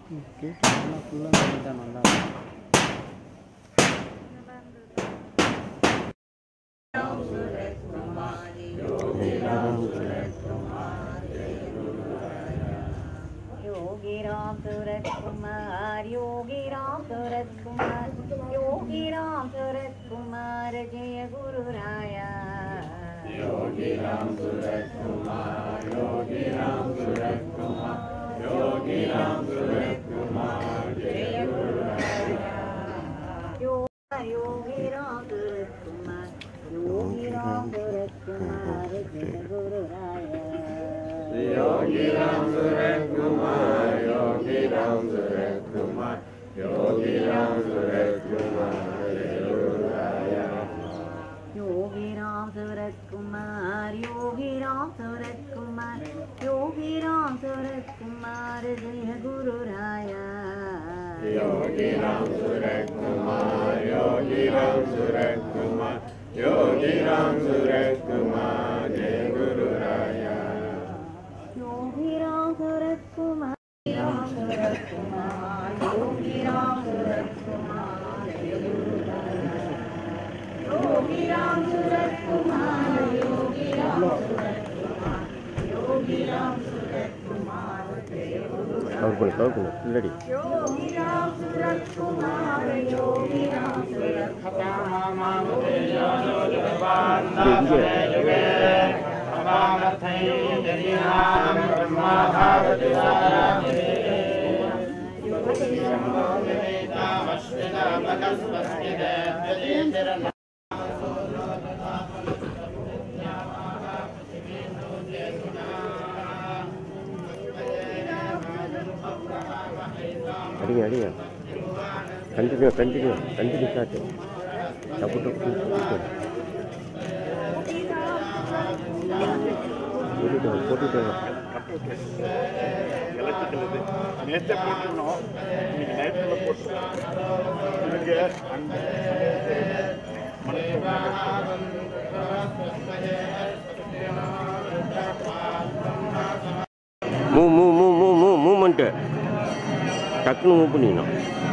கேட்டு ஃபுல்லாக பண்ணிட்டா நல்லா இருக்கும். योगी राम सूरत कुमार योगी राम सूरत कुमार योगी राम सूरत कुमार जय गुरु राया योगी राम सूरत कुमार योगी राम सूरत कुमार योगी राम सूरत कुमार जय गुरु राया योगी राम सूरत कुमार योगी राम सूरत कुमार जय गुरु राया योगी राम सूरत कुमार योगी राम सूरत कुमार योगी राम सूरत कुमार जय गुरुराया योगी राम सूरत कुमार योगी राम सूरत कुमार योगी राम सूरत कुमार जय गुरु राया योगी राम सूरत कुमार योगी राम सूरत कुमार योगी राम सूरत कुमार जय गुरुराया योगी राम सूरत कुमार राम सूरत कुमार योगी राम सूरत कुमार जय गुरु राया योगी राम सूरत कुमार योगी राम सूरत कुमार योगी राम सूरत कुमार जय गुरु கவர் பண்ணு கவர் பண்ணு பின்னாடி योगी राम सूरत कुमार योगी राम सूरत அடிங்க அடிங்க கண்டினியூ கண்டினியூ கண்டினியூ ஸ்டார்ட் டப்பு டப்பு டப்பு போட்டுட்டு வா, போட்டுட்டு வா. எலக்ட்ரிக்கல் இது நேற்றே போட்டிருந்தோம் இன்னைக்கு நைட்டில் போட்டிருக்கோம் இதுக்கு அந்த move move move move move movement டக்குன்னு மூவ் பண்ணிடணும்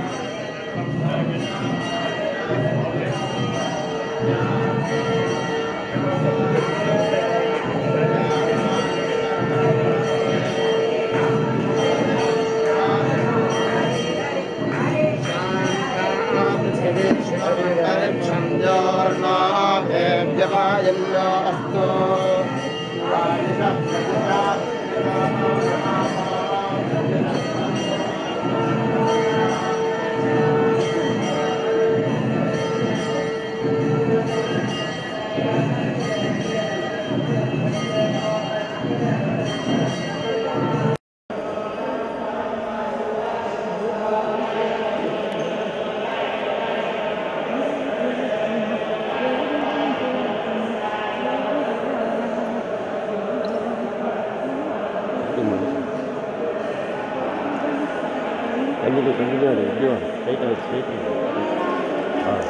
கண்டினியூ கண்டினியூ அது இப்படி வா ஸ்ட்ரைட்டாக ஸ்ட்ரைட்டாக ஆ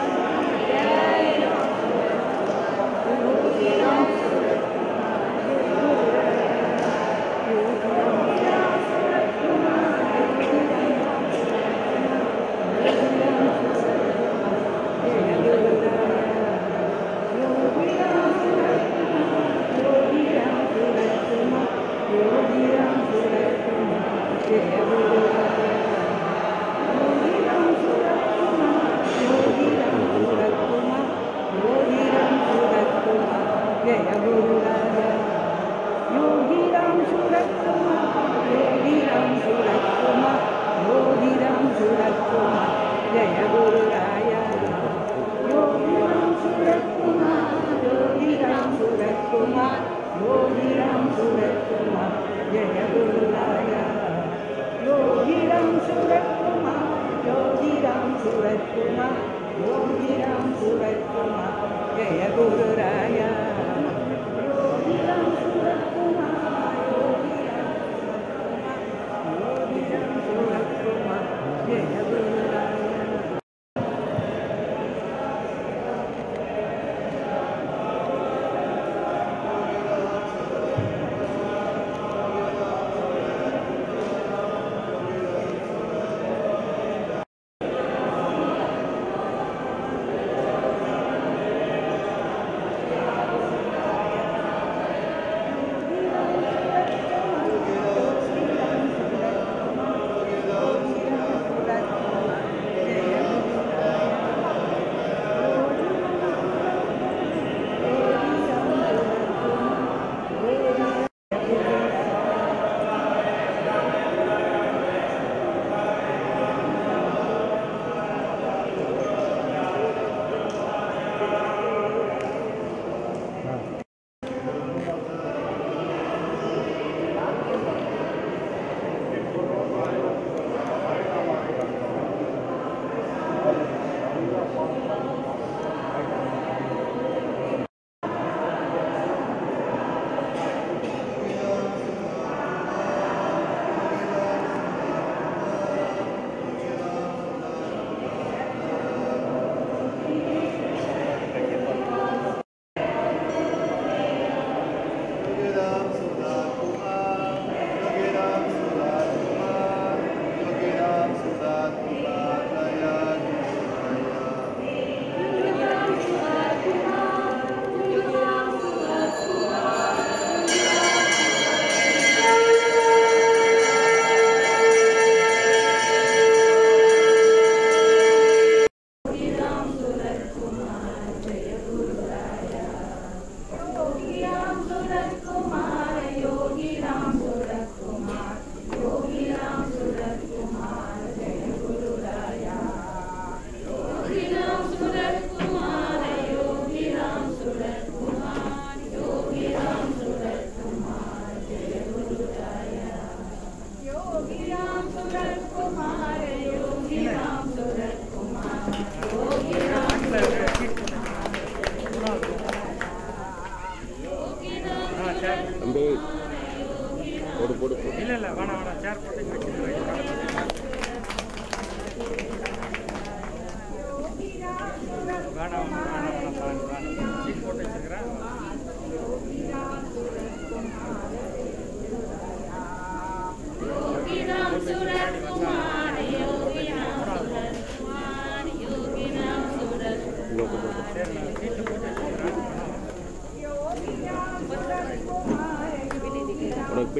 யோகி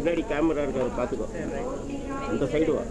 பின்னாடி கேமரா இருக்கு அதை பார்த்துக்கோ அந்த சைடு வா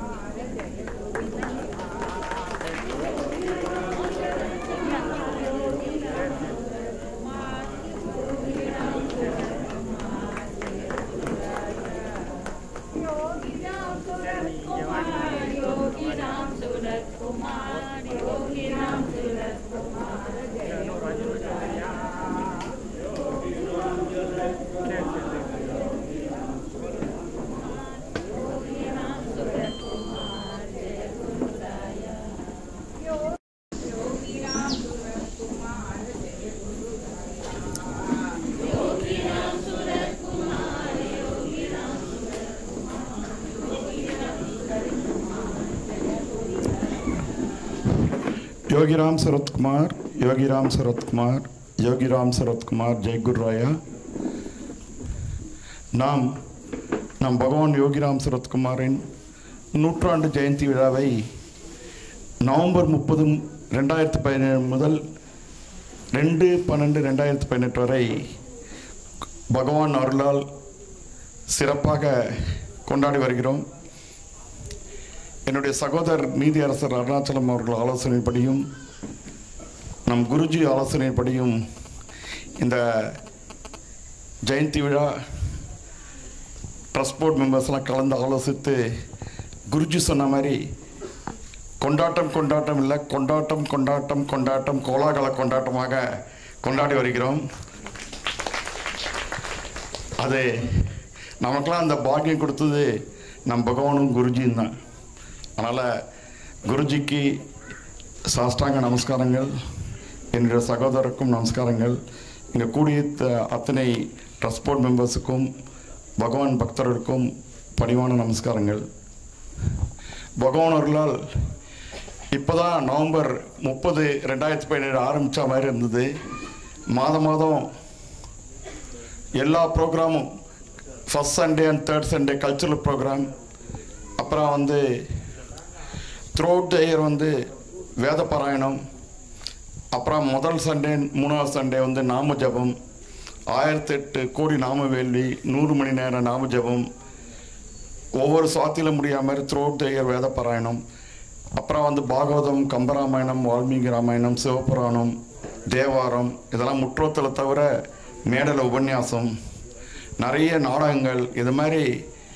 யோகிராம் சரத்குமார் யோகிராம் சரத்குமார் யோகிராம் சரத்குமார் ஜெயகுர்ராயா நாம் நம் பகவான் யோகிராம் சரத்குமாரின் நூற்றாண்டு ஜெயந்தி விழாவை நவம்பர் முப்பது ரெண்டாயிரத்தி பதினேழு முதல் ரெண்டு பன்னெண்டு ரெண்டாயிரத்தி பதினெட்டு வரை பகவான் அருளால் சிறப்பாக கொண்டாடி வருகிறோம் என்னுடைய சகோதரர் நீதியரசர் அருணாச்சலம் அவர்கள் ஆலோசனைப்படியும் நம் குருஜி ஆலோசனைப்படியும் இந்த ஜெயந்தி விழா ட்ரஸ்ட் போர்ட் மெம்பர்ஸ்லாம் கலந்து ஆலோசித்து குருஜி சொன்ன மாதிரி கொண்டாட்டம் கொண்டாட்டம் இல்லை கொண்டாட்டம் கொண்டாட்டம் கொண்டாட்டம் கோலாகல கொண்டாட்டமாக கொண்டாடி வருகிறோம் அது நமக்கெல்லாம் அந்த பாக்கியம் கொடுத்தது நம் பகவானும் குருஜியும் தான் அதனால் குருஜிக்கு சாஷ்டாங்க நமஸ்காரங்கள் என்னுடைய சகோதரருக்கும் நமஸ்காரங்கள் இங்கே கூடிய த- அத்தனை ட்ரஸ்ட் போர்ட் மெம்பர்ஸுக்கும் பகவான் பக்தர்களுக்கும் பணிவான நமஸ்காரங்கள் பகவான் அருளால் இப்போ தான் நவம்பர் முப்பது ரெண்டாயிரத்தி பதினேழு ஆரம்பித்த மாதிரி இருந்தது மாதம் மாதம் எல்லா ப்ரோக்ராமும் first Sunday and third Sunday cultural programme அப்புறம் வந்து த்ரூஅவுட் த இயர் வந்து வேத பாராயணம் அப்புறம் முதல் சண்டே மூணாவது சண்டே வந்து நாம ஜபம் ஆயிரத்தி எட்டு கோடி நாம வேள்வி நூறு மணி நேரம் நாம ஜபம் ஒவ்வொரு சுவாத்தியில் முடியாம மாதிரி த்ரூஅவுட் த இயர் வேத பாராயணம் அப்புறம் வந்து பாகவதம் கம்பராமாயணம் வால்மீகி ராமாயணம் சிவபுராணம் தேவாரம் இதெல்லாம் முற்றோத்தில் தவிர மேடல உபன்யாசம் நிறைய நாடகங்கள் இது மாதிரி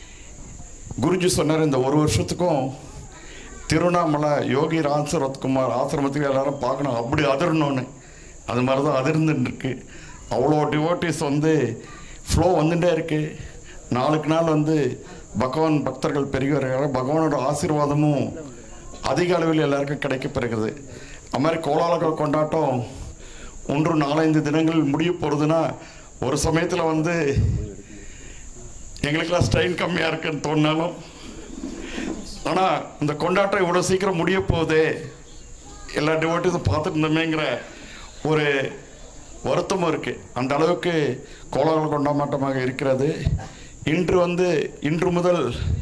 குருஜி சொன்னார் இந்த ஒரு வருஷத்துக்கும் திருவண்ணாமலை யோகி ராம் சரத்குமார் ஆசிரமத்துக்கு எல்லாரும் பார்க்கணும் அப்படி அதிரணும்னு அது மாதிரி தான் அதிர்ந்துட்டு இருக்கு அவ்வளோ டிவோட்டிஸ் வந்து ஃப்ளோ வந்துட்டே இருக்கு நாளுக்கு நாள் வந்து பகவான் பக்தர்கள் பெருகி வருகிறார்கள் பகவானோட ஆசீர்வாதமும் அதிக அளவில் எல்லாருக்கும் கிடைக்க பெறுகிறது அது மாதிரி கோலாலக கொண்டாட்டம் ஒன்று நாலஞ்சு தினங்கள் முடிய போகிறதுனா ஒரு சமயத்தில் வந்து எங்களுக்கெல்லாம் ஸ்டைல் கம்மியாக இருக்குன்னு தோணினாலும் ஆனால் இந்த கொண்டாட்டம் இவ்வளோ சீக்கிரம் முடிய போகுதே எல்லா டிவோட்டிஸும் பார்த்துட்டு இருந்தோமேங்கிற ஒரு வருத்தமும் இருக்குது அந்த அளவுக்கு கோலாகல கொண்டாட்டமாக இருக்கிறது இன்று வந்து இன்று முதல்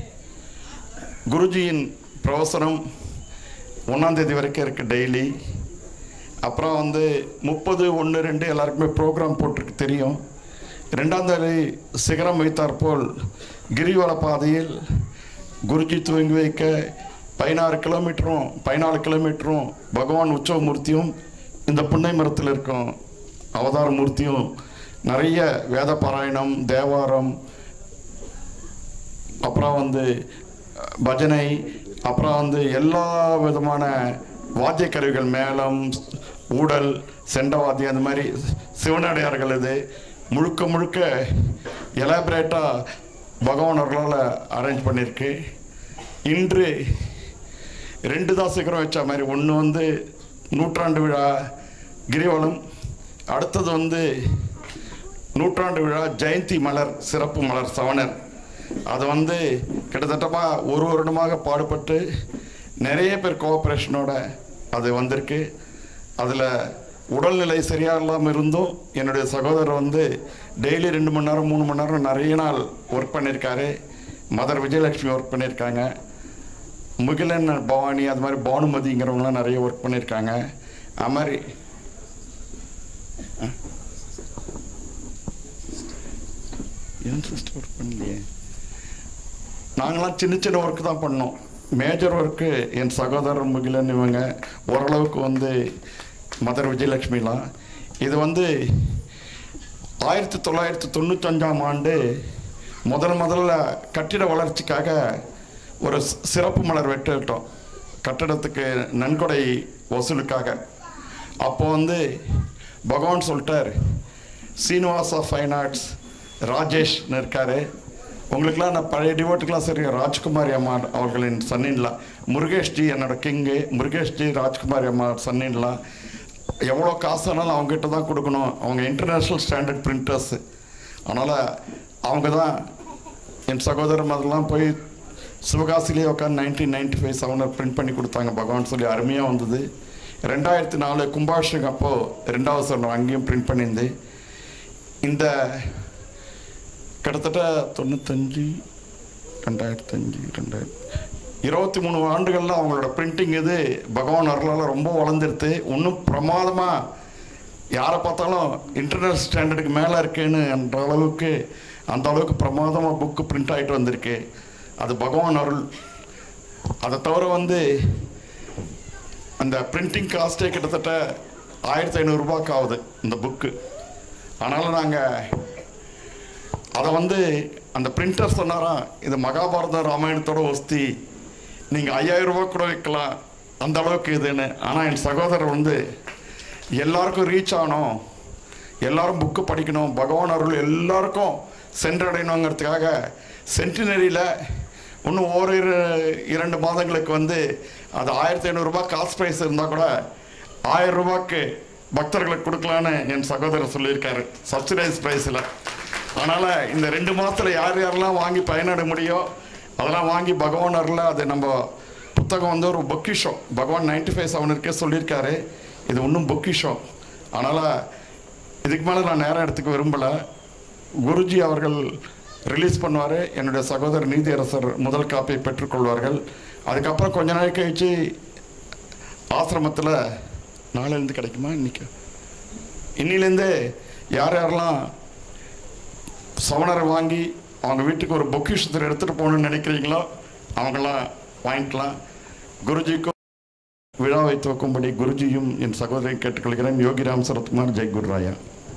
குருஜியின் பிரவசனம் ஒன்றாம் தேதி வரைக்கும் இருக்குது டெய்லி அப்புறம் வந்து முப்பது ஒன்று ரெண்டு எல்லாருக்குமே ப்ரோக்ராம் போட்டிருக்கு தெரியும் ரெண்டாம் தேதி சிகரம் வைத்தார் போல் கிரிவல பாதையில் குருஜி துவங்கி வைக்க பதினாறு கிலோமீட்டரும் பதினாலு கிலோமீட்டரும் பகவான் உற்சவ மூர்த்தியும் இந்த புன்னை மரத்தில் இருக்கும் அவதார மூர்த்தியும் நிறைய வேத பாராயணம் தேவாரம் அப்புறம் வந்து அஹ், பஜனை அப்புறம் வந்து எல்லா விதமான வாத்திய கருவிகள் மேளம் ஊடல் செண்டவாத்தியம் அந்த மாதிரி சிவனடியார்கள் இது முழுக்க முழுக்க எலாபரேட்டாக பகவான் அவர்களால் அரேஞ்ச் பண்ணியிருக்கு இன்று ரெண்டு தான் சிகரம் வச்ச மாதிரி ஒன்று வந்து நூற்றாண்டு விழா கிரிவலம் அடுத்தது வந்து நூற்றாண்டு விழா ஜெயந்தி மலர் சிறப்பு மலர் சவணர் அது வந்து கிட்டத்தட்டமா ஒரு வருடமாக பாடுபட்டு நிறைய பேர் கோஆப்ரேஷனோட அது வந்திருக்கு அதில் உடல்நிலை சரியாக இல்லாமல் இருந்தும் என்னுடைய சகோதரர் வந்து டெய்லி ரெண்டு மணி நேரம் மூணு மணி நேரம் நிறைய நாள் ஒர்க் பண்ணியிருக்காரு மதர் விஜயலட்சுமி ஒர்க் பண்ணியிருக்காங்க முகிலன் பவானி அது மாதிரி பானுமதிங்கிறவங்களாம் நிறைய ஒர்க் பண்ணியிருக்காங்க அது மாதிரி என் சிஸ்டர் ஒர்க் பண்ணலையே நாங்களாம் சின்ன சின்ன ஒர்க்கு தான் பண்ணோம் மேஜர் ஒர்க்கு என் சகோதரர் முகிலன் இவங்க ஓரளவுக்கு வந்து மதர் விஜயலட்சுமிலாம் இது வந்து ஆயிரத்தி தொள்ளாயிரத்தி தொண்ணூத்தஞ்சாம் ஆண்டு முதல் முதல்ல கட்டிட வளர்ச்சிக்காக ஒரு சி- சிறப்பு மலர் வெட்டிட்டோம் கட்டடத்துக்கு நன்கொடை வசூலுக்காக அப்போ வந்து பகவான் சொல்லிட்டார் சீனிவாசா ஃபைன் ஆர்ட்ஸ் ராஜேஷ்னு இருக்காரு உங்களுக்கெல்லாம் நான் பழைய டிவோட்டுக்கெல்லாம் சரி ராஜ்குமாரி அம்மா அவர்களின் சன்னின்லாம் முருகேஷ்ஜி என்னோட கிங்கு முருகேஷ்ஜி ராஜ்குமாரி அம்மா சன்னின்லாம் எவ்வளோ காசு ஆனாலும் அவங்ககிட்ட தான் கொடுக்கணும் அவங்க இன்டர்நேஷ்னல் ஸ்டாண்டர்ட் பிரிண்டர்ஸு அதனால் அவங்க தான் என் சகோதரர் அதெல்லாம் போய் சிவகாசிலேயே உட்காந்து நைன்டீன் நைன்டி ஃபைவ் செவனில் பிரிண்ட் பண்ணி கொடுத்தாங்க பகவான் சொல்லி அருமையாக வந்தது ரெண்டாயிரத்தி நாலு கும்பாபிஷேகம் அப்போது ரெண்டாவது சொன்ன அங்கேயும் பிரிண்ட் பண்ணியிருந்து இந்த கிட்டத்தட்ட தொண்ணூத்தஞ்சு ரெண்டாயிரத்தஞ்சு ரெண்டாயிரத்தி இருபத்தி மூணு ஆண்டுகளில் அவங்களோட பிரிண்டிங் இது பகவான் அருளால் ரொம்ப வளர்ந்துருது இன்னும் பிரமாதமாக யாரை பார்த்தாலும் இன்டர்நேஷனல் ஸ்டாண்டர்டுக்கு மேலே இருக்கேன்னு என்ற அளவுக்கு அந்த அளவுக்கு பிரமாதமாக புக்கு பிரிண்ட் ஆகிட்டு வந்திருக்கு அது பகவான் அருள் அதை தவிர வந்து அந்த பிரிண்டிங் காஸ்ட்டே கிட்டத்தட்ட ஆயிரத்தி ஐநூறுரூபாக்கு ஆகுது இந்த புக்கு ஆனாலும் நாங்கள் அதை வந்து அந்த பிரிண்டர் சொன்னாராம் இது மகாபாரதம் ராமாயணத்தோட ஒஸ்தி நீங்கள் ஐயாயிரம் ரூபாய் கூட வைக்கலாம் அந்த அளவுக்கு இதுன்னு ஆனால் என் சகோதரர் வந்து எல்லாருக்கும் ரீச் ஆகணும் எல்லாரும் புக்கு படிக்கணும் பகவான் அருள் எல்லாருக்கும் சென்றடையணுங்கிறதுக்காக சென்டினரியில் இன்னும் ஓரிரு இரண்டு மாதங்களுக்கு வந்து அது ஆயிரத்தி ஐநூறுரூபா காஸ்ட் ப்ரைஸ் இருந்தால் கூட ஆயிரம் ரூபாய்க்கு பக்தர்களுக்கு கொடுக்கலான்னு என் சகோதரர் சொல்லியிருக்காரு சப்சிடைஸ் ப்ரைஸில் அதனால் இந்த ரெண்டு மாதத்தில் யார் யாரெல்லாம் வாங்கி பயனட முடியோ அதெல்லாம் வாங்கி பகவான் அருளில் அது நம்ம புத்தகம் வந்து ஒரு பொக்கிஷம் பகவான் நைன்டி ஃபைவ் செவனுக்கே சொல்லியிருக்காரு இது இன்னும் பொக்கிஷம் அதனால் இதுக்கு மேலே நான் நேரம் எடுத்துக்க விரும்பலை குருஜி அவர்கள் ரிலீஸ் பண்ணுவார் என்னுடைய சகோதரர் நீதியரசர் முதல் காப்பியை பெற்றுக்கொள்வார்கள் அதுக்கப்புறம் கொஞ்ச நாள் கழிச்சு ஆசிரமத்தில் நாளையிலேருந்து கிடைக்குமா இன்னைக்கு இன்னிலேருந்து யார் யாரெல்லாம் சவணரை வாங்கி அவங்க வீட்டுக்கு ஒரு பொக்கிஷத்தில் எடுத்துகிட்டு போகணும்னு நினைக்கிறீங்களோ அவங்களாம் வாங்கிக்கலாம் குருஜிக்கும் விழாவை துவக்கும்படி குருஜியும் என் சகோதரியை கேட்டுக்கொள்கிறேன் யோகிராம் சரத்குமார் ஜெய் குருராயா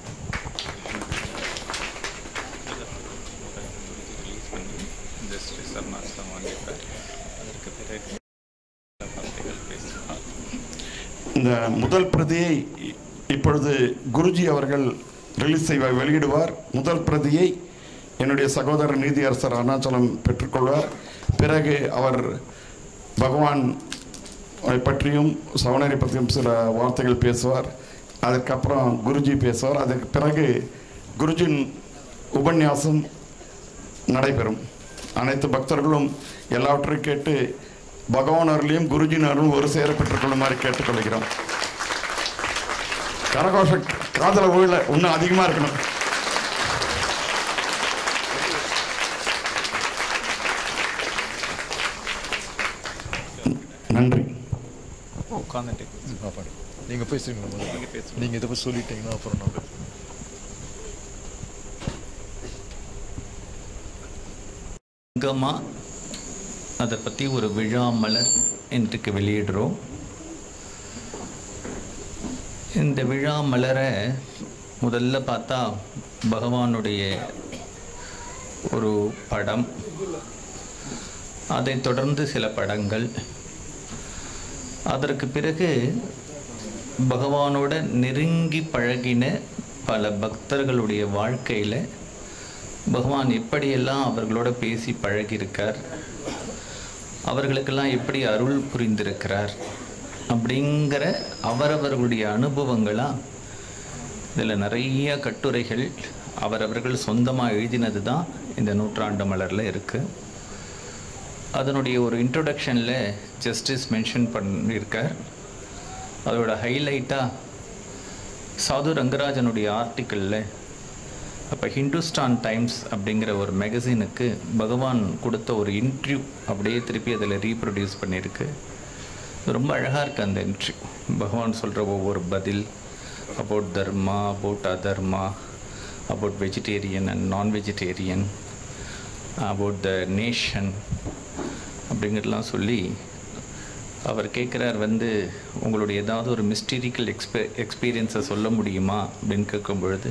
ஜஸ்ட் சர்மாஸ்லாம் வாங்கியிருக்கார் அதற்கு பிறகு வார்த்தைகள் பேசினார் இந்த முதல் பிரதியை இ- இப்பொழுது குருஜி அவர்கள் ரிலீஸ் செய்வ வெளியிடுவார் முதல் பிரதியை என்னுடைய சகோதரர் நீதியரசர் அருணாச்சலம் பெற்றுக்கொள்வார் பிறகு அவர் பகவான் பற்றியும் சவணரை பற்றியும் சில வார்த்தைகள் பேசுவார் அதுக்கப்புறம் குருஜி பேசுவார் அதுக்கு பிறகு குருஜின் உபன்யாசம் நடைபெறும் அனைத்து பக்தர்களும் எல்லாவற்றையும் கேட்டு பகவான் அருளையும் குருஜின் அருளும் ஒரு சேர பெற்றுக்கொள்ளுமாறு கேட்டுக்கொள்கிறோம் கரகோஷ காதல ஊழல இன்னும் அதிகமா இருக்கணும் நன்றி உட்காந்துட்டு பாப்பாடு நீங்கள் பேசுறீங்களா முதல்ல நீங்கள் பேசுங்க நீங்கள் இதை பற்றி சொல்லிட்டீங்கன்னா அப்புறம் நான் சங்கமாக அதை பற்றி ஒரு விழா மலர் இன்றைக்கு வெளியிடுறோம் இந்த விழா மலரை முதல்ல பார்த்தா பகவானுடைய ஒரு படம் அதைத் தொடர்ந்து சில படங்கள் அதற்கு பிறகு பகவானோட நெருங்கி பழகின பல பக்தர்களுடைய வாழ்க்கையில் பகவான் எப்படியெல்லாம் அவர்களோட பேசி பழகியிருக்கார் அவர்களுக்கெல்லாம் எப்படி அருள் புரிந்திருக்கிறார் அப்படிங்கிற அவரவர்களுடைய அனுபவங்களாக இதில் நிறைய கட்டுரைகள் அவரவர்கள் சொந்தமாக எழுதினது தான் இந்த நூற்றாண்டு மலரில் இருக்குது அதனுடைய ஒரு இன்ட்ரொடக்ஷனில் ஜஸ்டிஸ் மென்ஷன் பண்ணியிருக்கார் அதோட ஹைலைட்டாக சாது ரங்கராஜனுடைய ஆர்டிக்கிளில் அப்போ ஹிந்துஸ்தான் டைம்ஸ் அப்படிங்கிற ஒரு மேகசினுக்கு பகவான் கொடுத்த ஒரு இன்டர்வியூ அப்படியே திருப்பி அதில் ரீப்ரொடியூஸ் பண்ணியிருக்கு இது ரொம்ப அழகாக இருக்குது அந்த இன்டர்வியூ பகவான் சொல்கிற ஒவ்வொரு பதில் about dharma about adharma about vegetarian and non vegetarian about the nation அப்படிங்கிறதெல்லாம் சொல்லி அவர் கேட்குறார் வந்து உங்களுடைய ஏதாவது ஒரு மிஸ்டீரிக்கல் எக்ஸ்பெ எக்ஸ்பீரியன்ஸை சொல்ல முடியுமா அப்படின்னு கேட்கும் பொழுது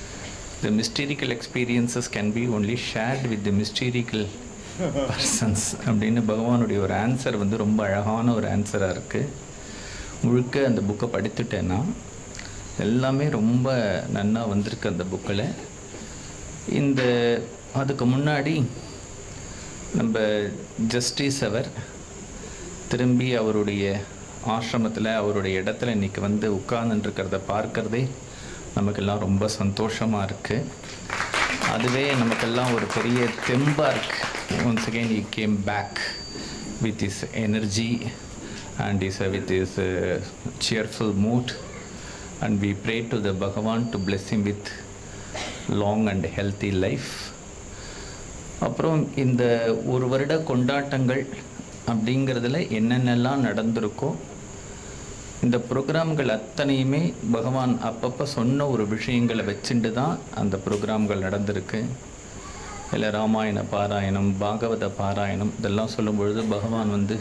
the mystical experiences can be only shared with the mystical persons அப்படின்னு பகவானுடைய ஒரு ஆன்சர் வந்து ரொம்ப அழகான ஒரு ஆன்சராக இருக்குது முழுக்க அந்த புக்கை படித்துட்டேன்னா எல்லாமே ரொம்ப நன்னா வந்திருக்கு அந்த புக்கில் இந்த அதுக்கு முன்னாடி நம்ம ஜஸ்டிஸ் அவர் திரும்பி அவருடைய ஆசிரமத்தில் அவருடைய இடத்துல இன்னைக்கு வந்து உட்கார்ந்துருக்கிறத பார்க்கறதே நமக்கெல்லாம் ரொம்ப சந்தோஷமாக இருக்குது அதுவே நமக்கெல்லாம் ஒரு பெரிய தெம்பாக இருக்கு once again he came back with his energy and is with his cheerful mood and we pray to the Bhagavan to bless him with long and healthy life அப்புறம் இந்த ஒரு வருட கொண்டாட்டங்கள் அப்படிங்கிறதுல என்னென்னலாம் நடந்திருக்கோ இந்த ப்ரோக்ராம்கள் அத்தனையுமே பகவான் அப்பப்போ சொன்ன ஒரு விஷயங்களை வச்சுட்டு தான் அந்த ப்ரோக்ராம்கள் நடந்திருக்கு இல்லை ராமாயண பாராயணம் பாகவத பாராயணம் இதெல்லாம் சொல்லும் பொழுது பகவான் வந்து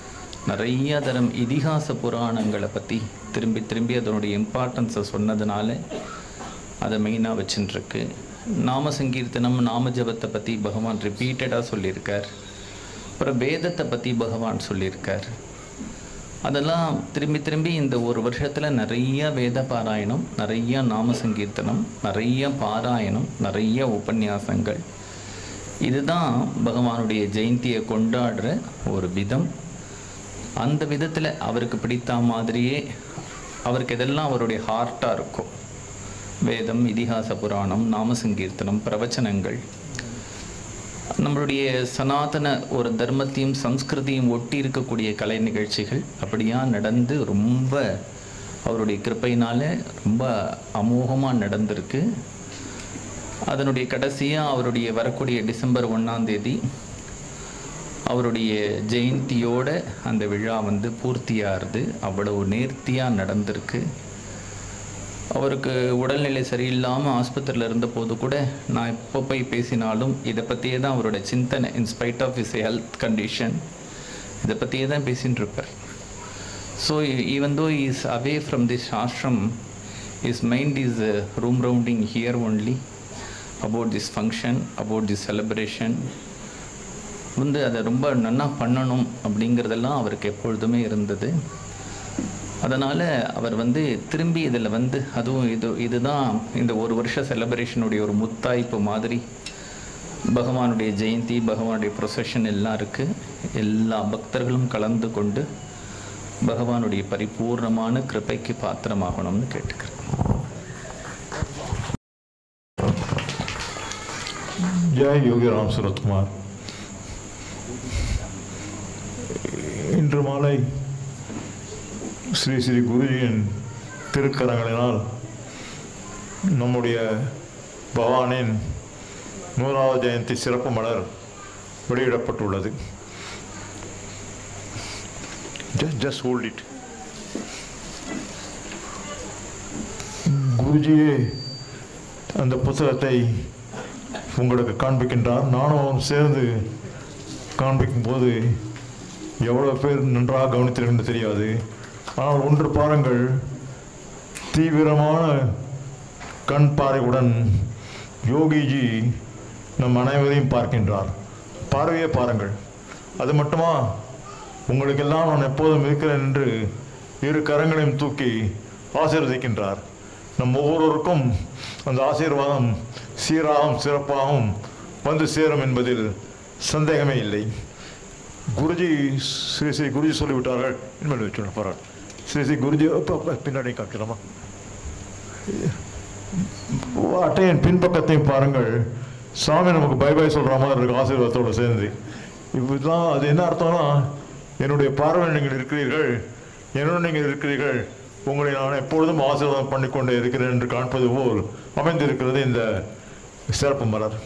நிறைய தரம் இதிகாச புராணங்களை பற்றி திரும்பி திரும்பி அதனுடைய இம்பார்ட்டன்ஸை சொன்னதுனால அதை மெயினாக வச்சுட்டுருக்கு நாம சங்கீர்த்தனம் நாம ஜபத்தை பற்றி பகவான் ரிப்பீட்டடாக சொல்லியிருக்கார் அப்புறம் வேதத்தை பற்றி பகவான் சொல்லியிருக்கார் அதெல்லாம் திரும்பி திரும்பி இந்த ஒரு வருஷத்தில் நிறைய வேத பாராயணம் நிறைய நாம சங்கீர்த்தனம் நிறைய பாராயணம் நிறைய உபன்யாசங்கள் இதுதான் பகவானுடைய ஜெயந்தியை கொண்டாடுற ஒரு விதம் அந்த விதத்தில் அவருக்கு பிடித்த மாதிரியே அவருக்கு எதெல்லாம் அவருடைய ஹார்ட்டாக இருக்கும் வேதம் இதிகாச புராணம் நாம சங்கீர்த்தனம் பிரவச்சனங்கள் நம்மளுடைய சனாதன ஒரு தர்மத்தையும் சம்ஸ்கிருதியும் ஒட்டி இருக்கக்கூடிய கலை நிகழ்ச்சிகள் அப்படியா நடந்து ரொம்ப அவருடைய கிருப்பையினால ரொம்ப அமோகமாக நடந்திருக்கு அதனுடைய கடைசியாக அவருடைய வரக்கூடிய டிசம்பர் ஒன்றாம் தேதி அவருடைய ஜெயந்தியோட அந்த விழா வந்து பூர்த்தியாகிறது அவ்வளவு நேர்த்தியாக நடந்திருக்கு அவருக்கு உடல்நிலை சரியில்லாமல் ஆஸ்பத்திரியில் இருந்தபோது கூட நான் எப்போ போய் பேசினாலும் இதை பற்றியே தான் அவரோட சிந்தனை in spite of his health condition இதை பற்றியே தான் பேசின்னு இருப்பார் so even though his away from this ashram his mind is roaming around here only about this function about this celebration வந்து அதை ரொம்ப நன்னா பண்ணணும் அப்படிங்கிறதெல்லாம் அவருக்கு எப்பொழுதுமே இருந்தது அதனால் அவர் வந்து திரும்பி இதில் வந்து அதுவும் இது இதுதான் இந்த ஒரு வருஷ செலிப்ரேஷனுடைய ஒரு முத்தாய்ப்பு மாதிரி பகவானுடைய ஜெயந்தி பகவானுடைய ப்ரொசஷன் எல்லாம் இருக்குது எல்லா பக்தர்களும் கலந்து கொண்டு பகவானுடைய பரிபூர்ணமான கிருபைக்கு பாத்திரமாகணும்னு கேட்டுக்கிறேன் ஜெய் யோகி ராம் சுரத்குமார் இன்று மாலை ஸ்ரீ ஸ்ரீ குருஜியின் திருக்கரங்களினால் நம்முடைய பவானின் நூறாவது ஜெயந்தி சிறப்பு மலர் வெளியிடப்பட்டுள்ளது ஜஸ்ட் ஜஸ்ட் ஹோல்ட் இட் குருஜியே அந்த புத்தகத்தை உங்களுக்கு காண்பிக்கின்றார் நானும் சேர்ந்து காண்பிக்கும் போது எவ்வளோ பேர் நன்றாக கவனித்திருக்கின்ற தெரியாது ஆனால் ஒன்று பாருங்கள் தீவிரமான கண் பார்வையுடன் யோகிஜி நம் அனைவரையும் பார்க்கின்றார் பார்வையே பாருங்கள் அது மட்டுமா உங்களுக்கெல்லாம் நான் எப்போதும் இருக்கிறேன் என்று இரு கரங்களையும் தூக்கி ஆசீர்வதிக்கின்றார் நம் ஒவ்வொருவருக்கும் அந்த ஆசீர்வாதம் சீராகவும் சிறப்பாகவும் வந்து சேரும் என்பதில் சந்தேகமே இல்லை குருஜி ஸ்ரீ ஸ்ரீ குருஜி சொல்லிவிட்டார்கள் இனிமேல் வச்சு பரவாயில்ல ஸ்ரீ ஸ்ரீ குருஜி அப்ப, அப்ப, பின்னாடி காமிக்கலாமா அட்டையின் பின்பக்கத்தையும் பாருங்கள் சாமி நமக்கு பை பை சொல்கிற மாதிரி இருக்கு ஆசீர்வாதத்தோடு சேர்ந்து இப்படிலாம் அது என்ன அர்த்தம்னா என்னுடைய பார்வை நீங்கள் இருக்கிறீர்கள் என்னோட நீங்கள் இருக்கிறீர்கள் உங்களை நான் எப்பொழுதும் ஆசீர்வாதம் பண்ணிக்கொண்டே இருக்கிறேன் என்று காண்பது போல் அமைந்திருக்கிறது இந்த சிறப்பு மலர்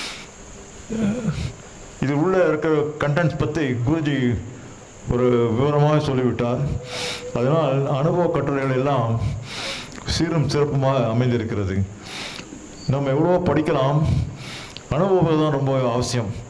இது உள்ள இருக்கிற கண்டென்ட்ஸ் பற்றி குருஜி ஒரு விவரமாக சொல்லிவிட்டார் அதனால் அனுபவ கட்டுரைகள் எல்லாம் சீரும் சிறப்புமாக அமைந்திருக்கிறது நம்ம எவ்வளோ படிக்கலாம் அனுபவம் தான் ரொம்ப அவசியம்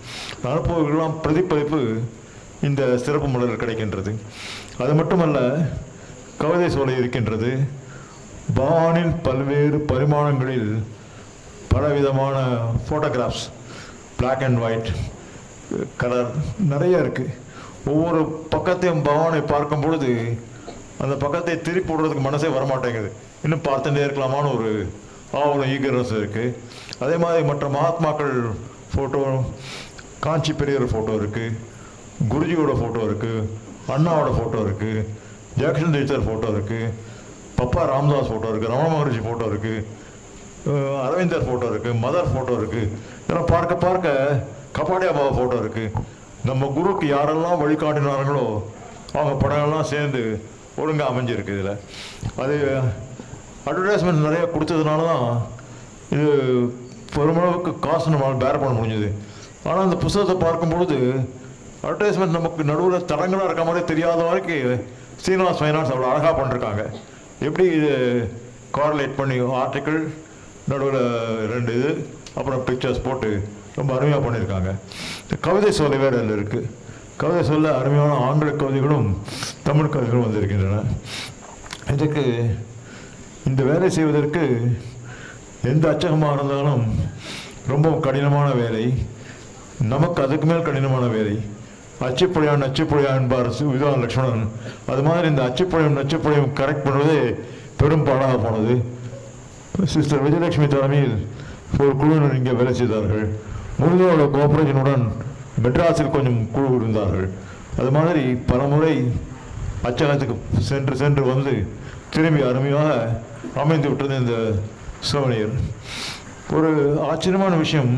அனுப்புவதற்கெல்லாம் பிரதிபலிப்பு இந்த சிறப்பு மலரில் கிடைக்கின்றது அது மட்டுமல்ல கவிதை சோலை இருக்கின்றது பகவானின் பல்வேறு பரிமாணங்களில் பலவிதமான photographs Black and white colour நிறைய இருக்குது ஒவ்வொரு பக்கத்தையும் பகவானை பார்க்கும் பொழுது அந்த பக்கத்தை திருப்பி விடுறதுக்கு மனசே வரமாட்டேங்குது இன்னும் பார்த்துட்டே இருக்கலாமான்னு ஒரு ஆவலம் ஈகரஸ் இருக்குது அதே மாதிரி மற்ற மகாத்மாக்கள் ஃபோட்டோ காஞ்சி பெரியவர் ஃபோட்டோ இருக்குது குருஜியோட ஃபோட்டோ இருக்குது அண்ணாவோட ஃபோட்டோ இருக்குது ஜாக்சன் டீச்சர் ஃபோட்டோ இருக்குது பப்பா ராம்தாஸ் ஃபோட்டோ இருக்குது ரமண மகரிஷி ஃபோட்டோ இருக்குது அஹ் அரவிந்தர் ஃபோட்டோ இருக்குது மதர் ஃபோட்டோ இருக்குது இதெல்லாம் பார்க்க பார்க்க கபாடியா பாபா ஃபோட்டோ இருக்குது நம்ம குருவுக்கு யாரெல்லாம் வழிகாட்டினார்களோ அவங்க படங்கள்லாம் சேர்ந்து ஒழுங்காக அமைஞ்சிருக்கு இதில் அது அட்வர்டைஸ்மெண்ட் நிறைய கொடுத்ததுனால தான் இது பெருமளவுக்கு காசு நம்மளால் பேர் பண்ண முடிஞ்சது ஆனால் அந்த புத்தகத்தை பார்க்கும் பொழுது அட்வர்டைஸ்மெண்ட் நமக்கு நடுவில் தடங்களாக இருக்க மாதிரி தெரியாத வரைக்கும் சீனிவாஸ் ஃபைனான்ஸ் அவ்வளோ அழகாக பண்ணிருக்காங்க எப்படி இது கார்லேட் பண்ணி ஆர்டிக்கிள் நடுவில் ரெண்டு இது அப்புறம் பிக்சர்ஸ் போட்டு ரொம்ப அருமையாக பண்ணியிருக்காங்க இந்த கவிதை சொல்ல வேறு அதில் இருக்குது கவிதை சொல்ல அருமையான ஆங்கில கவிதைகளும் தமிழ் கவிதைகளும் வந்திருக்கின்றன இதுக்கு இந்த வேலை செய்வதற்கு எந்த அச்சகமாக இருந்தாலும் ரொம்ப கடினமான வேலை நமக்கு அதுக்கு மேல் கடினமான வேலை அச்சுப்புழையான் நச்சுப்புழையான் என்பார் சு- விதான் லக்ஷ்மணன் அது மாதிரி இந்த அச்சுப்புழையும் நச்சுப்புழையும் கரெக்ட் பண்ணுவதே பெரும் பாடாக போனது சிஸ்டர் விஜயலட்சுமி தலைமையில் ஒரு குழுவினர் இங்கே வேலை செய்தார்கள் முருகனோட கோஆபரேஷனுடன் மெட்ராஸில் கொஞ்சம் குழு இருந்தார்கள் அது மாதிரி பலமுறை அச்சகத்துக்கு சென்று சென்று வந்து திரும்பி அருமையாக அமைந்து விட்டது இந்த சோனியர் ஒரு ஆச்சரியமான விஷயம்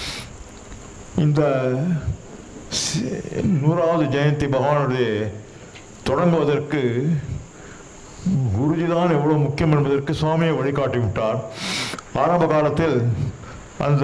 இந்த சி- நூறாவது ஜெயந்தி பகவானுடைய தொடங்குவதற்கு குருஜி தான் எவ்வளவு முக்கியம் என்பதற்கு சுவாமியை வழிகாட்டி விட்டார் ஆரம்ப காலத்தில் அந்த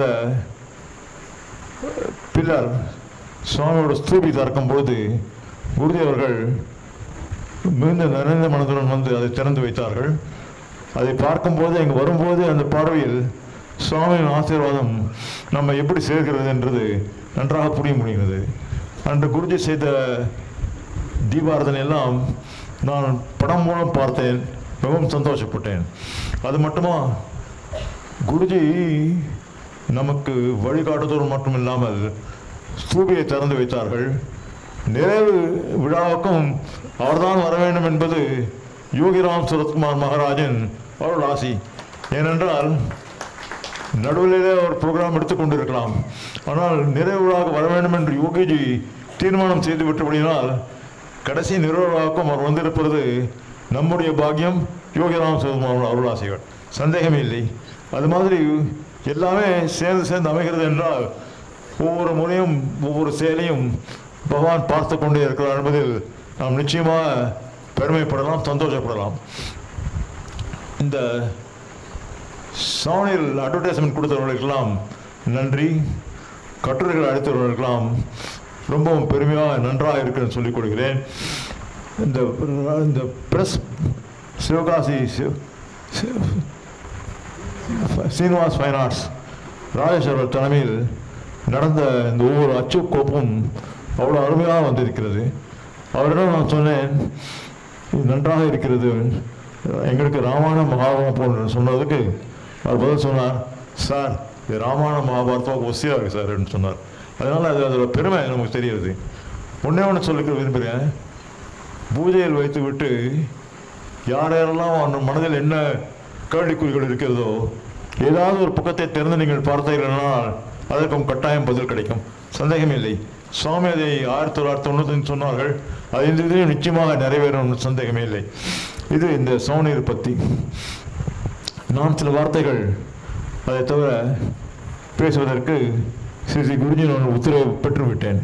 பில்லர் சுவாமியோட ஸ்தூபி திறக்கும் பொழுது குருஜி அவர்கள் மிகுந்த நிறைந்த மனதுடன் வந்து அதை திறந்து வைத்தார்கள் அதை பார்க்கும்போது இங்கு வரும்போது அந்த பார்வையில் சுவாமியின் ஆசீர்வாதம் நம்ம எப்படி சேர்க்கிறது என்றது நன்றாக புரிய முடிகிறது அன்று குருஜி செய்த தீபாரதனை எல்லாம் நான் படம் மூலம் பார்த்தேன் மிகவும் சந்தோஷப்பட்டேன் அது மட்டுமா குருஜி நமக்கு வழிகாட்டுதல் மட்டும் இல்லாமல் ஸ்தூபியை திறந்து வைத்தார்கள் நிறைவு விழாவுக்கும் அவர்தான் வர வேண்டும் என்பது யோகிராம் சுரத்குமார் மகாராஜன் அவரோட ஆசி ஏனென்றால் நடுவிலே ஒரு ப்ரோக்ராம் எடுத்துக்கொண்டிருக்கலாம் ஆனால் நிறைவு விழாவுக்கு வர வேண்டும் என்று யோகிஜி தீர்மானம் செய்து விட்டபடியினால் கடைசி நிறைவு விழாவுக்கும் அவர் வந்திருப்பது நம்முடைய பாக்கியம் யோகிராம் சுரத்குமார் அருளாசிகள் சந்தேகமே இல்லை அது மாதிரி எல்லாமே சேர்ந்து சேர்ந்து அமைகிறது என்றால் ஒவ்வொரு முறையும் ஒவ்வொரு செயலையும் பகவான் பார்த்து கொண்டே இருக்கிறார் என்பதில் நாம் நிச்சயமாக பெருமைப்படலாம் சந்தோஷப்படலாம் இந்த சாவணியில் அட்வர்டைஸ்மெண்ட் கொடுத்தவர்களுக்கெல்லாம் நன்றி கட்டுரைகள் அளித்தவர்களுக்கெல்லாம் ரொம்பவும் பெருமையாக நன்றாக இருக்குன்னு சொல்லிக் கொடுக்கிறேன் இந்த இந்த பிரஸ் சிவகாசி சிவ- சி- சீனிவாஸ் ஃபைன் ஆர்ட்ஸ் ராஜேஷ் அவர்கள் தலைமையில் நடந்த இந்த ஒவ்வொரு அச்சு கோப்பும் அவ்வளோ அருமையாக வந்திருக்கிறது அவரிடம் நான் சொன்னேன் இது நன்றாக இருக்கிறது எங்களுக்கு ராமாயண மகாபாரதம் போன்ற சொன்னதுக்கு அவர் பதில் சொன்னார் சார் இது ராமாயண மகாபாரதம் ஒசியாக இருக்கு சார் அப்படின்னு சொன்னார் அதனால் அது அதோட பெருமை நமக்கு தெரியுது ஒன்றே ஒன்று சொல்லிக்க விரும்புகிறேன் பூஜையில் வைத்து விட்டு யார் யாரெல்லாம் அவன் மனதில் என்ன கேள்விக்குறிகள் இருக்கிறதோ ஏதாவது ஒரு பக்கத்தை திறந்து நீங்கள் பார்த்தீர்களானால் அதற்கும் கட்டாயம் பதில் கிடைக்கும் சந்தேகமே இல்லை சுவாமி அதை ஆயிரத்தி தொள்ளாயிரத்தி தொண்ணூத்தஞ்சு சொன்னார்கள் அது இந்த இதிலும் நிச்சயமாக நிறைவேறும் சந்தேகமே இல்லை இது இந்த சௌநீர் பற்றி நான் சில வார்த்தைகள் அதை தவிர பேசுவதற்கு ஸ்ரீ ஸ்ரீ குருஜி நான் உத்தரவு பெற்றுவிட்டேன்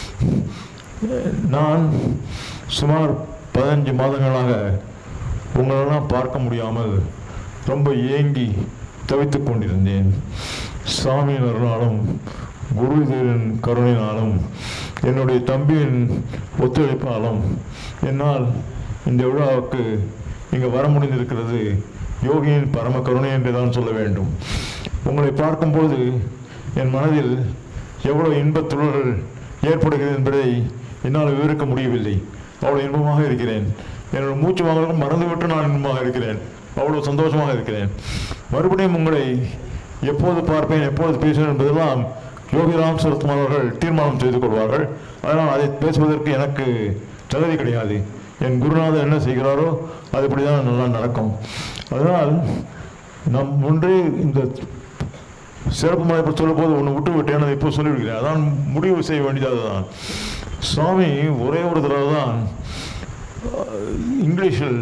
நான் சுமார் பதினஞ்சு மாதங்களாக உங்களெல்லாம் பார்க்க முடியாமல் ரொம்ப ஏங்கி தவித்துக் கொண்டிருந்தேன் சாமியின் அருளாலும் குருதேவன் கருணையினாலும் என்னுடைய தம்பியின் ஒத்துழைப்பாலும் என்னால் இந்த விழாவுக்கு இங்கே வர முடிந்திருக்கிறது யோகியின் பரம கருணை என்று தான் சொல்ல வேண்டும் உங்களை பார்க்கும்போது என் மனதில் எவ்வளவு இன்பத் துளர்கள் ஏற்படுகிறது என்பதை என்னால் விவரிக்க முடியவில்லை அவ்வளோ இன்பமாக இருக்கிறேன் என்னோட மூச்சு வாங்குறதும் மறந்துவிட்டு நான் இன்பமாக இருக்கிறேன் அவ்வளோ சந்தோஷமாக இருக்கிறேன் மறுபடியும் உங்களை எப்போது பார்ப்பேன் எப்போது பேசுவேன் என்பதெல்லாம் யோகிராம் சரத்குமார் அவர்கள் தீர்மானம் செய்து கொள்வார்கள் அதனால் அதை பேசுவதற்கு எனக்கு தகுதி கிடையாது என் குருநாதர் என்ன செய்கிறாரோ அதுபடி தான் நல்லா நடக்கும் அதனால் நம் ஒன்றே இந்த சிறப்பு மலைப்பு சொல்லும் போது ஒன்று விட்டு விட்டேன் அதை இப்போ சொல்லிவிடுகிறேன் அதான் முடிவு செய்ய வேண்டியது தான் சுவாமி ஒரே ஒரு தடவை தான் அஹ், இங்கிலீஷில்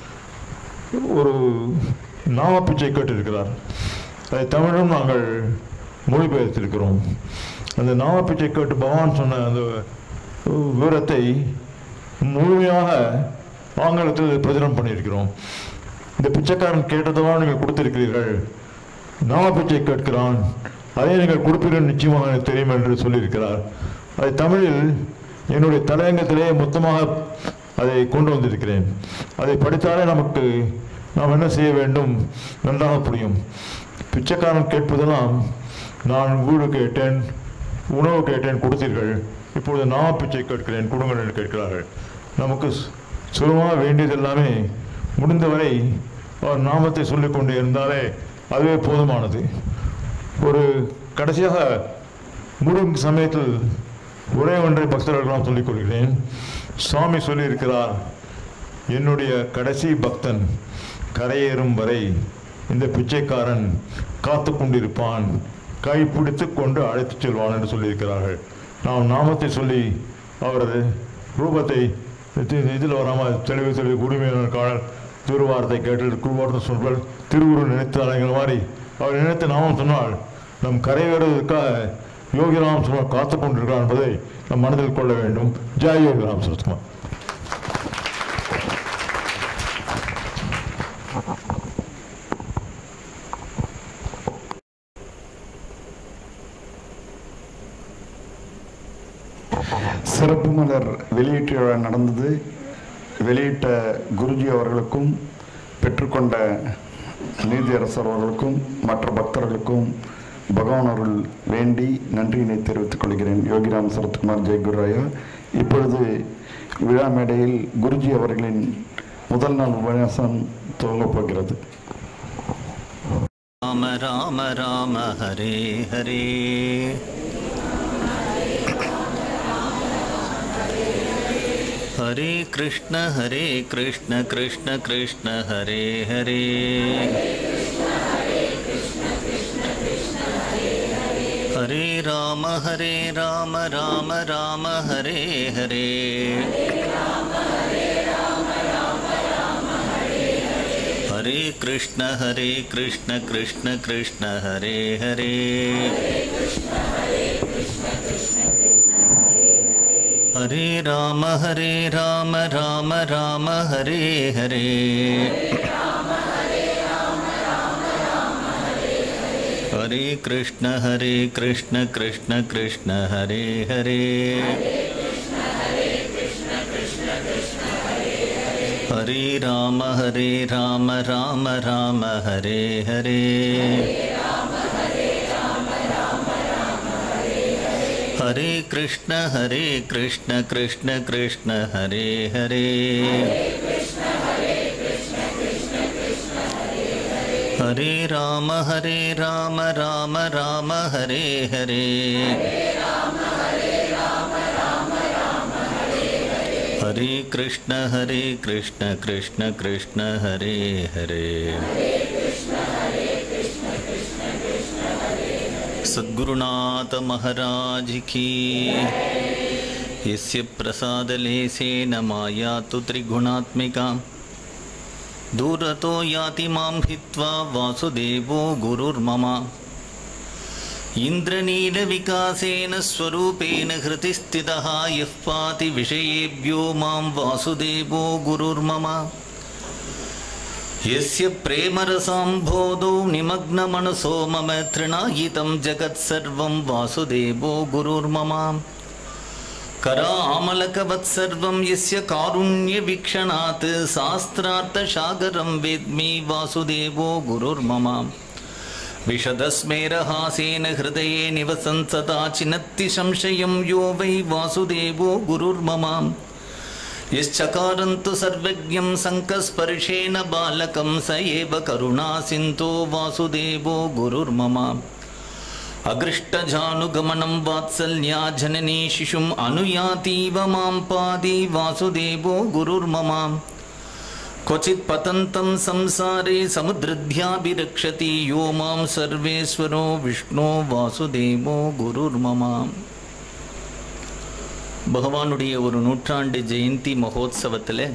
ஒரு நாமப்பிச்சை கேட்டிருக்கிறார் அதை தமிழும் நாங்கள் மொழிபெயர்த்திருக்கிறோம் அந்த நாமப்பிச்சை கேட்டு பகவான் சொன்ன அந்த விவரத்தை முழுமையாக ஆங்கிலத்தில் பிரచుரம் பண்ணியிருக்கிறோம் இந்த பிச்சைக்காரன் கேட்டதெல்லாம் நீங்கள் கொடுத்திருக்கிறீர்கள் நாம பிச்சை கேட்கிறான் அதை நீங்கள் கொடுப்பீர்கள் நிச்சயமாக எனக்கு தெரியும் என்று சொல்லியிருக்கிறார் அதை தமிழில் என்னுடைய தலையங்கத்திலே மொத்தமாக அதை கொண்டு வந்திருக்கிறேன் அதை படித்தாலே நமக்கு நாம் என்ன செய்ய வேண்டும் நன்றாக புரியும் பிச்சைக்காரன் கேட்பதெல்லாம் நான் வீடு கேட்டேன் உணவு கேட்டேன் கொடுத்தீர்கள் இப்பொழுது நாம பிச்சை கேட்கிறேன் கொடுங்கள் என்று கேட்கிறார்கள் நமக்கு சு- சுலபமாக வேண்டியது எல்லாமே முடிந்தவரை அவர் நாமத்தை சொல்லிக் கொண்டு இருந்தாலே அதுவே போதுமானது ஒரு கடைசியாக முடியும் சமயத்தில் ஒரே ஒன்றை பக்தர்களுக்கெல்லாம் சொல்லிக் கொள்கிறேன் சுவாமி சொல்லியிருக்கிறார் என்னுடைய கடைசி பக்தன் கரையேறும் வரை இந்த பிச்சைக்காரன் காத்து கொண்டிருப்பான் கை பிடித்து கொண்டு அழைத்துச் செல்வான் என்று சொல்லியிருக்கிறார்கள் நாம் நாமத்தை சொல்லி அவரது ரூபத்தை இதி- இதில் வராமல் தெளிவு தெளிவு குடிமையான காணல் திருவாரத்தை கேட்டு குருவார்த்தை சொல்வார் திருவுரு நினைத்தாருங்கிற மாதிரி அவர் நினைத்து நாமம் சொன்னால் நம் கரையேறுவதற்காக யோகிராம் சுமார் காத்து கொண்டிருக்கிறார் என்பதை நம் மனதில் கொள்ள வேண்டும் ஜெய் யோகிராம் சுரத்குமார் சிறப்பு மலர் வெளியீட்டு விழா நடந்தது வெளியிட்ட குருஜி அவர்களுக்கும் பெற்றுக்கொண்ட நீதியரசர் அவர்களுக்கும் மற்ற பக்தர்களுக்கும் பகவான் அவர்கள் வேண்டி நன்றியினை தெரிவித்துக் கொள்கிறேன் யோகிராம் சரத்குமார் ஜெயகுராயா இப்பொழுது விழா மேடையில் குருஜி அவர்களின் முதல் நாள் உபன்யாசம் துவங்கப் போகிறது ராம ராம ராம ஹரே ஹரே ஹரே கிருஷ்ண ஹரே கிருஷ்ண கிருஷ்ண கிருஷ்ண ஹரே ஹரே ஹரே ராம ஹரே ராம ராம ராம ஹரே ஹரே ஹரே கிருஷ்ண ஹரே கிருஷ்ண கிருஷ்ண கிருஷ்ண ஹரே ஹரே ஹரே ராம ஹரே ராம ராம ராம ஹரே ஹரே ஹரே கிருஷ்ண ஹரே கிருஷ்ண கிருஷ்ண கிருஷ்ண ஹரே ஹரே ஹரே ராம ஹரே ராம ராம ராம ஹரே ஹரே ஹரே கிருஷ்ண ஹரே கிருஷ்ண கிருஷ்ண கிருஷ்ண ஹரே ஹரே ஹரே ராம ஹரே ராம ராம ராம ஹரே ஹரே ஹரே கிருஷ்ண ஹரே கிருஷ்ண கிருஷ்ண கிருஷ்ண ஹரே ஹரே सद्गुरुनाथ महाराज की यस्य प्रसादलेशेन माया तु त्रिगुणात्मिका दूरतो याति मां हित्वा वासुदेवो गुरुर्मम इन्द्रनीलविकासेन स्वरूपेण हृतिस्थितः यः पाति विषयेभ्यो मां वासुदेवो गुरुर्मम यस्य प्रेमरसाम्भोधौ निमग्नमनसो मम तृणायितं जगत्सर्वं वासुदेवो गुरुर्मम करामलकवत्सर्वं यस्य विशदस्मेरहासेन हृदये निवसन् सदा चिनत्ति संशयं यो वै वासुदेवो गुरुर्ममाम् यश्चकारन्तु सर्वज्ञं शङ्कस्पर्शेन बालकं स एव करुणासिन्तो वासुदेवो गुरुर्ममाम् अगृष्टजानुगमनं वात्सल्या जननी शिशुम् अनुयातीव मां पादी वासुदेवो गुरुर्ममाम् क्वचित् पतन्तं संसारे समुद्रध्याभिरक्षति यो मां सर्वेश्वरो विष्णो வாசுதேவோ குருர்மமாம் பகவானுடைய ஒரு நூற்றாண்டு ஜெயந்தி மகோத்சவத்தில்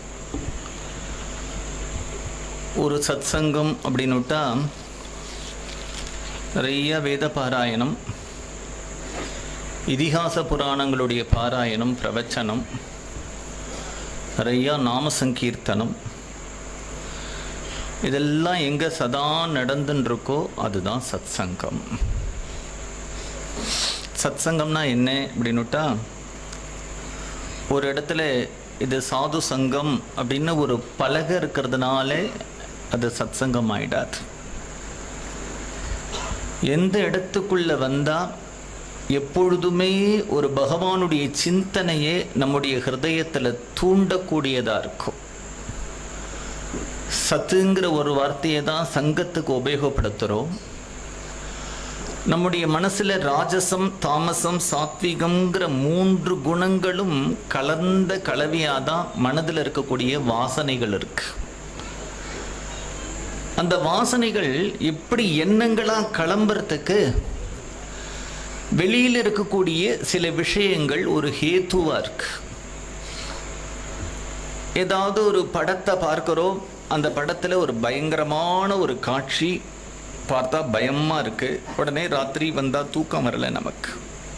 ஒரு சத்சங்கம் அப்படின்னுட்டா நிறைய வேத பாராயணம் இதிகாச புராணங்களுடைய பாராயணம் பிரவச்சனம் நிறையா நாம சங்கீர்த்தனம் இதெல்லாம் எங்கே சதா நடந்துன்னு இருக்கோ அதுதான் சத்சங்கம் சத்சங்கம்னா என்ன அப்படின்னுட்டா ஒரு இடத்துல இது சாது சங்கம் அப்படின்னு ஒரு பலகை இருக்கிறதுனால அது சத்சங்கம் ஆயிடாது எந்த இடத்துக்குள்ள வந்தா எப்பொழுதுமே ஒரு பகவானுடைய சிந்தனையே நம்முடைய ஹிருதயத்தில் தூண்டக்கூடியதாக இருக்கும் சத்துங்கிற ஒரு வார்த்தையை தான் சங்கத்துக்கு உபயோகப்படுத்துகிறோம் நம்முடைய மனசில் ராஜசம் தாமசம் சாத்விகம்ங்கிற மூன்று குணங்களும் கலந்த கலவையாக தான் மனதில் இருக்கக்கூடிய வாசனைகள் இருக்கு அந்த வாசனைகள் எப்படி எண்ணங்களாக கிளம்புறதுக்கு வெளியில் இருக்கக்கூடிய சில விஷயங்கள் ஒரு ஹேத்துவா இருக்கு ஏதாவது ஒரு படத்தை பார்க்கிறோம் அந்த படத்துல ஒரு பயங்கரமான ஒரு காட்சி பார்த்தா பயமா இருக்கு உடனே ராத்திரி வந்தா தூக்கம் வரல நமக்கு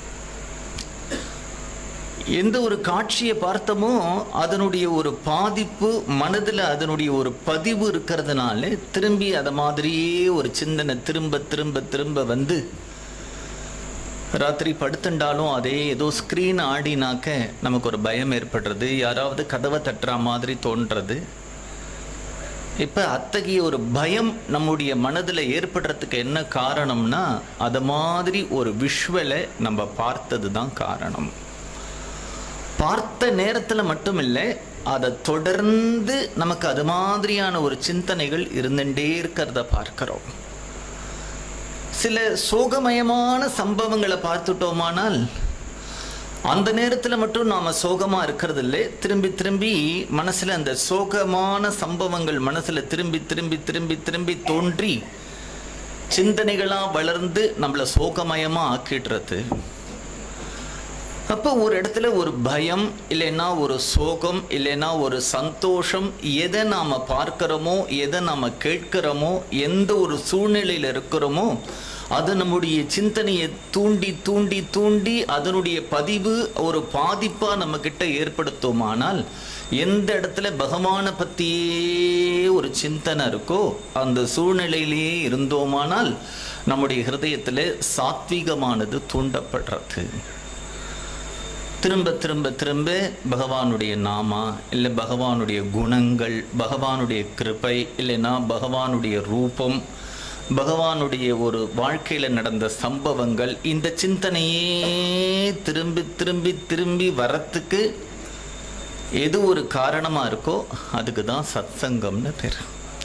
எந்த ஒரு காட்சியை பார்த்தோமோ அதனுடைய ஒரு பாதிப்பு மனதில் அதனுடைய ஒரு பதிவு இருக்கிறதுனால திரும்பி அதை மாதிரியே ஒரு சிந்தனை திரும்ப திரும்ப திரும்ப வந்து ராத்திரி படுத்துண்டாலும் அதே ஏதோ ஸ்க்ரீன் ஆடினாக்க நமக்கு ஒரு பயம் ஏற்படுறது யாராவது கதவை தட்டுற மாதிரி தோன்றது இப்போ அத்தகைய ஒரு பயம் நம்முடைய மனதில் ஏற்படுறதுக்கு என்ன காரணம்னா அது மாதிரி ஒரு விஷுவலை நம்ம பார்த்தது தான் காரணம் பார்த்த நேரத்தில் மட்டும் இல்லை அதை தொடர்ந்து நமக்கு அது மாதிரியான ஒரு சிந்தனைகள் இருந்துட்டே இருக்கிறத பார்க்கிறோம் சில சோகமயமான சம்பவங்களை பார்த்துட்டோமானால் அந்த நேரத்தில் மட்டும் நாம் சோகமாக இருக்கிறது இல்லை திரும்பி திரும்பி மனசில் அந்த சோகமான சம்பவங்கள் மனசில் திரும்பி திரும்பி திரும்பி திரும்பி தோன்றி சிந்தனைகளாக வளர்ந்து நம்மளை சோகமயமாக ஆக்கிடுறது அப்போ ஒரு இடத்துல ஒரு பயம் இல்லைன்னா ஒரு சோகம் இல்லைன்னா ஒரு சந்தோஷம் எதை நாம் பார்க்கிறோமோ எதை நாம் கேட்கிறோமோ எந்த ஒரு சூழ்நிலையில் இருக்கிறோமோ அது நம்முடைய சிந்தனையை தூண்டி தூண்டி தூண்டி அதனுடைய பதிவு ஒரு பாதிப்பாக நம்மக்கிட்ட ஏற்படுத்துமானால் எந்த இடத்துல பகவானை பற்றியே ஒரு சிந்தனை இருக்கோ அந்த சூழ்நிலையிலேயே இருந்தோமானால் நம்முடைய ஹிருதயத்தில் சாத்வீகமானது தூண்டப்படுறது திரும்ப திரும்ப திரும்ப பகவானுடைய நாமா இல்லை பகவானுடைய குணங்கள் பகவானுடைய கிருபை இல்லைன்னா பகவானுடைய ரூபம் பகவானுடைய ஒரு வாழ்க்கையில் நடந்த சம்பவங்கள் இந்த சிந்தனையே திரும்பி திரும்பி திரும்பி வரத்துக்கு எது ஒரு காரணமாக இருக்கோ அதுக்கு தான் சத்சங்கம்னு பேர்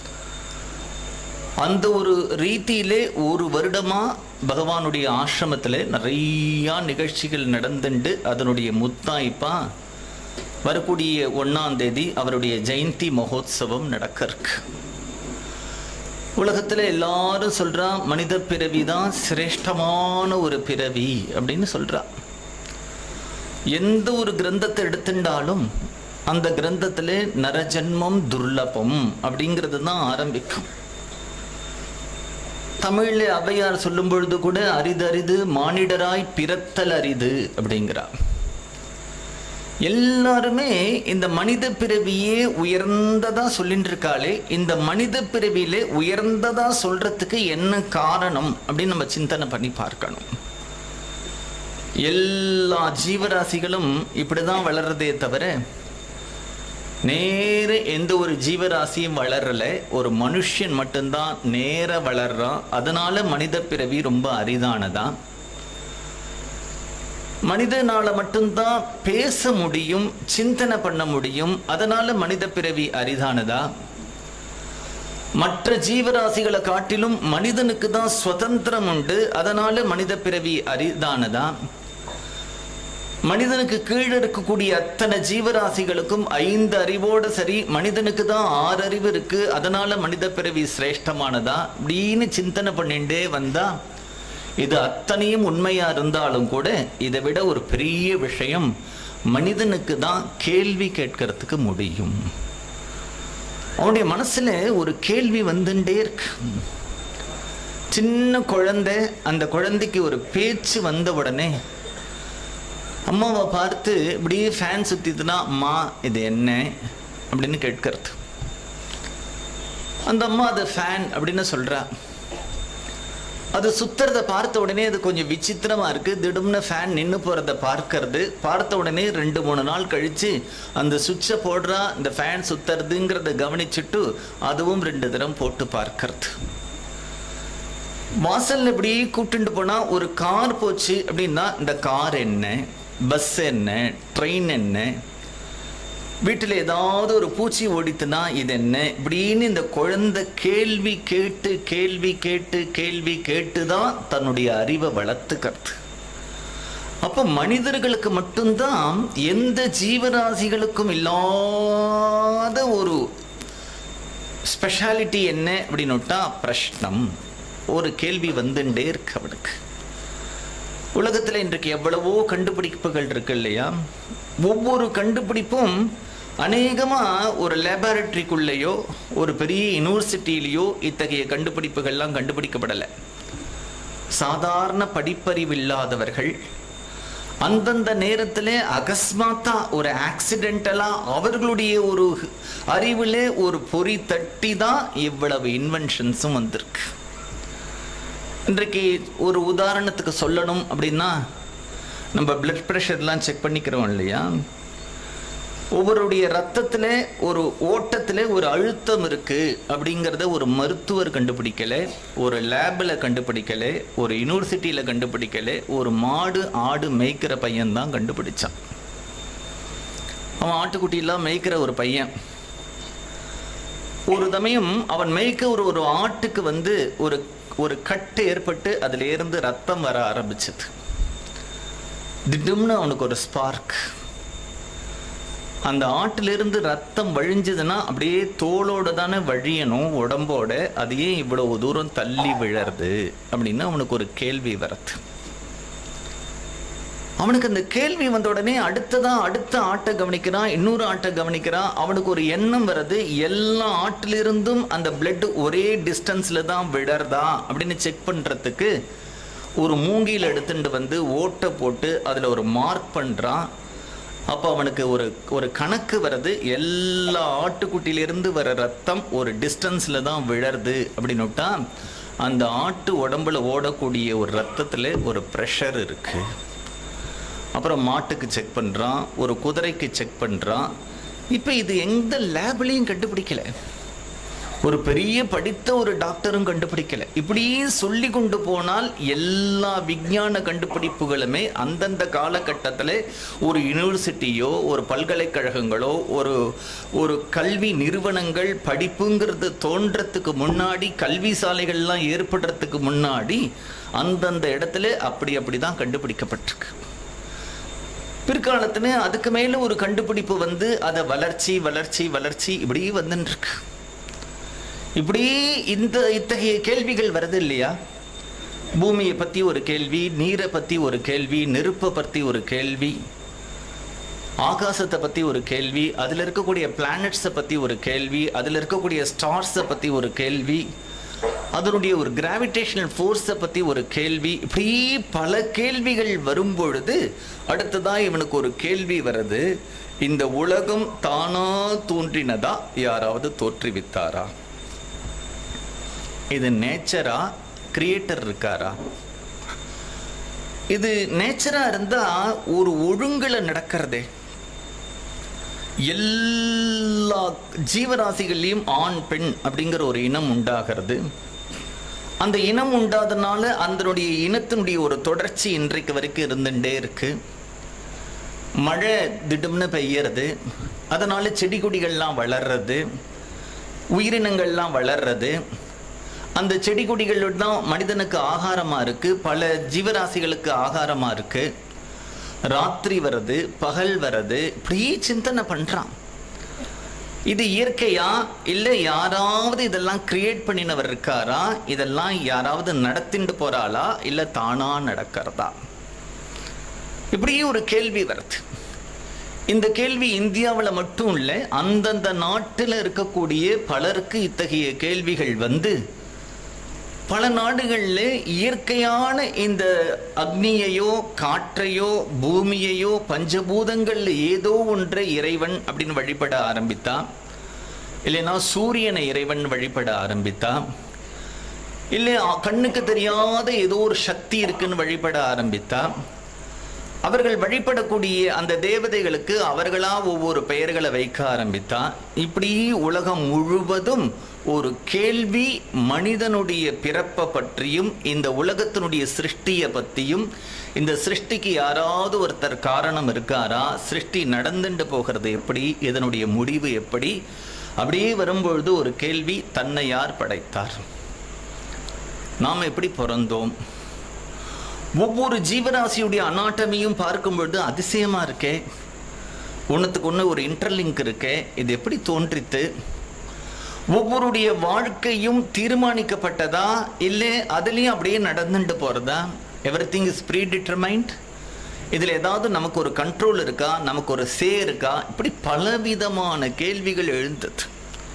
அந்த ஒரு ரீதியிலே ஒரு வருடமாக பகவானுடைய ஆசிரமத்தில் நிறையா நிகழ்ச்சிகள் நடந்துண்டு அதனுடைய முத்தாய்ப்பா வரக்கூடிய ஒன்றாம் தேதி அவருடைய ஜெயந்தி மகோத்சவம் நடக்க இருக்கு உலகத்தில் எல்லாரும் சொல்றா மனித பிறவி தான் சிரேஷ்டமான ஒரு பிறவி அப்படின்னு சொல்றா எந்த ஒரு கிரந்தத்தை எடுத்துட்டாலும் அந்த கிரந்தத்தில் நரஜன்மம் துர்லபம் அப்படிங்கிறது தான் ஆரம்பிக்கும் தமிழில் ஔவையார் சொல்லும் பொழுது கூட அரிதரிது மானிடராய் பிறத்தல் அரிது அப்படிங்கிறா எல்லாருமே இந்த மனித பிறவியே உயர்ந்ததா சொல்லிட்டு இருக்காளே இந்த மனித பிறவியிலே உயர்ந்ததா சொல்றதுக்கு என்ன காரணம் அப்படின்னு நம்ம சிந்தனை பண்ணி பார்க்கணும் எல்லா ஜீவராசிகளும் இப்படிதான் வளர்றதே தவிர நேர எந்த ஒரு ஜீவராசியும் வளரல ஒரு மனுஷன் மட்டும்தான் நேர வளர்றான் அதனால மனித பிறவி ரொம்ப அரிதானதா மனிதனால மட்டும்தான் பேச முடியும் சிந்தனை பண்ண முடியும் அதனால மனித பிறவி அரிதானதா மற்ற ஜீவராசிகளை காட்டிலும் மனிதனுக்கு தான் சுதந்திரம் உண்டு அதனால மனித பிறவி அரிதானதா மனிதனுக்கு கீழே இருக்கக்கூடிய அத்தனை ஜீவராசிகளுக்கும் ஐந்து அறிவோட சரி மனிதனுக்கு தான் ஆறு அறிவு இருக்கு அதனால மனித பிறவி சிரேஷ்டமானதா அப்படின்னு சிந்தனை பண்ணிட்டே வந்தா இது அத்தனையும் உண்மையா இருந்தாலும் கூட இதை விட ஒரு பெரிய விஷயம் மனிதனுக்கு தான் கேள்வி கேட்கறதுக்கு முடியும் அவனுடைய மனசுல ஒரு கேள்வி வந்துட்டே இருக்கு சின்ன குழந்தை அந்த குழந்தைக்கு ஒரு பேச்சு வந்த உடனே அம்மாவை பார்த்து இப்படியே ஃபேன் சுத்திதுன்னா அம்மா இது என்ன அப்படின்னு கேட்கறது அந்த அம்மா அது ஃபேன் அப்படின்னு சொல்றா அது சுத்துறத பார்த்த உடனே அது கொஞ்சம் விசித்திரமா இருக்கு திடும்னு ஃபேன் நின்று போறத பார்க்கறது பார்த்த உடனே ரெண்டு மூணு நாள் கழிச்சு அந்த சுவிட்சை போடுறா இந்த ஃபேன் சுத்துறதுங்கிறத கவனிச்சுட்டு அதுவும் ரெண்டு தரம் போட்டு பார்க்கறது வாசல்ல இப்படி கூப்பிட்டு போனா ஒரு கார் போச்சு அப்படின்னா இந்த கார் என்ன பஸ் என்ன ட்ரெயின் என்ன வீட்டில் ஏதாவது ஒரு பூச்சி ஓடித்துனா இது என்ன இப்படின்னு இந்த குழந்தை கேள்வி கேட்டு கேள்வி கேட்டு கேள்வி கேட்டு தான் தன்னுடைய அறிவை வளர்த்துக்கிறது அப்போ மனிதர்களுக்கு மட்டும்தான் எந்த ஜீவராசிகளுக்கும் இல்லாத ஒரு ஸ்பெஷாலிட்டி என்ன அப்படின்னுட்டா பிரஷ்னம் ஒரு கேள்வி வந்துட்டே இருக்கு அவனுக்கு உலகத்தில் இன்றைக்கு எவ்வளவோ கண்டுபிடிப்புகள் இருக்கு இல்லையா ஒவ்வொரு கண்டுபிடிப்பும் அநேகமா ஒரு லேபார்டரிக்குள்ளேயோ ஒரு பெரிய யூனிவர்சிட்டியிலேயோ இத்தகைய கண்டுபிடிப்புகள்லாம் கண்டுபிடிக்கப்படலை சாதாரண படிப்பறிவில்லாதவர்கள் அந்தந்த நேரத்தில் அகஸ்மாத்தா ஒரு ஆக்சிடென்டலா அவர்களுடைய ஒரு அறிவில் ஒரு பொறி தட்டி தான் இவ்வளவு இன்வென்ஷன்ஸும் வந்திருக்கு இன்றைக்கு ஒரு உதாரணத்துக்கு சொல்லணும் அப்படின்னா நம்ம பிளட் ப்ரெஷர்லாம் செக் பண்ணிக்கிறோம் இல்லையா ஒவ்வொருடைய ரத்தத்தில் ஒரு ஓட்டத்தில் ஒரு அழுத்தம் இருக்கு அப்படிங்கிறத ஒரு மருத்துவர் கண்டுபிடிக்கல ஒரு லேபில் கண்டுபிடிக்கல ஒரு யூனிவர்சிட்டியில் கண்டுபிடிக்கல ஒரு மாடு ஆடு மேய்க்கிற பையன் தான் கண்டுபிடிச்சான் அவன் ஆட்டுக்குட்டியெல்லாம் மேய்க்கிற ஒரு பையன் ஒரு சமயம் அவன் மேய்க்க ஒரு ஒரு ஆட்டுக்கு வந்து ஒரு ஒரு கட்டு ஏற்பட்டு அதுல இருந்து ரத்தம் வர ஆரம்பிச்சது திடீர்னு அவனுக்கு ஒரு ஸ்பார்க் அந்த ஆட்டிலிருந்து ரத்தம் வழிஞ்சதுன்னா அப்படியே தோலோட தானே வழியணும் உடம்போட அது ஏன் இவ்வளவு தூரம் தள்ளி விழறது அப்படின்னு அவனுக்கு ஒரு கேள்வி வரது அவனுக்கு அந்த கேள்வி வந்த உடனே அடுத்ததான் அடுத்த ஆட்டை கவனிக்கிறான் இன்னொரு ஆட்டை கவனிக்கிறான் அவனுக்கு ஒரு எண்ணம் வருது எல்லா ஆட்டிலிருந்தும் அந்த பிளட் ஒரே டிஸ்டன்ஸ்ல தான் விழறதா அப்படின்னு செக் பண்றதுக்கு ஒரு மூங்கில் எடுத்துட்டு வந்து ஓட்டை போட்டு அதுல ஒரு மார்க் பண்றான் அப்போ அவனுக்கு ஒரு ஒரு கணக்கு வருது எல்லா ஆட்டுக்குட்டியிலிருந்து வர ரத்தம் ஒரு டிஸ்டன்ஸ்ல தான் விழருது அப்படின்னுட்டா அந்த ஆட்டு உடம்புல ஓடக்கூடிய ஒரு ரத்தத்துல ஒரு ப்ரெஷர் இருக்கு அப்புறம் மாட்டுக்கு செக் பண்ணுறான் ஒரு குதிரைக்கு செக் பண்ணுறான் இப்போ இது எந்த லேப்லையும் கண்டுபிடிக்கல ஒரு பெரிய படித்த ஒரு டாக்டரும் கண்டுபிடிக்கல இப்படியே சொல்லி கொண்டு போனால் எல்லா விஞ்ஞான கண்டுபிடிப்புகளுமே அந்தந்த காலகட்டத்தில் ஒரு யூனிவர்சிட்டியோ ஒரு பல்கலைக்கழகங்களோ ஒரு ஒரு கல்வி நிறுவனங்கள் படிப்புங்கிறது தோன்றத்துக்கு முன்னாடி கல்வி சாலைகள்லாம் ஏற்படுறதுக்கு முன்னாடி அந்தந்த இடத்துல அப்படி அப்படி தான் கண்டுபிடிக்கப்பட்டிருக்கு பிற்காலத்துல அதுக்கு மேல ஒரு கண்டுபிடிப்பு வந்து அதை வளர்ச்சி வளர்ச்சி வளர்ச்சி இப்படி வந்துன்னு இருக்கு இப்படி இந்த இத்தகைய கேள்விகள் வருது இல்லையா பூமியை பத்தி ஒரு கேள்வி நீரை பத்தி ஒரு கேள்வி நெருப்பை பத்தி ஒரு கேள்வி ஆகாசத்தை பத்தி ஒரு கேள்வி அதுல இருக்கக்கூடிய பிளானட்ஸை பத்தி ஒரு கேள்வி அதுல இருக்கக்கூடிய ஸ்டார்ஸை பத்தி ஒரு கேள்வி அதனுடைய ஒரு கிராவிடேஷனல் ஃபோர்ஸை பற்றி ஒரு கேள்வி இப்படி பல கேள்விகள் வரும் பொழுது அடுத்ததான் இவனுக்கு ஒரு கேள்வி வருது இந்த உலகம் தானா தோன்றினதா யாராவது தோற்றுவித்தாரா இது நேச்சரா கிரியேட்டர் இருக்காரா இது நேச்சரா இருந்தா ஒரு ஒழுங்குல நடக்கிறதே எல்லா ஜீவராசிகள்லையும் ஆண் பெண் அப்படிங்கிற ஒரு இனம் உண்டாகிறது அந்த இனம் உண்டாதனால அதனுடைய இனத்தினுடைய ஒரு தொடர்ச்சி இன்றைக்கு வரைக்கும் இருந்துட்டே இருக்கு மழை திடும்னு பெய்யறது அதனால செடி கொடிகள்லாம் வளர்றது உயிரினங்கள்லாம் வளர்றது அந்த செடி கொடிகள் தான் மனிதனுக்கு ஆகாரமா இருக்கு பல ஜீவராசிகளுக்கு ஆகாரமா இருக்கு ராத்திரி வருது பகல் வருது இப்படி சிந்தனை பண்றான் இது இயற்கையா இல்ல யாராவது இதெல்லாம் கிரியேட் பண்ணினவர் இருக்காரா இதெல்லாம் யாராவது நடத்திட்டு போறாளா இல்ல தானா நடக்கிறதா இப்படி ஒரு கேள்வி வருது இந்த கேள்வி இந்தியாவில் மட்டும் இல்லை அந்தந்த நாட்டில் இருக்கக்கூடிய பலருக்கு இத்தகைய கேள்விகள் வந்து பல நாடுகளில் இயற்கையான இந்த அக்னியையோ காற்றையோ பூமியையோ பஞ்சபூதங்கள்ல ஏதோ ஒன்றை இறைவன் அப்படின்னு வழிபட ஆரம்பித்தா இல்லைன்னா சூரியனை இறைவன் வழிபட ஆரம்பித்தா இல்லை அ- கண்ணுக்கு தெரியாத ஏதோ ஒரு சக்தி இருக்குன்னு வழிபட ஆரம்பித்தா அவர்கள் வழிபடக்கூடிய அந்த தேவதைகளுக்கு அவர்களா ஒவ்வொரு பெயர்களை வைக்க ஆரம்பித்தா இப்படி உலகம் முழுவதும் ஒரு கேள்வி மனிதனுடைய பிறப்பை பற்றியும் இந்த உலகத்தினுடைய சிருஷ்டியை பற்றியும் இந்த சிருஷ்டிக்கு யாராவது ஒருத்தர் காரணம் இருக்காரா சிருஷ்டி நடந்துட்டு போகிறது எப்படி இதனுடைய முடிவு எப்படி அப்படியே வரும்பொழுது ஒரு கேள்வி தன்னை யார் படைத்தார் நாம் எப்படி பிறந்தோம் ஒவ்வொரு ஜீவராசியுடைய அனாட்டமியும் பார்க்கும் பொழுது அதிசயமா இருக்கே ஒன்றுத்துக்கு ஒன்று ஒரு இன்டர்லிங்க் இருக்கே இது எப்படி தோன்றித்து ஒவ்வொருடைய வாழ்க்கையும் தீர்மானிக்கப்பட்டதா இல்லை அதுலேயும் அப்படியே நடந்துட்டு போகிறதா everything is predetermined இதில் ஏதாவது நமக்கு ஒரு கண்ட்ரோல் இருக்கா நமக்கு ஒரு சே இருக்கா இப்படி பலவிதமான கேள்விகள் எழுந்தது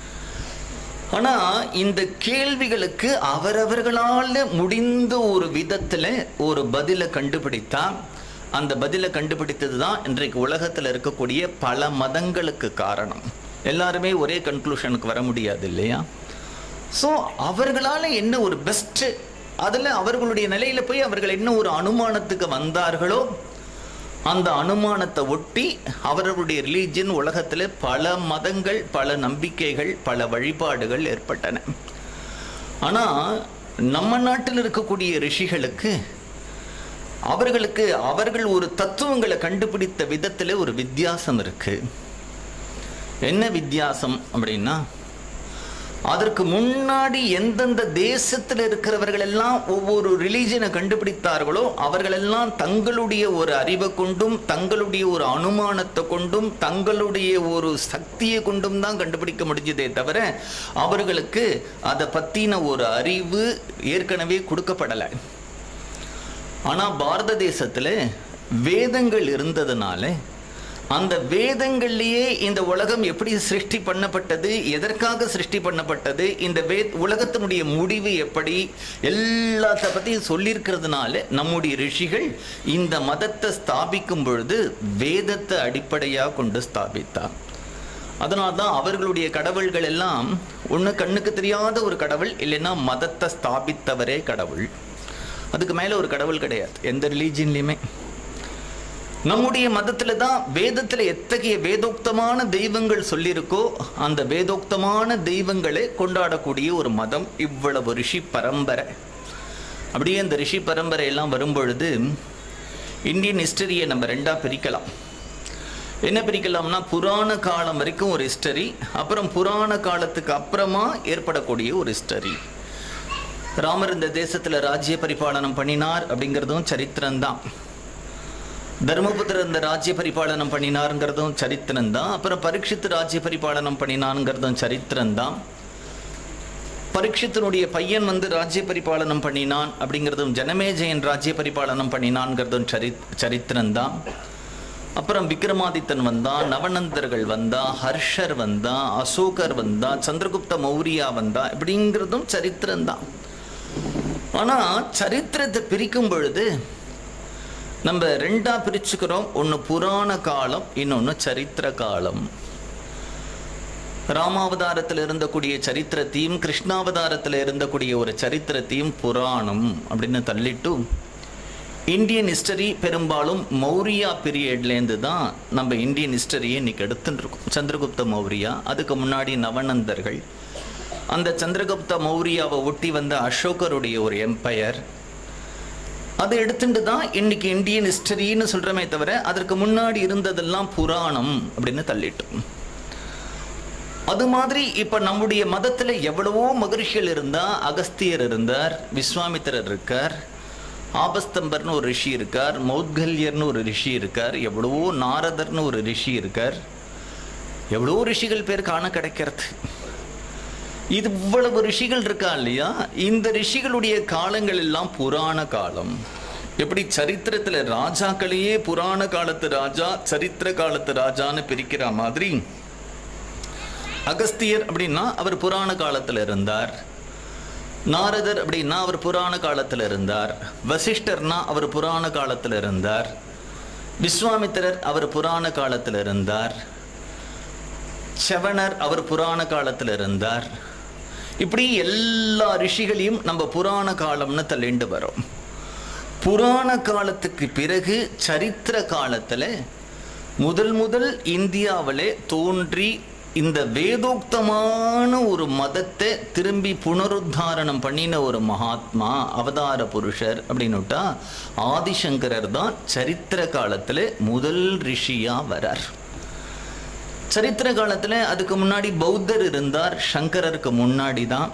ஆனா இந்த கேள்விகளுக்கு அவரவர்களால முடிந்த ஒரு விதத்துல ஒரு பதிலை கண்டுபிடித்தா அந்த பதிலை கண்டுபிடித்தது தான் இன்றைக்கு உலகத்தில் இருக்கக்கூடிய பல மதங்களுக்கு காரணம் எல்லாருமே ஒரே கன்க்ளூஷனுக்கு வர முடியாது இல்லையா ஸோ அவர்களால் என்ன ஒரு பெஸ்ட்டு அதில் அவர்களுடைய நிலையில் போய் அவர்கள் என்ன ஒரு அனுமானத்துக்கு வந்தார்களோ அந்த அனுமானத்தை ஒட்டி அவர்களுடைய ரிலீஜன் உலகத்தில் பல மதங்கள் பல நம்பிக்கைகள் பல வழிபாடுகள் ஏற்பட்டன ஆனால் நம்ம நாட்டில் இருக்கக்கூடிய ரிஷிகளுக்கு அவர்களுக்கு அவர்கள் ஒரு தத்துவங்களை கண்டுபிடித்த விதத்தில் ஒரு வித்தியாசம் இருக்கு என்ன வித்தியாசம் அப்படின்னா அதற்கு முன்னாடி எந்தெந்த தேசத்தில் இருக்கிறவர்கள் எல்லாம் ஒவ்வொரு ரிலீஜனை கண்டுபிடித்தார்களோ அவர்களெல்லாம் தங்களுடைய ஒரு அறிவை கொண்டும் தங்களுடைய ஒரு அனுமானத்தை கொண்டும் தங்களுடைய ஒரு சக்தியை கொண்டும் தான் கண்டுபிடிக்க முடிஞ்சதே தவிர அவர்களுக்கு அதை பற்றின ஒரு அறிவு ஏற்கனவே கொடுக்கப்படலை ஆனால் பாரத தேசத்தில் வேதங்கள் இருந்ததுனால அந்த வேதங்கள்லேயே இந்த உலகம் எப்படி சிருஷ்டி பண்ணப்பட்டது எதற்காக சிருஷ்டி பண்ணப்பட்டது இந்த வே உலகத்தினுடைய முடிவு எப்படி எல்லாத்த பற்றியும் சொல்லியிருக்கிறதுனால நம்முடைய ரிஷிகள் இந்த மதத்தை ஸ்தாபிக்கும் பொழுது வேதத்தை அடிப்படையாக கொண்டு ஸ்தாபித்தார் அதனால தான் அவர்களுடைய கடவுள்கள் எல்லாம் ஒன்று கண்ணுக்கு தெரியாத ஒரு கடவுள் இல்லைன்னா மதத்தை ஸ்தாபித்தவரே கடவுள் அதுக்கு மேலே ஒரு கடவுள் கிடையாது எந்த ரிலீஜன்லையுமே நம்முடைய மதத்தில் தான் வேதத்தில் எத்தகைய வேதோக்தமான தெய்வங்கள் சொல்லியிருக்கோ அந்த வேதோக்தமான தெய்வங்களை கொண்டாடக்கூடிய ஒரு மதம் இவ்வளவு ரிஷி பரம்பரை அப்படியே அந்த ரிஷி பரம்பரை எல்லாம் வரும்பொழுது இந்தியன் ஹிஸ்டரியை நம்ம ரெண்டாக பிரிக்கலாம் என்ன பிரிக்கலாம்னா புராண காலம் வரைக்கும் ஒரு ஹிஸ்டரி அப்புறம் புராண காலத்துக்கு அப்புறமா ஏற்படக்கூடிய ஒரு ஹிஸ்டரி ராமர் இந்த தேசத்தில் ராஜ்ய பரிபாலனம் பண்ணினார் அப்படிங்கிறதும் சரித்திரம்தான் தர்மபுத்திரர் இந்த ராஜ்ய பரிபாலனம் பண்ணினாருங்கிறதும் சரித்திரம்தான் அப்புறம் பரீட்சித்து ராஜ்ய பரிபாலனம் பண்ணினான்ங்கிறதும் சரித்திரம்தான் பரீட்சித்தினுடைய பையன் வந்து ராஜ்ய பரிபாலனம் பண்ணினான் அப்படிங்கிறதும் ஜனமேஜயன் ராஜ்ய பரிபாலனம் பண்ணினான்ங்கிறதும் சரி சரித்திரம்தான் அப்புறம் விக்ரமாதித்தன் வந்தான் நவநந்தர்கள் வந்தா ஹர்ஷர் வந்தா அசோகர் வந்தா சந்திரகுப்த மௌரியா வந்தா இப்படிங்கிறதும் சரித்திரம்தான் ஆனா சரித்திரத்தை பிரிக்கும் பொழுது நம்ம ரெண்டா பிரிச்சுக்கிறோம் ஒன்று புராண காலம் இன்னொன்று சரித்திர காலம் ராமாவதாரத்தில் இருந்தக்கூடிய சரித்திரத்தையும் கிருஷ்ணாவதாரத்தில் இருந்தக்கூடிய ஒரு சரித்திரத்தையும் புராணம் அப்படின்னு தள்ளிட்டு இந்தியன் ஹிஸ்டரி பெரும்பாலும் மௌரியா பீரியட்லேருந்து தான் நம்ம இந்தியன் ஹிஸ்டரியை இன்னைக்கு எடுத்துட்டு இருக்கோம் சந்திரகுப்த மௌரியா அதுக்கு முன்னாடி நவநந்தர்கள் அந்த சந்திரகுப்த மௌரியாவை ஒட்டி வந்த அசோகருடைய ஒரு எம்பையர் அதை எடுத்துட்டு தான் இன்னைக்கு இந்தியன் ஹிஸ்டரின்னு சொல்றமே தவிர அதற்கு முன்னாடி இருந்ததெல்லாம் புராணம் அப்படின்னு தள்ளிட்டோம் அது மாதிரி இப்ப நம்முடைய மதத்துல எவ்வளவோ மகரிஷிகள் இருந்தா அகஸ்தியர் இருந்தார் விஸ்வாமித்திரர் இருக்கார் ஆபஸ்தம்பர்னு ஒரு ரிஷி இருக்கார் மௌத்கல்யர்னு ஒரு ரிஷி இருக்கார் எவ்வளவோ நாரதர்னு ஒரு ரிஷி இருக்கார் எவ்வளவோ ரிஷிகள் பேர் காண கிடைக்கிறது இது இவ்வளவு ரிஷிகள் இருக்கா இல்லையா இந்த ரிஷிகளுடைய காலங்கள் எல்லாம் புராண காலம் எப்படி சரித்திரத்துல ராஜாக்களையே புராண காலத்து ராஜா சரித்திர காலத்து ராஜான்னு பிரிக்கிற மாதிரி அகஸ்தியர் அப்படின்னா அவர் புராண காலத்துல இருந்தார் நாரதர் அப்படின்னா அவர் புராண காலத்துல இருந்தார் வசிஷ்டர்னா அவர் புராண காலத்துல இருந்தார் விஸ்வாமித்திரர் அவர் புராண காலத்துல இருந்தார் செவனர் அவர் புராண காலத்துல இருந்தார் இப்படி எல்லா ரிஷிகளையும் நம்ம புராண காலம்னு தள்ளிண்டு வரோம் புராண காலத்துக்கு பிறகு சரித்திர காலத்துல முதல் முதல் இந்தியாவிலே தோன்றி இந்த வேதோக்தமான ஒரு மதத்தை திரும்பி புனருத்தாரணம் பண்ணின ஒரு மகாத்மா அவதார புருஷர் அப்படின்னுட்டா ஆதிசங்கரர் தான் சரித்திர காலத்துல முதல் ரிஷியா வரார் சரித்திர காலத்துல அதுக்கு முன்னாடி பௌத்தர் இருந்தார் சங்கரருக்கு முன்னாடி தான்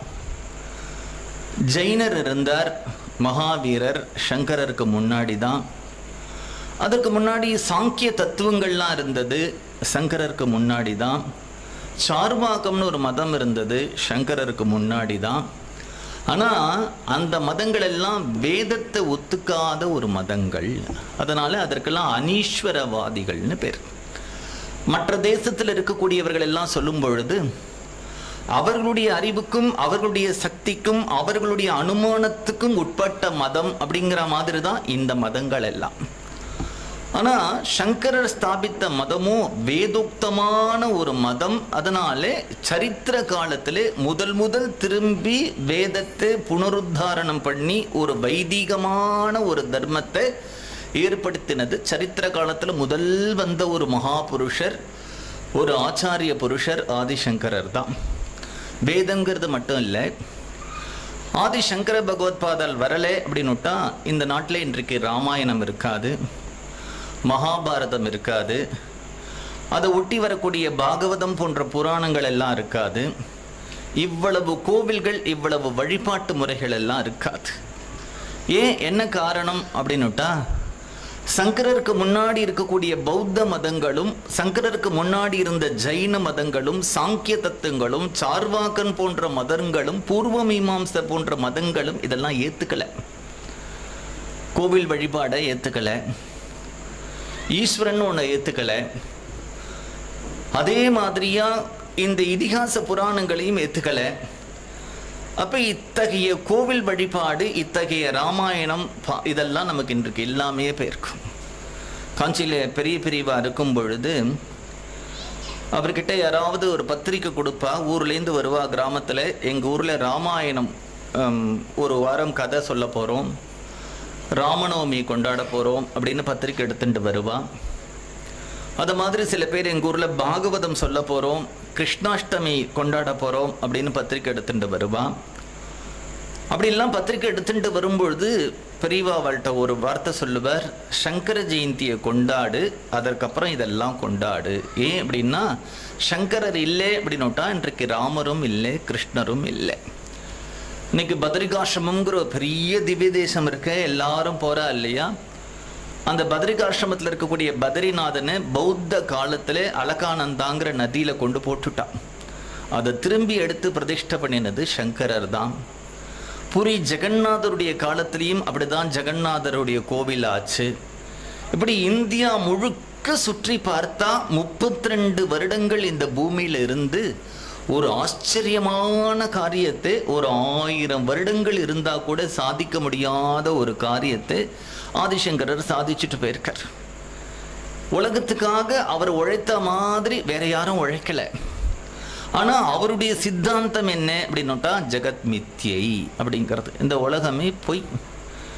ஜெயினர் இருந்தார் மகாவீரர் சங்கரருக்கு முன்னாடி தான் அதற்கு முன்னாடி சாங்கிய தத்துவங்கள்லாம் இருந்தது சங்கரருக்கு முன்னாடி தான் சார்வாக்கம்னு ஒரு மதம் இருந்தது சங்கரருக்கு முன்னாடி தான் ஆனால் அந்த மதங்கள் எல்லாம் வேதத்தை ஒத்துக்காத ஒரு மதங்கள் அதனால அதற்கெல்லாம் அனீஸ்வரவாதிகள்னு பேர் மற்ற தேசத்தில் இருக்கக்கூடியவர்கள் எல்லாம் சொல்லும் பொழுது அவர்களுடைய அறிவுக்கும் அவர்களுடைய சக்திக்கும் அவர்களுடைய அனுமானத்துக்கும் உட்பட்ட மதம் அப்படிங்கிற மாதிரி தான் இந்த மதங்கள் எல்லாம் ஆனா சங்கரர் ஸ்தாபித்த மதமும் வேதோக்தமான ஒரு மதம் அதனாலே சரித்திர காலத்திலே முதல் முதல் திரும்பி வேதத்தை புனருத்தாரணம் பண்ணி ஒரு வைதிகமான ஒரு தர்மத்தை ஏற்படுத்தினது சரித்திர காலத்துல முதல் வந்த ஒரு மகாபுருஷர் ஒரு ஆச்சாரிய புருஷர் ஆதிசங்கரர் தான் வேதங்கிறது மட்டும் இல்லை ஆதிசங்கர பகவத்பாதல் வரலே அப்படின்னுட்டா இந்த நாட்டில் இன்றைக்கு ராமாயணம் இருக்காது மகாபாரதம் இருக்காது அதை ஒட்டி வரக்கூடிய பாகவதம் போன்ற புராணங்கள் எல்லாம் இருக்காது இவ்வளவு கோவில்கள் இவ்வளவு வழிபாட்டு முறைகள் எல்லாம் இருக்காது ஏன் என்ன காரணம் அப்படின்னுட்டா சங்கரருக்கு முன்னாடி இருக்கக்கூடிய பௌத்த மதங்களும் சங்கரருக்கு முன்னாடி இருந்த ஜைன மதங்களும் சாங்கிய தத்துவங்களும் சார்வாக்கன் போன்ற மதங்களும் பூர்வ மீமாம்ச போன்ற மதங்களும் இதெல்லாம் ஏத்துக்கல கோவில் வழிபாடை ஏத்துக்கல ஈஸ்வரன் ஒன்று ஏத்துக்கல அதே மாதிரியா இந்த இதிகாச புராணங்களையும் ஏத்துக்கல அப்ப இத்தகைய கோவில் வழிபாடு இத்தகைய ராமாயணம் பா- இதெல்லாம் நமக்கு இன்றைக்கு எல்லாமே போயிருக்கும் காஞ்சியில பெரிய பிரிவா இருக்கும் பொழுது அவர்கிட்ட யாராவது ஒரு பத்திரிக்கை கொடுப்பா ஊர்லேருந்து வருவா கிராமத்துல எங்க ஊர்ல ராமாயணம் ஹம், ஒரு வாரம் கதை சொல்ல போறோம் ராமநவமி கொண்டாட போறோம் அப்படின்னு பத்திரிக்கை எடுத்துட்டு வருவா அது மாதிரி சில பேர் எங்க ஊர்ல பாகவதம் சொல்ல போறோம் கிருஷ்ணாஷ்டமி கொண்டாட போறோம் அப்படின்னு பத்திரிக்கை எடுத்துட்டு வருவா அப்படிலாம் பத்திரிக்கை எடுத்துட்டு வரும்பொழுது பெரியவா அவள்கிட்ட ஒரு வார்த்தை சொல்லுவார் சங்கர ஜெயந்தியை கொண்டாடு அதற்கப்புறம் இதெல்லாம் கொண்டாடு ஏன் அப்படின்னா சங்கரர் இல்லை அப்படின்னுட்டா இன்றைக்கு ராமரும் இல்லை கிருஷ்ணரும் இல்லை இன்னைக்கு பத்ரிகாசிரமம்ங்கிற ஒரு பெரிய திவ்ய தேசம் இருக்க எல்லாரும் போறா இல்லையா அந்த பத்ரிகாசிரமத்தில் இருக்கக்கூடிய பத்ரிநாதனை பௌத்த காலத்துல அலகானந்தாங்கிற நதியில கொண்டு போட்டுட்டான் அதை திரும்பி எடுத்து பிரதிஷ்டை பண்ணினது சங்கரர் தான் புரி ஜெகநாதருடைய காலத்திலையும் அப்படிதான் ஜெகநாதருடைய கோவில் ஆச்சு இப்படி இந்தியா முழுக்க சுற்றி பார்த்தா முப்பத்தி ரெண்டு வருடங்கள் இந்த பூமியில இருந்து ஒரு ஆச்சரியமான காரியத்தை ஒரு ஆயிரம் வருடங்கள் இருந்தா கூட சாதிக்க முடியாத ஒரு காரியத்தை ஆதிசங்கரர் சாதிச்சுட்டு போயிருக்கார் உலகத்துக்காக அவர் உழைத்த மாதிரி வேற யாரும் உழைக்கல ஆனா அவருடைய சித்தாந்தம் என்ன அப்படின்னுட்டா ஜெகத் மித்யை அப்படிங்கிறது இந்த உலகமே பொய்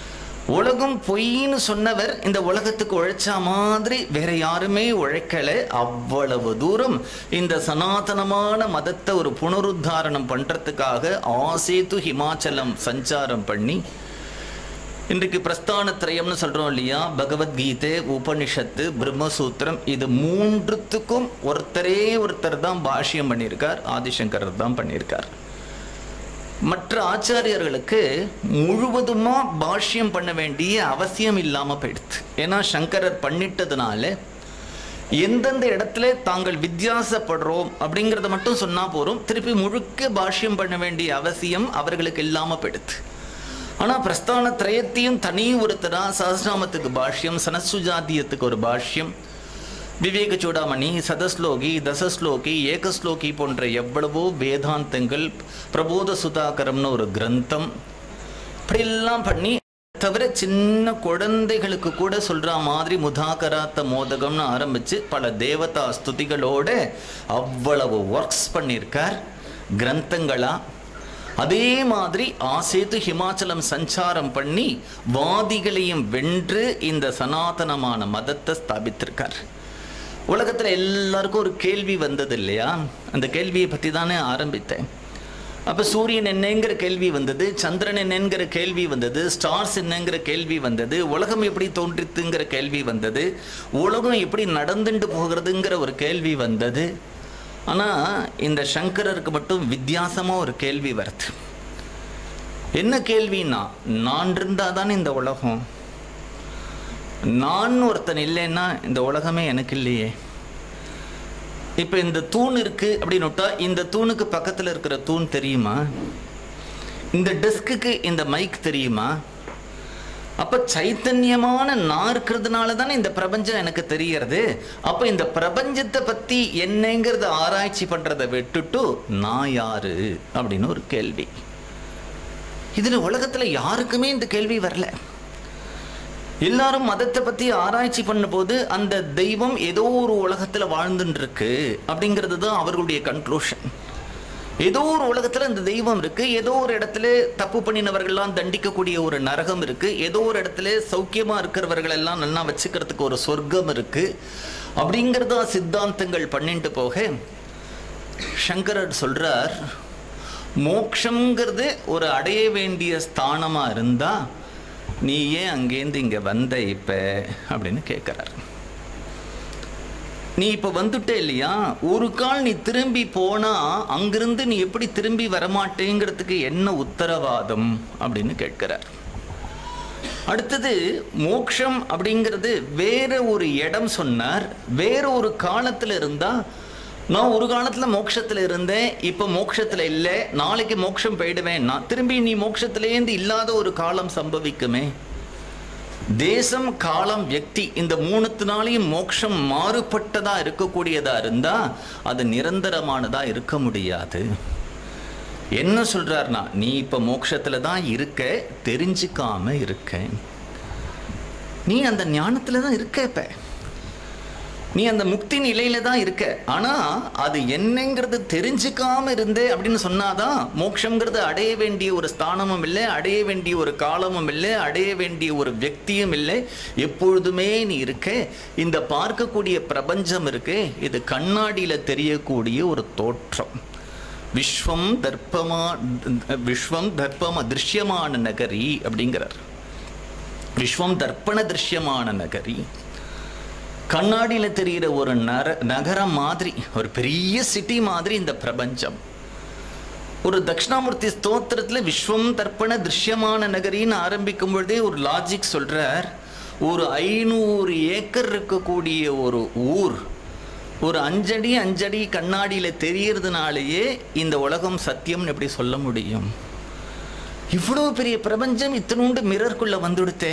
உலகம் பொய்ன்னு சொன்னவர் இந்த உலகத்துக்கு உழைச்சா மாதிரி வேற யாருமே உழைக்கல அவ்வளவு தூரம் இந்த சனாதனமான மதத்தை ஒரு புனருத்தாரணம் பண்றதுக்காக ஆசேத்து ஹிமாச்சலம் சஞ்சாரம் பண்ணி இன்றைக்கு பிரஸ்தான திரயம்னு சொல்றோம் இல்லையா பகவத்கீதை உபனிஷத்து பிரம்மசூத்திரம் இது மூன்றுத்துக்கும் ஒருத்தரே ஒருத்தர் தான் பாஷ்யம் பண்ணியிருக்கார் ஆதிசங்கரர் தான் பண்ணியிருக்கார் மற்ற ஆச்சாரியர்களுக்கு முழுவதுமா பாஷ்யம் பண்ண வேண்டிய அவசியம் இல்லாம போயிடுது ஏன்னா சங்கரர் பண்ணிட்டதுனால எந்தெந்த இடத்துல தாங்கள் வித்தியாசப்படுறோம் அப்படிங்கிறத மட்டும் சொன்னா போறோம் திருப்பி முழுக்க பாஷ்யம் பண்ண வேண்டிய அவசியம் அவர்களுக்கு இல்லாம போயிடுது ஆனா பிரஸ்தான திரயத்தையும் தனி ஒருத்தரா சஹஸ்ராமத்துக்கு பாஷ்யம் சனசுஜாத்தியத்துக்கு ஒரு பாஷ்யம் விவேக சூடாமணி சதஸ்லோகி தசஸ்லோகி ஏகஸ்லோகி போன்ற எவ்வளவோ வேதாந்தங்கள் பிரபோத சுதாகரம்னு ஒரு கிரந்தம் இப்படியெல்லாம் பண்ணி தவிர சின்ன குழந்தைகளுக்கு கூட சொல்ற மாதிரி முதாகராத்த மோதகம்னு ஆரம்பிச்சு பல தேவதா ஸ்துதிகளோட அவ்வளவு ஒர்க்ஸ் பண்ணியிருக்கார் கிரந்தங்களா அதே மாதிரி ஆசேத்து ஹிமாச்சலம் சஞ்சாரம் பண்ணி வாதிகளையும் வென்று இந்த சனாதனமான மதத்தை ஸ்தாபித்திருக்கார் உலகத்துல எல்லாருக்கும் ஒரு கேள்வி வந்தது இல்லையா அந்த கேள்வியை பத்தி தானே ஆரம்பித்தேன் அப்ப சூரியன் என்னங்கிற கேள்வி வந்தது சந்திரன் என்னங்கிற கேள்வி வந்தது ஸ்டார்ஸ் என்னங்கிற கேள்வி வந்தது உலகம் எப்படி தோன்றித்துங்கிற கேள்வி வந்தது உலகம் எப்படி நடந்துட்டு போகிறதுங்கிற ஒரு கேள்வி வந்தது ஆனா இந்த சங்கரருக்கு மட்டும் வித்தியாசமா ஒரு கேள்வி வருது என்ன கேள்வின்னா நான் இருந்தா தானே இந்த உலகம் நான் ஒருத்தன் இல்லைன்னா இந்த உலகமே எனக்கு இல்லையே இப்ப இந்த தூண் இருக்கு அப்படின்னு விட்டா இந்த தூணுக்கு பக்கத்துல இருக்கிற தூண் தெரியுமா இந்த டெஸ்க்குக்கு இந்த மைக் தெரியுமா அப்ப சைத்தன்யமான நான் இருக்கிறதுனால தானே இந்த பிரபஞ்சம் எனக்கு தெரியறது அப்ப இந்த பிரபஞ்சத்தை பத்தி என்னங்கிறத ஆராய்ச்சி பண்றதை விட்டுட்டு நான் யாரு அப்படின்னு ஒரு கேள்வி இதுல உலகத்துல யாருக்குமே இந்த கேள்வி வரல எல்லாரும் மதத்தை பத்தி ஆராய்ச்சி பண்ணும்போது அந்த தெய்வம் ஏதோ ஒரு உலகத்துல வாழ்ந்துட்டு இருக்கு அப்படிங்கிறது தான் அவர்களுடைய கன்க்ளூஷன் ஏதோ ஒரு உலகத்துல இந்த தெய்வம் இருக்கு ஏதோ ஒரு இடத்துல தப்பு பண்ணினவர்கள்லாம் தண்டிக்கக்கூடிய ஒரு நரகம் இருக்கு ஏதோ ஒரு இடத்துல சௌக்கியமா இருக்கிறவர்கள் எல்லாம் நல்லா வச்சுக்கிறதுக்கு ஒரு சொர்க்கம் இருக்கு அப்படிங்கிறதா சித்தாந்தங்கள் பண்ணிட்டு போக சங்கரர் சொல்றார் மோக்ஷங்கிறது ஒரு அடைய வேண்டிய ஸ்தானமா இருந்தா நீ ஏன் அங்கேருந்து இங்க வந்த இப்ப அப்படின்னு கேட்கிறார் நீ இப்ப வந்துட்ட இல்லையா ஒரு கால் நீ திரும்பி போனா அங்கிருந்து நீ எப்படி திரும்பி வரமாட்டேங்கிறதுக்கு என்ன உத்தரவாதம் அப்படின்னு கேட்கிறார் அடுத்தது மோக்ஷம் அப்படிங்கிறது வேற ஒரு இடம் சொன்னார் வேற ஒரு காலத்துல இருந்தா நான் ஒரு காலத்துல மோட்சத்துல இருந்தேன் இப்ப மோட்சத்துல இல்லை நாளைக்கு மோட்சம் போயிடுவேன் நான் திரும்பி நீ மோட்சத்திலேருந்து இல்லாத ஒரு காலம் சம்பவிக்குமே தேசம் காலம் வியக்தி இந்த மூணுத்தினாலையும் மோட்சம் மாறுபட்டதா இருக்கக்கூடியதா இருந்தா அது நிரந்தரமானதா இருக்க முடியாது என்ன சொல்றாருன்னா நீ இப்ப மோட்சத்துல தான் இருக்க தெரிஞ்சுக்காம இருக்க நீ அந்த ஞானத்துல தான் இருக்க இப்ப நீ அந்த முக்தி நிலையில தான் இருக்க ஆனா அது என்னங்கிறது தெரிஞ்சுக்காம இருந்தே அப்படின்னு சொன்னாதான் மோட்சங்கிறது அடைய வேண்டிய ஒரு ஸ்தானமும் இல்லை அடைய வேண்டிய ஒரு காலமும் இல்லை அடைய வேண்டிய ஒரு வியக்தியும் இல்லை எப்பொழுதுமே நீ இருக்க இந்த பார்க்கக்கூடிய பிரபஞ்சம் இருக்கு இது கண்ணாடியில தெரியக்கூடிய ஒரு தோற்றம் விஸ்வம் தர்ப்பமா விஸ்வம் தர்ப்பம திருஷ்யமான நகரி அப்படிங்கிறார் விஸ்வம் தர்ப்பண திருஷ்யமான நகரி கண்ணாடியில் தெரிகிற ஒரு நர நகரம் மாதிரி ஒரு பெரிய சிட்டி மாதிரி இந்த பிரபஞ்சம் ஒரு தட்சிணாமூர்த்தி ஸ்தோத்திரத்தில் விஸ்வம் தர்ப்பண திருஷ்யமான நகரின்னு ஆரம்பிக்கும் பொழுதே ஒரு லாஜிக் சொல்றார் ஒரு ஐநூறு ஏக்கர் இருக்கக்கூடிய ஒரு ஊர் ஒரு அஞ்சடி அஞ்சடி கண்ணாடியில் தெரியறதுனாலேயே இந்த உலகம் சத்தியம்னு எப்படி சொல்ல முடியும் இவ்வளோ பெரிய பிரபஞ்சம் இத்தனோண்டு மிரர்க்குள்ள வந்துடுத்தே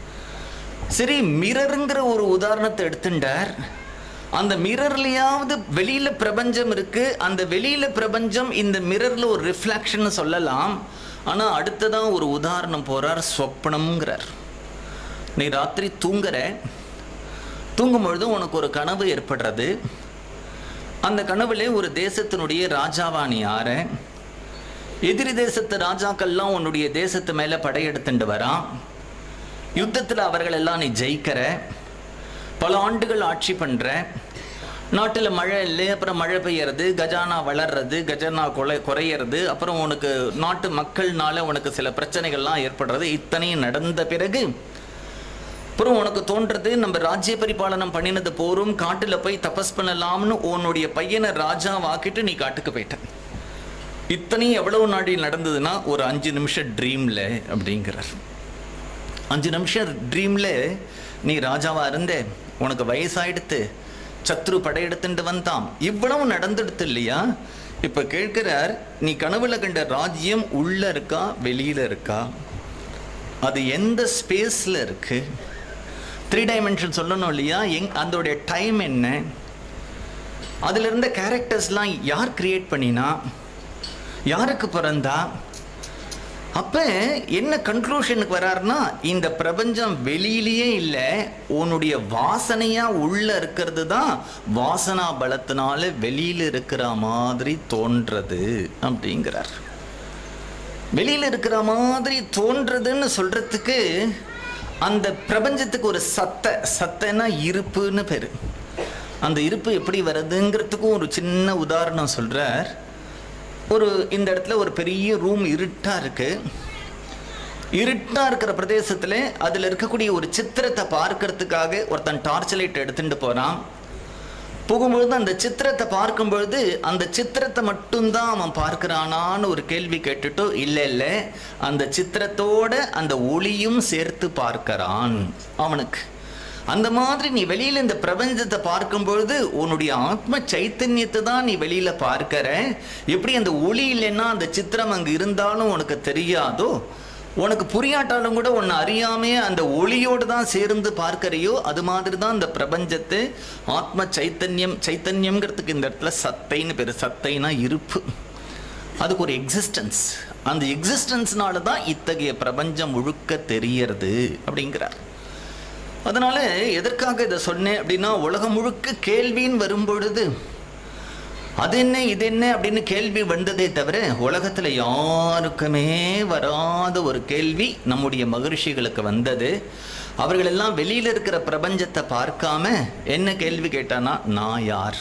சரி மிரருங்கிற ஒரு உதாரணத்தை எடுத்துட்டார் அந்த மிரர்லயாவது வெளியில பிரபஞ்சம் இருக்கு அந்த வெளியில பிரபஞ்சம் இந்த மிரர்ல ஒரு ரிஃப்ளாக்ஷன் சொல்லலாம் ஆனா அடுத்ததா ஒரு உதாரணம் போறார் சொப்பனம்ங்கிறார் நீ ராத்திரி தூங்குற தூங்கும் பொழுது உனக்கு ஒரு கனவு ஏற்படுறது அந்த கனவுல ஒரு தேசத்தினுடைய ராஜாவா நீ ஆற எதிரி தேசத்து ராஜாக்கள்லாம் உன்னுடைய தேசத்து மேல படையெடுத்துட்டு வரான் யுத்தத்தில் அவர்கள் எல்லாம் நீ ஜெயிக்கிற பல ஆண்டுகள் ஆட்சி பண்ற நாட்டில் மழை இல்லை அப்புறம் மழை பெய்யறது கஜானா வளர்றது கஜானா கொலை குறையிறது அப்புறம் உனக்கு நாட்டு மக்கள்னால உனக்கு சில பிரச்சனைகள்லாம் ஏற்படுறது இத்தனையும் நடந்த பிறகு அப்புறம் உனக்கு தோன்றது நம்ம ராஜ்ய பரிபாலனம் பண்ணினது போரும் காட்டுல போய் தபஸ் பண்ணலாம்னு உன்னுடைய பையனை ராஜா வாக்கிட்டு நீ காட்டுக்கு போயிட்ட இத்தனையும் எவ்வளவு நாடில் நடந்ததுன்னா ஒரு அஞ்சு நிமிஷம் ட்ரீம்ல அப்படிங்கிறார் அஞ்சு நிமிஷம் ட்ரீம்ல நீ ராஜாவா இருந்த உனக்கு வயசாயிடுத்து சத்ரு படையெடுத்துட்டு வந்தான் இவ்வளவு நடந்துடுத்து இல்லையா இப்ப கேட்கிறார் நீ கனவுல கண்ட ராஜ்யம் உள்ள இருக்கா வெளியில இருக்கா அது எந்த ஸ்பேஸ்ல இருக்கு த்ரீ டைமென்ஷன் சொல்லணும் இல்லையா எங் அதோடைய டைம் என்ன அதுல இருந்த கேரக்டர்ஸ்லாம் யார் கிரியேட் பண்ணினா யாருக்கு பிறந்தா அப்ப என்ன கன்க்ளூஷனுக்கு வராருன்னா இந்த பிரபஞ்சம் வெளியிலேயே இல்லை உன்னுடைய வாசனையா உள்ள இருக்கிறது தான் வாசனா பலத்தினால வெளியில இருக்கிற மாதிரி தோன்றது அப்படிங்கிறார் வெளியில இருக்கிற மாதிரி தோன்றதுன்னு சொல்றதுக்கு அந்த பிரபஞ்சத்துக்கு ஒரு சத்த சத்தனா இருப்புன்னு பேரு அந்த இருப்பு எப்படி வருதுங்கிறதுக்கும் ஒரு சின்ன உதாரணம் சொல்றார் ஒரு இந்த இடத்துல ஒரு பெரிய ரூம் இருட்டா இருக்கு இருட்டா இருக்கிற பிரதேசத்துல அதுல இருக்கக்கூடிய ஒரு சித்திரத்தை பார்க்கறதுக்காக ஒருத்தன் டார்ச் லைட் எடுத்துட்டு போறான் போகும்பொழுது அந்த சித்திரத்தை பார்க்கும் பொழுது அந்த சித்திரத்தை மட்டும்தான் அவன் பார்க்கிறானான்னு ஒரு கேள்வி கேட்டுட்டோ இல்லை இல்லை அந்த சித்திரத்தோட அந்த ஒளியும் சேர்த்து பார்க்கறான் அவனுக்கு அந்த மாதிரி நீ வெளியில இந்த பிரபஞ்சத்தை பார்க்கும் பொழுது உன்னுடைய ஆத்ம சைத்தன்யத்தை தான் நீ வெளியில பார்க்கற எப்படி அந்த ஒளி இல்லைன்னா அந்த சித்திரம் அங்க இருந்தாலும் உனக்கு தெரியாதோ உனக்கு புரியாட்டாலும் கூட உன்னை அறியாமே அந்த ஒளியோடு தான் சேர்ந்து பார்க்கறியோ அது மாதிரி தான் இந்த பிரபஞ்சத்தை ஆத்ம சைத்தன்யம் சைத்தன்யம்ங்கிறதுக்கு இந்த இடத்துல சத்தைன்னு பேரு சத்தைனா இருப்பு அதுக்கு ஒரு எக்ஸிஸ்டன்ஸ் அந்த எக்ஸிஸ்டன்ஸ்னால தான் இத்தகைய பிரபஞ்சம் முழுக்க தெரியறது அப்படிங்கிறார் அதனால எதற்காக இதை சொன்னேன் அப்படின்னா உலகம் முழுக்க கேள்வின்னு வரும்பொழுது அது என்ன இது என்ன அப்படின்னு கேள்வி வந்ததே தவிர உலகத்துல யாருக்குமே வராத ஒரு கேள்வி நம்முடைய மகரிஷிகளுக்கு வந்தது அவர்கள் எல்லாம் வெளியில இருக்கிற பிரபஞ்சத்தை பார்க்காம என்ன கேள்வி கேட்டானா நான் யார்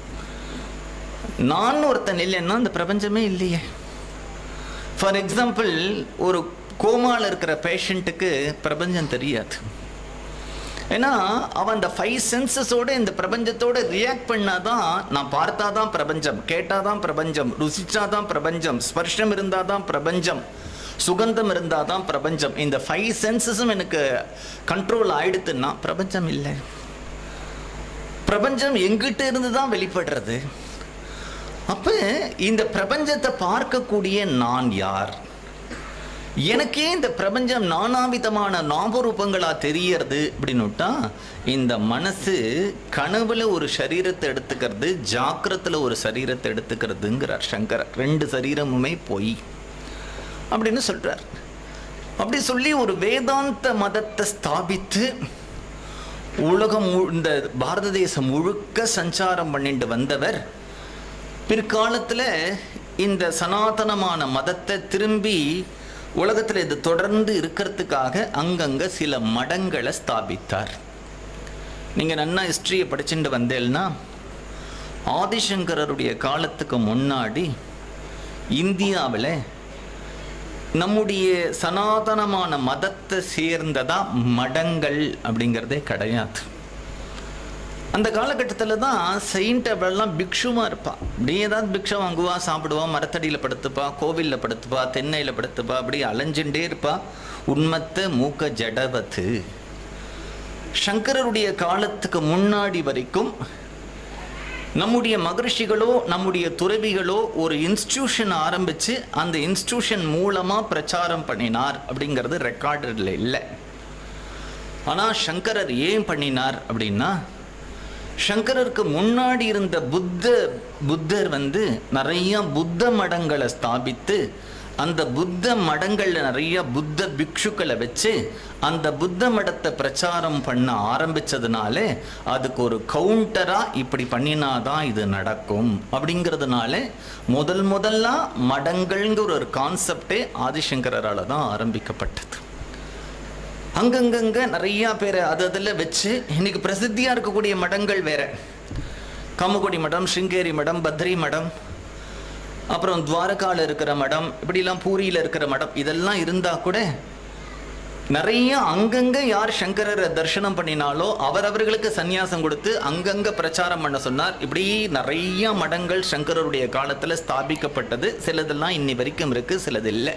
நான் ஒருத்தன் இல்லைன்னா அந்த பிரபஞ்சமே இல்லையே ஃபார் எக்ஸாம்பிள் ஒரு கோமால இருக்கிற பேஷண்ட்டுக்கு பிரபஞ்சம் தெரியாது ஏன்னா அவன் அந்த ஃபைவ் சென்சஸோட இந்த பிரபஞ்சத்தோட ரியாக்ட் பண்ணாதான் நான் பார்த்தாதான் பிரபஞ்சம் கேட்டாதான் பிரபஞ்சம் ருசிச்சாதான் பிரபஞ்சம் ஸ்பர்ஷம் இருந்தாதான் பிரபஞ்சம் சுகந்தம் இருந்தாதான் பிரபஞ்சம் இந்த ஃபைவ் சென்சஸும் எனக்கு கண்ட்ரோல் ஆயிடுத்துன்னா பிரபஞ்சம் இல்லை பிரபஞ்சம் எங்கிட்ட இருந்து தான் வெளிப்படுறது அப்ப இந்த பிரபஞ்சத்தை பார்க்கக்கூடிய நான் யார் எனக்கே இந்த பிரபஞ்சம் நானாவிதமான நாமரூபங்களா தெரியறது அப்படின்னுட்டா இந்த மனசு கனவுல ஒரு சரீரத்தை எடுத்துக்கிறது ஜாக்கிரத்துல ஒரு சரீரத்தை எடுத்துக்கிறதுங்கிறார் சங்கர் ரெண்டு சரீரமுமே பொய் அப்படின்னு சொல்றார் அப்படி சொல்லி ஒரு வேதாந்த மதத்தை ஸ்தாபித்து உலகம் மு- இந்த பாரத தேசம் முழுக்க சஞ்சாரம் பண்ணிட்டு வந்தவர் பிற்காலத்துல இந்த சனாதனமான மதத்தை திரும்பி உலகத்துல இது தொடர்ந்து இருக்கிறதுக்காக அங்கங்க சில மடங்களை ஸ்தாபித்தார் நீங்க நன்னா ஹிஸ்டரியை படிச்சுட்டு வந்தேன்னா ஆதிசங்கரருடைய காலத்துக்கு முன்னாடி இந்தியாவில் நம்முடைய சனாதனமான மதத்தை சேர்ந்ததா மடங்கள் அப்படிங்கிறதே கிடையாது அந்த காலகட்டத்தில் தான் செயின்ட் அவெல்லாம் பிக்ஷுமா இருப்பா அப்படியே ஏதாவது பிக்ஷை வாங்குவா சாப்பிடுவா மரத்தடியில் படுத்துப்பா கோவிலில் படுத்துப்பா தென்னையில் படுத்துப்பா அப்படியே அலைஞ்சுட்டே இருப்பா உண்மத்த மூக்க ஜடவத்து சங்கரருடைய காலத்துக்கு முன்னாடி வரைக்கும் நம்முடைய மகரிஷிகளோ நம்முடைய துறவிகளோ ஒரு இன்ஸ்டிடியூஷன் ஆரம்பிச்சு அந்த இன்ஸ்டிடியூஷன் மூலமா பிரச்சாரம் பண்ணினார் அப்படிங்கிறது ரெக்கார்டில் இல்லை ஆனா சங்கரர் ஏன் பண்ணினார் அப்படின்னா சங்கரருக்கு முன்னாடி இருந்த புத்த புத்தர் வந்து நிறைய புத்த மடங்களை ஸ்தாபித்து அந்த புத்த மடங்கள்ல நிறைய புத்த பிக்ஷுக்களை வச்சு அந்த புத்த மடத்தை பிரச்சாரம் பண்ண ஆரம்பிச்சதுனால அதுக்கு ஒரு கவுண்டரா இப்படி பண்ணினாதான் இது நடக்கும் அப்படிங்கிறதுனால முதல் முதல்ல மடங்கள்ங்கிற ஒரு கான்செப்டே ஆதிசங்கரால தான் ஆரம்பிக்கப்பட்டது அங்கங்கங்க நிறைய பேரை அது அதில் வச்சு இன்னைக்கு பிரசித்தியாக இருக்கக்கூடிய மடங்கள் வேற காமகோடி மடம் ஸ்ருங்கேரி மடம் பத்ரி மடம் அப்புறம் துவாரகால இருக்கிற மடம் இப்படிலாம் பூரியில் இருக்கிற மடம் இதெல்லாம் இருந்தால் கூட நிறைய அங்கங்க யார் சங்கரரை தரிசனம் பண்ணினாலோ அவரவர்களுக்கு சந்நியாசம் கொடுத்து அங்கங்க பிரச்சாரம் பண்ண சொன்னார் இப்படி நிறைய மடங்கள் சங்கரருடைய காலத்துல ஸ்தாபிக்கப்பட்டது சிலதெல்லாம் இன்னி வரைக்கும் இருக்கு சிலது இல்லை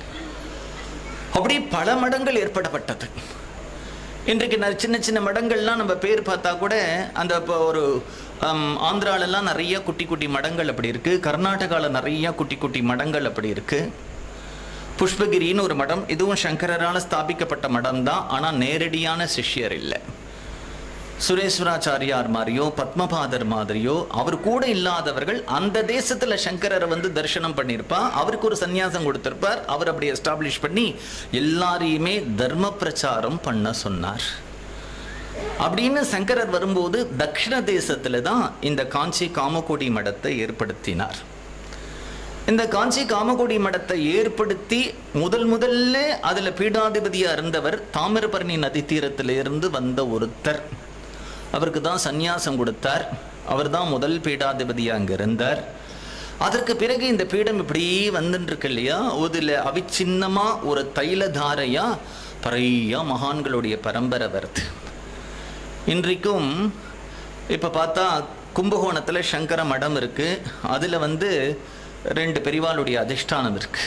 அப்படி பல மடங்கள் ஏற்படப்பட்டது இன்றைக்கு ந- சின்ன சின்ன மடங்கள்லாம் நம்ம பேர் பார்த்தா கூட அந்த இப்போ ஒரு ஆம், ஆந்திராலெல்லாம் நிறைய குட்டி குட்டி மடங்கள் அப்படி இருக்கு கர்நாடகாவில் நிறைய குட்டி குட்டி மடங்கள் அப்படி இருக்கு புஷ்பகிரின்னு ஒரு மடம் இதுவும் சங்கரரால் ஸ்தாபிக்கப்பட்ட மடம் தான் ஆனால் நேரடியான சிஷ்யர் இல்லை சுரேஸ்வராச்சாரியார் மாதிரியோ பத்மபாதர் மாதிரியோ அவர் கூட இல்லாதவர்கள் அந்த தேசத்துல சங்கரரை வந்து தரிசனம் பண்ணியிருப்பா அவருக்கு ஒரு சந்நியாசம் கொடுத்திருப்பார் அவர் அப்படி எஸ்டாப்ளிஷ் பண்ணி எல்லாரையுமே தர்ம பிரச்சாரம் பண்ண சொன்னார் அப்படின்னு சங்கரர் வரும்போது தக்ஷிண தேசத்துல தான் இந்த காஞ்சி காமகோடி மடத்தை ஏற்படுத்தினார் இந்த காஞ்சி காமகோடி மடத்தை ஏற்படுத்தி முதல் முதல்ல அதுல பீடாதிபதியா இருந்தவர் தாமிரபரணி நதி தீரத்திலிருந்து வந்த ஒருத்தர் அவருக்கு தான் சந்நியாசம் கொடுத்தார் அவர் தான் முதல் பீடாதிபதியா அங்க இருந்தார் அதற்கு பிறகு இந்த பீடம் இப்படி வந்துட்டு இருக்கு இல்லையா அதுல அவிச்சின்னமா ஒரு தைலதாரையா பறையா மகான்களுடைய பரம்பரை வருது இன்றைக்கும் இப்போ பார்த்தா கும்பகோணத்தில் சங்கர மடம் இருக்கு அதில் வந்து ரெண்டு பெரிவாளுடைய அதிஷ்டானம் இருக்கு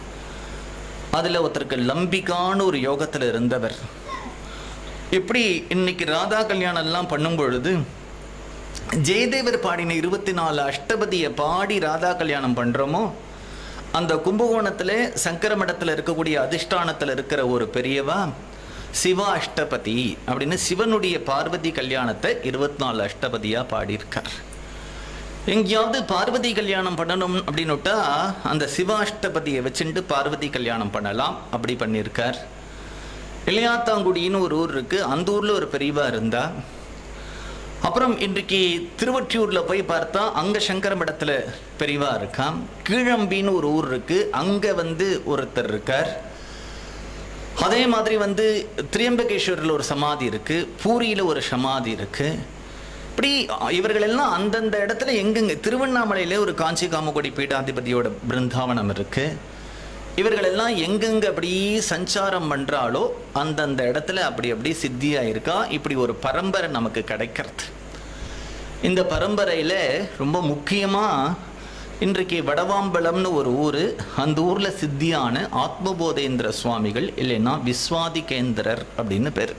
அதில் ஒருத்தருக்கு லம்பிகான்னு ஒரு யோகத்தில் இருந்தவர் இப்படி இன்னைக்கு ராதா கல்யாணம் எல்லாம் பண்ணும் பொழுது ஜெயதேவர் பாடின இருபத்தி நாலு அஷ்டபதியை பாடி ராதா கல்யாணம் பண்றோமோ அந்த கும்பகோணத்துல சங்கர மடத்துல இருக்கக்கூடிய அதிஷ்டானத்துல இருக்கிற ஒரு பெரியவா சிவா அஷ்டபதி அப்படின்னு சிவனுடைய பார்வதி கல்யாணத்தை இருபத்தி நாலு அஷ்டபதியா பாடியிருக்கார் எங்கேயாவது பார்வதி கல்யாணம் பண்ணணும் அப்படின்னுட்டா அந்த சிவாஷ்டபதியை வச்சுட்டு பார்வதி கல்யாணம் பண்ணலாம் அப்படி பண்ணியிருக்கார் இளையாத்தாங்குடின்னு ஒரு ஊர் இருக்கு அந்த ஊர்ல ஒரு பெரியவா இருந்தா அப்புறம் இன்றைக்கு திருவொற்றியூர்ல போய் பார்த்தா அங்க சங்கர மடத்துல பெரியவா இருக்கான் கீழம்பின்னு ஒரு ஊர் இருக்கு அங்க வந்து ஒருத்தர் இருக்கார் அதே மாதிரி வந்து திரியம்பகேஸ்வரில் ஒரு சமாதி இருக்கு பூரியில ஒரு சமாதி இருக்கு இப்படி இவர்கள் எல்லாம் அந்தந்த இடத்துல எங்கெங்க திருவண்ணாமலையில ஒரு காஞ்சி காமகோடி பீடாதிபதியோட பிருந்தாவனம் இருக்கு இவர்கள் எல்லாம் எங்கெங்க அப்படி சஞ்சாரம் பண்றாளோ அந்தந்த இடத்துல அப்படி அப்படி சித்தியா இருக்கா இப்படி ஒரு பரம்பரை நமக்கு கிடைக்கிறது இந்த பரம்பரையில ரொம்ப முக்கியமா இன்றைக்கு வடவாம்பலம்னு ஒரு ஊர் அந்த ஊர்ல சித்தியான ஆத்மபோதேந்திர சுவாமிகள் இல்லைன்னா விஸ்வாதிகேந்திரர் அப்படின்னு பேர்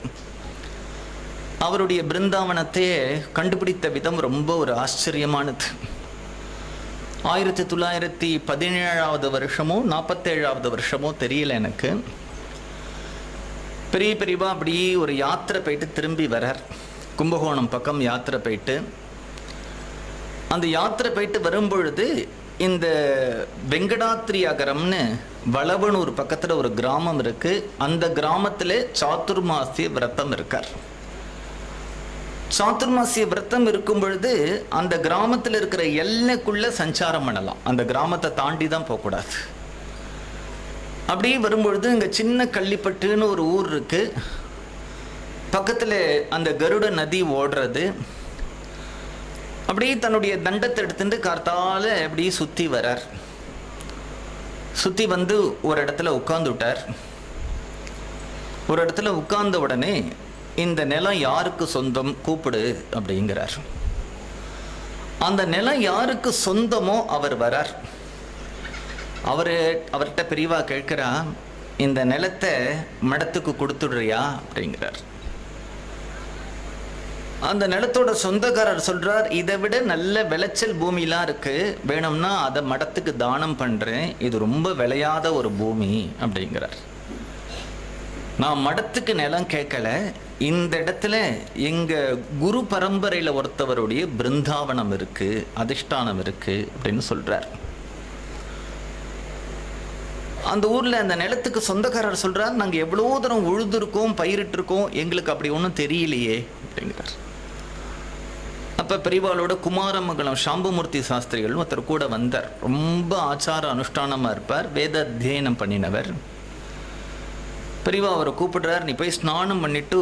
அவருடைய பிருந்தாவனத்தையே கண்டுபிடித்த விதம் ரொம்ப ஒரு ஆச்சரியமானது ஆயிரத்தி தொள்ளாயிரத்தி பதினேழாவது வருஷமோ நாற்பத்தேழாவது வருஷமோ தெரியல எனக்கு பெரிய பெரியவா அப்படி ஒரு யாத்திரை போயிட்டு திரும்பி வரார் கும்பகோணம் பக்கம் யாத்திரை போயிட்டு அந்த யாத்திரை போயிட்டு வரும்பொழுது இந்த வெங்கடாத்ரி அகரம்னு வளவனூர் பக்கத்துல ஒரு கிராமம் இருக்கு அந்த கிராமத்துல சாத்துர்மாசிய விரதம் இருக்கார் சாத்துர்மாசிய விரதம் இருக்கும் பொழுது அந்த கிராமத்தில் இருக்கிற எல்லைக்குள்ள சஞ்சாரம் பண்ணலாம் அந்த கிராமத்தை தாண்டி தான் போகக்கூடாது அப்படியே வரும்பொழுது இங்க சின்ன கள்ளிப்பட்டுன்னு ஒரு ஊர் இருக்கு பக்கத்துல அந்த கருட நதி ஓடுறது அப்படியே தன்னுடைய தண்டத்தை எடுத்துட்டு கார்த்தால அப்படியே சுத்தி வரார் சுத்தி வந்து ஒரு இடத்துல உட்கார்ந்துட்டார் ஒரு இடத்துல உட்கார்ந்த உடனே இந்த நிலம் யாருக்கு சொந்தம் கூப்பிடு அப்படிங்கிறார் அந்த நிலம் யாருக்கு சொந்தமோ அவர் வரார் அவரு அவர்கிட்ட பிரிவா கேட்கிறா இந்த நிலத்தை மடத்துக்கு கொடுத்துடுறியா அப்படிங்கிறார் அந்த நிலத்தோட சொந்தக்காரர் சொல்றார் இதை விட நல்ல விளைச்சல் பூமிலாம் இருக்கு வேணும்னா அதை மடத்துக்கு தானம் பண்றேன் இது ரொம்ப விளையாத ஒரு பூமி அப்படிங்கிறார் நான் மடத்துக்கு நிலம் கேட்கல இந்த இடத்துல எங்க குரு பரம்பரையில ஒருத்தவருடைய பிருந்தாவனம் இருக்கு அதிஷ்டானம் இருக்கு அப்படின்னு சொல்றார் அந்த ஊர்ல அந்த நிலத்துக்கு சொந்தக்காரர் சொல்றார் நாங்க எவ்வளவு தூரம் உழுதுருக்கோம் பயிரிட்டிருக்கோம் எங்களுக்கு அப்படி ஒன்றும் தெரியலையே அப்படிங்கிறார் அப்ப பெரியவாளோட குமாரமங்கலம் சாம்புமூர்த்தி சாஸ்திரிகள் ஒருத்தர் கூட வந்தார் ரொம்ப ஆச்சார அனுஷ்டானமா இருப்பார் வேத அத்தியனம் பண்ணினவர் பெரியவா அவரை கூப்பிடுறார் நீ போய் ஸ்நானம் பண்ணிட்டு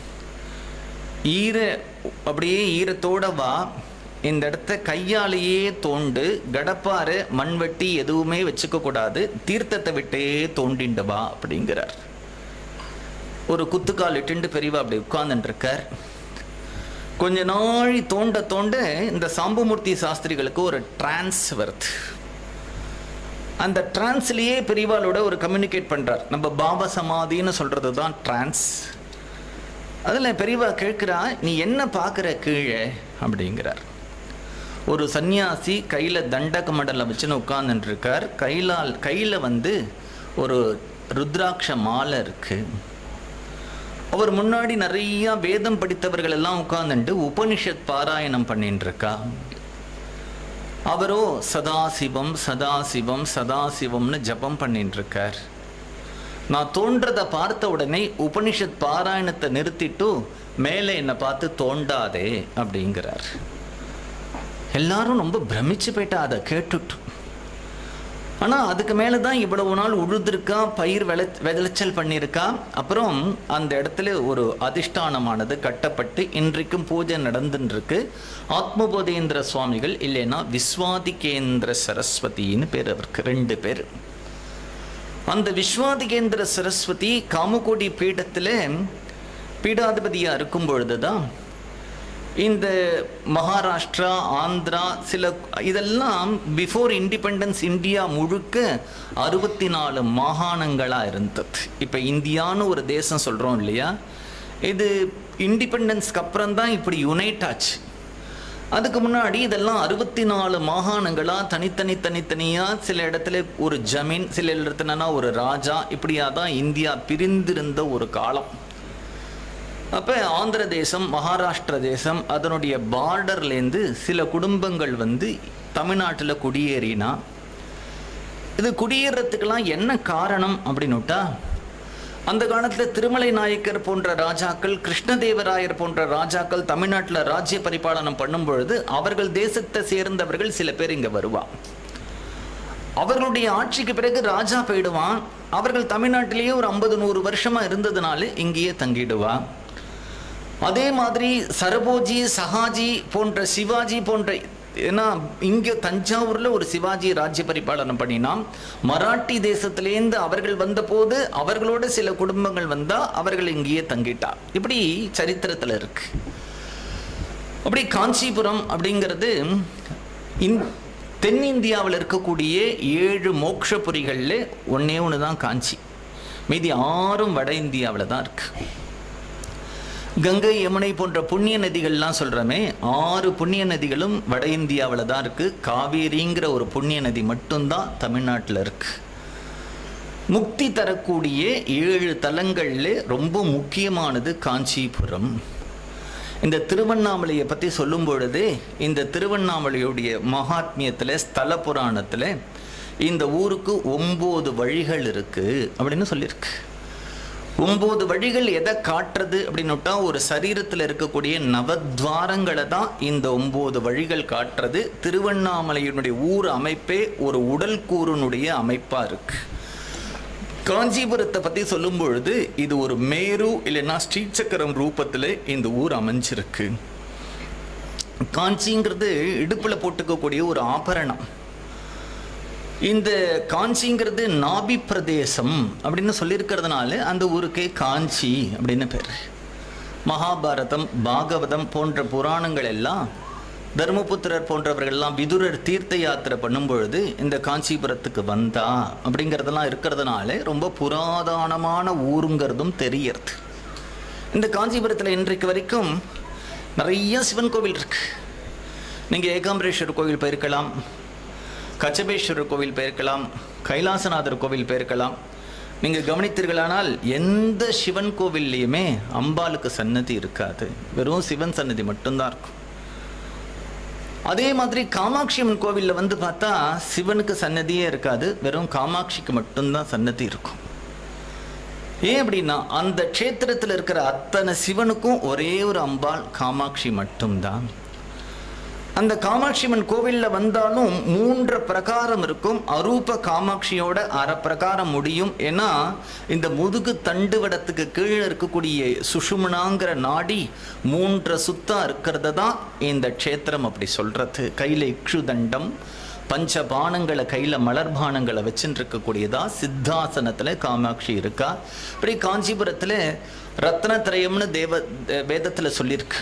ஈர அப்படியே ஈரத்தோட வா இந்த இடத்த கையாலேயே தோண்டு கடப்பாரு மண்வெட்டி எதுவுமே வச்சுக்க கூடாது தீர்த்தத்தை விட்டே தோண்டிண்டு வா அப்படிங்கிறார் ஒரு குத்துக்கால் இட்டுண்டு பெரியவா அப்படி உட்கார்ந்துட்டு இருக்கார் கொஞ்ச நாழி தோண்ட தோண்ட இந்த சாம்புமூர்த்தி சாஸ்திரிகளுக்கு ஒரு டிரான்ஸ் வருது அந்த டிரான்ஸ்லயே பெரியவாளோட ஒரு கம்யூனிகேட் பண்றார் நம்ம பாபா சமாதின்னு சொல்றது தான் டிரான்ஸ் அதில் பெரியவா கேட்குறா நீ என்ன பார்க்குற கீழே அப்படிங்கிறார் ஒரு சன்னியாசி கையில் தண்டக மண்டலம் வச்சுன்னு உட்கார்ந்துட்டு இருக்கார் கையிலால் கையில் வந்து ஒரு ருத்ராட்ச மாலை இருக்கு அவர் முன்னாடி நிறைய வேதம் படித்தவர்கள் எல்லாம் உட்கார்ந்துட்டு உபனிஷத் பாராயணம் பண்ணிட்டு இருக்கா அவரோ சதாசிவம் சதாசிவம் சதாசிவம்னு ஜபம் பண்ணிட்டு இருக்கார் நான் தோன்றதை பார்த்த உடனே உபனிஷத் பாராயணத்தை நிறுத்திட்டு மேலே என்னை பார்த்து தோண்டாதே அப்படிங்கிறார் எல்லாரும் ரொம்ப பிரமிச்சு போயிட்டா அதை கேட்டுட்டு ஆனால் அதுக்கு மேலே தான் இவ்வளவு நாள் உழுதுருக்கா பயிர் விளை விளைச்சல் பண்ணியிருக்கா அப்புறம் அந்த இடத்துல ஒரு அதிஷ்டானமானது கட்டப்பட்டு இன்றைக்கும் பூஜை நடந்துன்னு இருக்கு ஆத்மபோதேந்திர சுவாமிகள் இல்லைன்னா விஸ்வாதிகேந்திர சரஸ்வதின்னு பேர் அவருக்கு ரெண்டு பேர் அந்த விஸ்வாதிகேந்திர சரஸ்வதி காமகோடி பீடத்தில் பீடாதிபதியாக இருக்கும் பொழுது தான் இந்த மகாராஷ்டிரா ஆந்திரா சில இதெல்லாம் பிஃபோர் இண்டிபெண்டன்ஸ் இந்தியா முழுக்க அறுபத்தி நாலு மாகாணங்களாக இருந்தது இப்போ இந்தியான்னு ஒரு தேசம் சொல்கிறோம் இல்லையா இது இண்டிபெண்டன்ஸ்க்கு அப்புறம் தான் இப்படி யுனைட் ஆச்சு அதுக்கு முன்னாடி இதெல்லாம் அறுபத்தி நாலு மாகாணங்களாக தனித்தனி தனித்தனியாக சில இடத்துல ஒரு ஜமீன் சில இடத்துலனா ஒரு ராஜா இப்படியா தான் இந்தியா பிரிந்திருந்த ஒரு காலம் அப்போ ஆந்திர தேசம் மகாராஷ்டிர தேசம் அதனுடைய பார்டர்லேருந்து சில குடும்பங்கள் வந்து தமிழ்நாட்டில் குடியேறினா இது குடியேறதுக்கெல்லாம் என்ன காரணம் அப்படின்னுட்டா அந்த காலத்தில் திருமலை நாயக்கர் போன்ற ராஜாக்கள் கிருஷ்ணதேவராயர் போன்ற ராஜாக்கள் தமிழ்நாட்டில் ராஜ்ய பரிபாலனம் பண்ணும் பொழுது அவர்கள் தேசத்தை சேர்ந்தவர்கள் சில பேர் இங்கே வருவா அவர்களுடைய ஆட்சிக்கு பிறகு ராஜா போயிடுவான் அவர்கள் தமிழ்நாட்டிலேயே ஒரு ஐம்பது நூறு வருஷமா இருந்ததுனால இங்கேயே தங்கிடுவா அதே மாதிரி சரபோஜி சஹாஜி போன்ற சிவாஜி போன்ற ஏன்னா இங்கே தஞ்சாவூரில் ஒரு சிவாஜி ராஜ்ய பரிபாலனம் பண்ணினான் மராட்டி தேசத்திலேருந்து அவர்கள் வந்தபோது அவர்களோட சில குடும்பங்கள் வந்தால் அவர்கள் இங்கேயே தங்கிட்டா இப்படி சரித்திரத்தில் இருக்கு அப்படி காஞ்சிபுரம் அப்படிங்கிறது இந் தென்னிந்தியாவில் இருக்கக்கூடிய ஏழு மோட்சபுரிகளில் ஒன்றே ஒன்று தான் காஞ்சி மீதி ஆறும் வட இந்தியாவில் தான் இருக்கு கங்கை யமுனை போன்ற புண்ணிய நதிகள்லாம் சொல்கிறோமே ஆறு புண்ணிய நதிகளும் வட இந்தியாவில் தான் இருக்குது காவேரிங்கிற ஒரு புண்ணிய நதி மட்டும்தான் தமிழ்நாட்டில் இருக்கு முக்தி தரக்கூடிய ஏழு தலங்களில் ரொம்ப முக்கியமானது காஞ்சிபுரம் இந்த திருவண்ணாமலையை பற்றி சொல்லும் பொழுதே இந்த திருவண்ணாமலையுடைய மகாத்மியத்தில் ஸ்தல புராணத்தில் இந்த ஊருக்கு ஒம்பது வழிகள் இருக்குது அப்படின்னு சொல்லியிருக்கு ஒம்பது வழிகள் எதை காட்டுறது அப்படின்னுட்டா ஒரு சரீரத்தில் இருக்கக்கூடிய நவத்வாரங்களை தான் இந்த ஒம்பது வழிகள் காட்டுறது திருவண்ணாமலையினுடைய ஊர் அமைப்பே ஒரு உடல் கூறுனுடைய அமைப்பாக இருக்கு காஞ்சிபுரத்தை பற்றி சொல்லும் பொழுது இது ஒரு மேரு இல்லைன்னா ஸ்ரீசக்கரம் ரூபத்தில் இந்த ஊர் அமைஞ்சிருக்கு காஞ்சிங்கிறது இடுப்பில் போட்டுக்கக்கூடிய ஒரு ஆபரணம் இந்த காஞ்சிங்கிறது நாபி பிரதேசம் அப்படின்னு சொல்லியிருக்கிறதுனால அந்த ஊருக்கே காஞ்சி அப்படின்னு பேர் மகாபாரதம் பாகவதம் போன்ற புராணங்கள் எல்லாம் தர்மபுத்திரர் போன்றவர்கள்லாம் விதுரர் தீர்த்த யாத்திரை பண்ணும் பொழுது இந்த காஞ்சிபுரத்துக்கு வந்தா அப்படிங்கிறதெல்லாம் இருக்கிறதுனால ரொம்ப புராதனமான ஊருங்கிறதும் தெரியறது இந்த காஞ்சிபுரத்தில் இன்றைக்கு வரைக்கும் நிறைய சிவன் கோவில் இருக்கு நீங்கள் ஏகாம்பரேஸ்வரர் கோவில் போயிருக்கலாம் கச்சபேஸ்வரர் கோவில் போயிருக்கலாம் கைலாசநாதர் கோவில் போயிருக்கலாம் நீங்கள் கவனித்தீர்களானால் எந்த சிவன் கோவில்லையுமே அம்பாளுக்கு சன்னதி இருக்காது வெறும் சிவன் சன்னதி மட்டும்தான் இருக்கும் அதே மாதிரி காமாட்சி அம்மன் கோவிலில் வந்து பார்த்தா சிவனுக்கு சன்னதியே இருக்காது வெறும் காமாட்சிக்கு மட்டும்தான் சன்னதி இருக்கும் ஏன் அப்படின்னா அந்த க்ஷேத்திரத்தில் இருக்கிற அத்தனை சிவனுக்கும் ஒரே ஒரு அம்பாள் காமாட்சி மட்டும்தான் அந்த காமாட்சி அம்மன் கோவிலில் வந்தாலும் மூன்று பிரகாரம் இருக்கும் அரூப காமாட்சியோட அரை பிரகாரம் முடியும் ஏன்னா இந்த முதுகு தண்டுவடத்துக்கு கீழே இருக்கக்கூடிய சுஷுமனாங்கிற நாடி மூன்று சுத்தா இருக்கிறது தான் இந்த க்ஷேத்திரம் அப்படி சொல்றது கையில இக்ஷுதண்டம் பஞ்ச பானங்களை கையில மலர் பானங்களை வச்சுட்டு இருக்கக்கூடியதா சித்தாசனத்துல காமாட்சி இருக்கா இப்படி காஞ்சிபுரத்துல ரத்னத்திரயம்னு தேவ வேதத்துல சொல்லியிருக்கு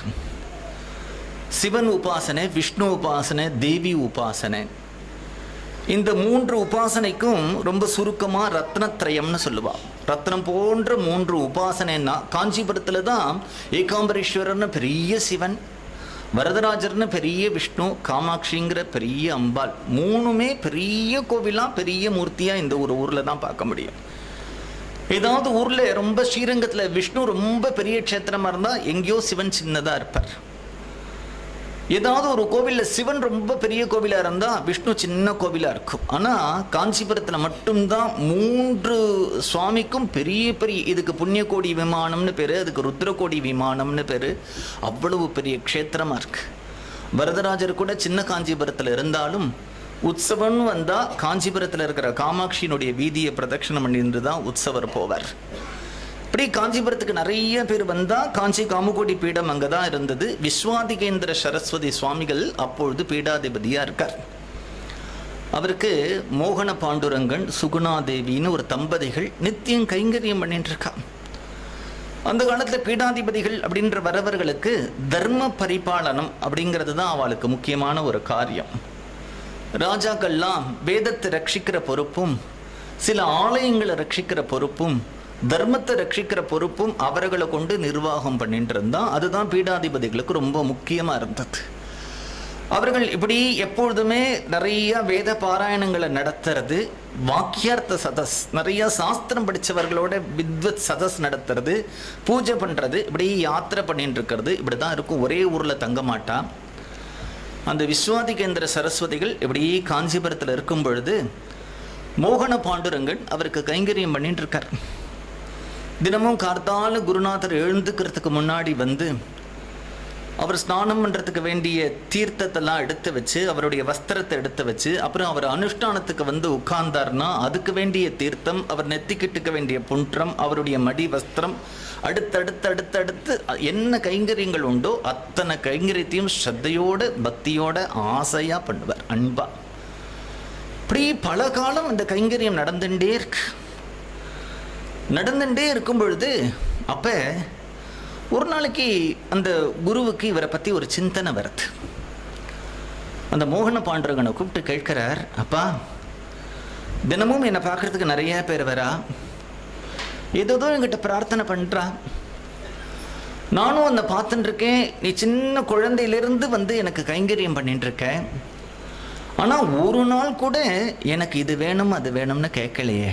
சிவன் உபாசனை விஷ்ணு உபாசனை தேவி உபாசனை இந்த மூன்று உபாசனைக்கும் ரொம்ப சுருக்கமா ரத்னத்ரயம்னு சொல்லுவா ரத்னம் போன்ற மூன்று உபாசனைன்னா காஞ்சிபுரத்துல தான் ஏகாம்பரேஸ்வரர்னு பெரிய சிவன் வரதராஜர்னு பெரிய விஷ்ணு காமாட்சிங்கிற பெரிய அம்பாள் மூணுமே பெரிய கோவிலா பெரிய மூர்த்தியா இந்த ஒரு ஊர்ல தான் பார்க்க முடியும் ஏதாவது ஊர்ல ரொம்ப ஸ்ரீரங்கத்துல விஷ்ணு ரொம்ப பெரிய க்ஷேத்திரமா இருந்தா எங்கேயோ சிவன் சின்னதா இருப்பார் ஏதாவது ஒரு கோவில்ல சிவன் ரொம்ப பெரிய கோவிலா இருந்தா விஷ்ணு சின்ன கோவிலா இருக்கும் ஆனா காஞ்சிபுரத்துல மட்டும்தான் மூன்று சுவாமிக்கும் பெரிய பெரிய இதுக்கு புண்ணியகோடி விமானம்னு பேரு அதுக்கு ருத்ரகோடி விமானம்னு பேரு அவ்வளவு பெரிய க்ஷேத்திரமா இருக்கு வரதராஜர் கூட சின்ன காஞ்சிபுரத்துல இருந்தாலும் உற்சவம்னு வந்தா காஞ்சிபுரத்துல இருக்கிற காமாட்சியினுடைய வீதியை பிரதட்சணம் பண்ணிட்டு தான் உற்சவர் போவார் இப்படி காஞ்சிபுரத்துக்கு நிறைய பேர் வந்தா காஞ்சி காமுகோடி பீடம் அங்கதான் இருந்தது விஸ்வாதிகேந்திர சரஸ்வதி சுவாமிகள் அப்பொழுது பீடாதிபதியா இருக்கார் அவருக்கு மோகன பாண்டுரங்கன் சுகுணாதேவின்னு ஒரு தம்பதிகள் நித்தியம் கைங்கரியம் பண்ணிட்டு இருக்கா அந்த காலத்துல பீடாதிபதிகள் அப்படின்ற வரவர்களுக்கு தர்ம பரிபாலனம் அப்படிங்கிறது தான் அவளுக்கு முக்கியமான ஒரு காரியம் ராஜாக்கள்லாம் வேதத்தை ரட்சிக்கிற பொறுப்பும் சில ஆலயங்களை ரட்சிக்கிற பொறுப்பும் தர்மத்தை ரட்சிக்கிற பொறுப்பும் அவர்களை கொண்டு நிர்வாகம் பண்ணிட்டு இருந்தா அதுதான் பீடாதிபதிகளுக்கு ரொம்ப முக்கியமா இருந்தது அவர்கள் இப்படி எப்பொழுதுமே நிறைய வேத பாராயணங்களை நடத்துறது வாக்கியார்த்த சதஸ் நிறைய சாஸ்திரம் படிச்சவர்களோட வித்வத் சதஸ் நடத்துறது பூஜை பண்றது இப்படி யாத்திரை பண்ணிட்டு இருக்கிறது இப்படிதான் இருக்கும் ஒரே ஊர்ல தங்க மாட்டா அந்த விஸ்வாதிகேந்திர சரஸ்வதிகள் இப்படி காஞ்சிபுரத்தில் இருக்கும் பொழுது மோகன பாண்டுரங்கன் அவருக்கு கைங்கரியம் பண்ணிட்டு இருக்கார் தினமும் கார்த்தால குருநாதர் எழுந்துக்கிறதுக்கு முன்னாடி வந்து அவர் ஸ்நானம் பண்ணுறதுக்கு வேண்டிய தீர்த்தத்தெல்லாம் எடுத்து வச்சு அவருடைய வஸ்திரத்தை எடுத்து வச்சு அப்புறம் அவர் அனுஷ்டானத்துக்கு வந்து உட்கார்ந்தார்னா அதுக்கு வேண்டிய தீர்த்தம் அவர் நெத்திக்கிட்டுக்க வேண்டிய புன்றம் அவருடைய மடி வஸ்திரம் அடுத்தடுத்து அடுத்தடுத்து என்ன கைங்கரியங்கள் உண்டோ அத்தனை கைங்கரியத்தையும் ஸ்ரத்தையோட பக்தியோட ஆசையா பண்ணுவார் அன்பா இப்படி பல காலம் இந்த கைங்கரியம் நடந்துட்டே இருக்கு நடந்துட்டே இருக்கும் பொழுது அப்ப ஒரு நாளைக்கு அந்த குருவுக்கு இவரை பத்தி ஒரு சிந்தனை வருது அந்த மோகன பாண்டரகனை கூப்பிட்டு கேட்கிறார் அப்பா தினமும் என்னை பார்க்கறதுக்கு நிறைய பேர் வரா ஏதோ என்கிட்ட பிரார்த்தனை பண்றா நானும் அந்த பார்த்துட்டு இருக்கேன் நீ சின்ன குழந்தையிலிருந்து வந்து எனக்கு கைங்கரியம் பண்ணிட்டு இருக்க ஆனா ஒரு நாள் கூட எனக்கு இது வேணும் அது வேணும்னு கேட்கலையே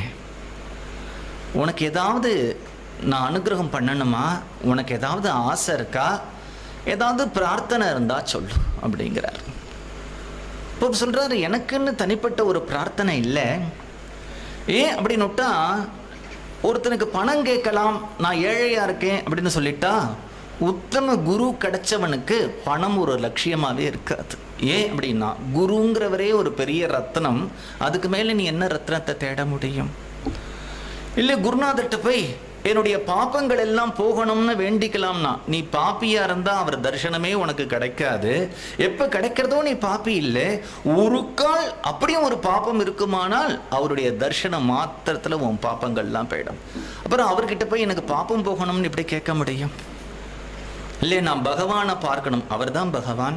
உனக்கு ஏதாவது நான் அனுகிரகம் பண்ணணுமா உனக்கு ஏதாவது ஆசை இருக்கா ஏதாவது பிரார்த்தனை இருந்தா சொல்லு அப்படிங்கிறார் இப்போ சொல்றாரு எனக்குன்னு தனிப்பட்ட ஒரு பிரார்த்தனை இல்லை ஏன் அப்படின்னு விட்டா ஒருத்தனுக்கு பணம் கேட்கலாம் நான் ஏழையா இருக்கேன் அப்படின்னு சொல்லிட்டா உத்தம குரு கிடைச்சவனுக்கு பணம் ஒரு லட்சியமாவே இருக்காது ஏன் அப்படின்னா குருங்கிறவரே ஒரு பெரிய ரத்னம் அதுக்கு மேல நீ என்ன ரத்னத்தை தேட முடியும் இல்லை குருநாதர்கிட்ட போய் என்னுடைய பாப்பங்கள் எல்லாம் போகணும்னு வேண்டிக்கலாம்னா நீ பாப்பியா இருந்தா அவர் தரிசனமே உனக்கு கிடைக்காது எப்ப கிடைக்கிறதோ நீ பாப்பி இல்லை ஒரு கால் அப்படியும் ஒரு பாப்பம் இருக்குமானால் அவருடைய தரிசனம் மாத்திரத்துல உன் பாப்பங்கள்லாம் போயிடும் அப்புறம் அவர்கிட்ட போய் எனக்கு பாப்பம் போகணும்னு இப்படி கேட்க முடியும் இல்லை நான் பகவானை பார்க்கணும் அவர்தான் பகவான்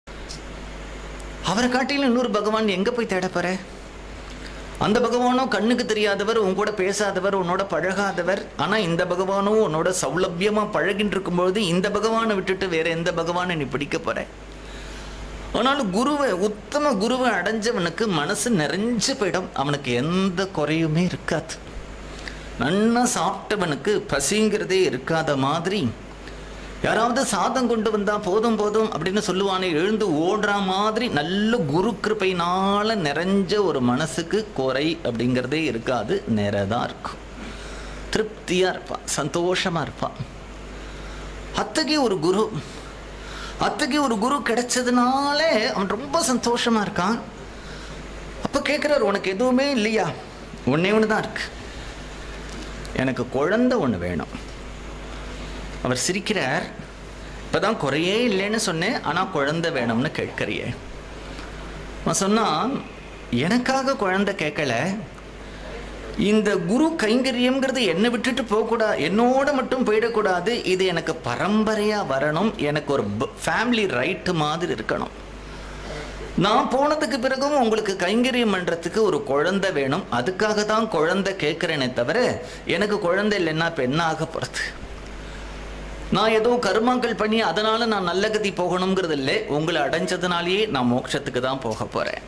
அவரை காட்டிலும் இன்னொரு பகவான் எங்க போய் தேட போற அந்த பகவானும் கண்ணுக்கு தெரியாதவர் உன் கூட பேசாதவர் உன்னோட பழகாதவர் ஆனா இந்த பகவானும் உன்னோட சௌலபியமா பழகின்னு இருக்கும்பொழுது இந்த பகவானை விட்டுட்டு வேற எந்த பகவானை நீ பிடிக்க போற ஆனாலும் குருவை உத்தம குருவை அடைஞ்சவனுக்கு மனசு நிறைஞ்சு போயிடும் அவனுக்கு எந்த குறையுமே இருக்காது நன்னா சாப்பிட்டவனுக்கு பசிங்கிறதே இருக்காத மாதிரி யாராவது சாதம் கொண்டு வந்தா போதும் போதும் அப்படின்னு சொல்லுவானே எழுந்து ஓடுற மாதிரி நல்ல குரு கிருப்பையினால நிறைஞ்ச ஒரு மனசுக்கு குறை அப்படிங்கிறதே இருக்காது நேரதான் இருக்கும் திருப்தியா இருப்பா சந்தோஷமா இருப்பா அத்தகைய ஒரு குரு அத்தகைய ஒரு குரு கிடைச்சதுனால அவன் ரொம்ப சந்தோஷமா இருக்கான் அப்ப கேட்கிறார் உனக்கு எதுவுமே இல்லையா ஒன்னே ஒன்று தான் இருக்கு எனக்கு குழந்தை ஒன்று வேணும் அவர் சிரிக்கிறார் இப்பதான் குறையே இல்லைன்னு சொன்னேன் ஆனா குழந்தை வேணும்னு கேட்கறியே அவன் சொன்னான் எனக்காக குழந்தை கேட்கல இந்த குரு கைங்கரியம்ங்கிறது என்னை விட்டுட்டு போகக்கூடாது என்னோட மட்டும் போயிடக்கூடாது இது எனக்கு பரம்பரையா வரணும் எனக்கு ஒரு ஃபேமிலி ரைட்டு மாதிரி இருக்கணும் நான் போனதுக்கு பிறகும் உங்களுக்கு கைங்கரியம் பண்றதுக்கு ஒரு குழந்தை வேணும் அதுக்காக தான் குழந்தை கேட்கிறேனே தவிர எனக்கு குழந்தை இல்லைன்னா இப்ப என்ன ஆக போறது நான் ஏதோ கர்மாக்கள் பண்ணி அதனால நான் நல்ல கதி போகணுங்கிறது இல்லை உங்களை அடைஞ்சதுனாலேயே நான் மோட்சத்துக்கு தான் போக போறேன்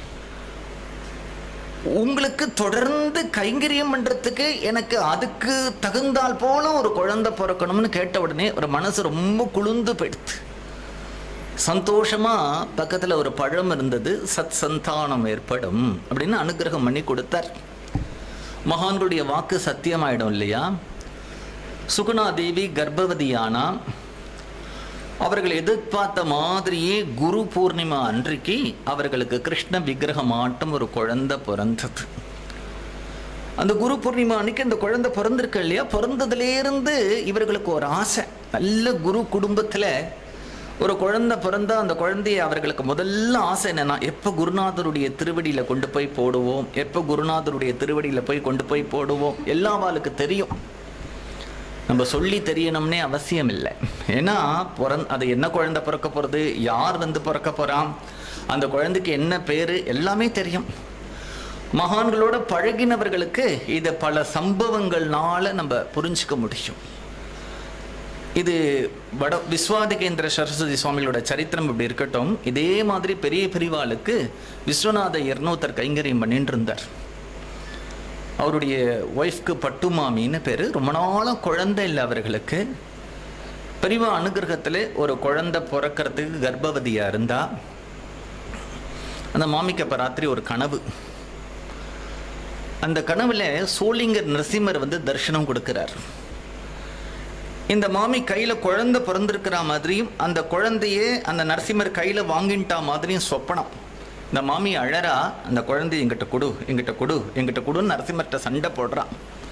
உங்களுக்கு தொடர்ந்து கைங்கரியம் பண்றதுக்கு எனக்கு அதுக்கு தகுந்தால் போல ஒரு குழந்தை பிறக்கணும்னு கேட்ட உடனே ஒரு மனசு ரொம்ப குளிர்ந்து போயிடுது சந்தோஷமா பக்கத்துல ஒரு பழம் இருந்தது சத் சந்தானம் ஏற்படும் அப்படின்னு அனுகிரகம் பண்ணி கொடுத்தார் மகான்களுடைய வாக்கு சத்தியமாயிடும் இல்லையா சுகுணா தேவி கர்ப்பவதியானா அவர்கள் எதிர்பார்த்த மாதிரியே குரு பூர்ணிமா அன்றைக்கு அவர்களுக்கு கிருஷ்ண விக்கிரகம் ஆட்டம் ஒரு குழந்தை பிறந்தது அந்த குரு பூர்ணிமா அன்னைக்கு அந்த குழந்தை பிறந்திருக்கு இல்லையா பிறந்ததுலேருந்து இவர்களுக்கு ஒரு ஆசை நல்ல குரு குடும்பத்துல ஒரு குழந்தை பிறந்தா அந்த குழந்தைய அவர்களுக்கு முதல்ல ஆசை என்னன்னா எப்போ குருநாதருடைய திருவடியில கொண்டு போய் போடுவோம் எப்போ குருநாதருடைய திருவடியில போய் கொண்டு போய் போடுவோம் எல்லா வாளுக்கு தெரியும் நம்ம சொல்லி தெரியணும்னே அவசியம் இல்லை ஏன்னா பிறந் அது என்ன குழந்தை பிறக்க போகிறது யார் வந்து பிறக்க போகிறான் அந்த குழந்தைக்கு என்ன பேர் எல்லாமே தெரியும் மகான்களோட பழகினவர்களுக்கு இதை பல சம்பவங்கள்னால நம்ம புரிஞ்சுக்க முடியும் இது வட விஸ்வாதிகேந்திர சரஸ்வதி சுவாமிகளோட சரித்திரம் இப்படி இருக்கட்டும் இதே மாதிரி பெரிய பெரிவாளுக்கு விஸ்வநாத இருநூத்தர் கைங்கரியம் பண்ணிட்டு இருந்தார் அவருடைய ஒய்ஃப்க்கு பட்டுமாமின்னு பேர் ரொம்ப நாளாக குழந்தை இல்லை அவர்களுக்கு பெரியவா அனுகிரகத்தில் ஒரு குழந்தை பிறக்கிறதுக்கு கர்ப்பவதியாக இருந்தா அந்த மாமிக்கு அப்போ ராத்திரி ஒரு கனவு அந்த கனவுல சோளிங்கர் நரசிம்மர் வந்து தரிசனம் கொடுக்கிறார் இந்த மாமி கையில குழந்தை பிறந்திருக்கிற மாதிரியும் அந்த குழந்தையே அந்த நரசிம்மர் கையில வாங்கிட்டா மாதிரியும் சொப்பனம் இந்த மாமி அழறா அந்த குழந்தை எங்கிட்ட கொடு எங்கிட்ட கொடு எங்கிட்ட கொடுன்னு நரசிம்மர்கிட்ட சண்டை போடுறான்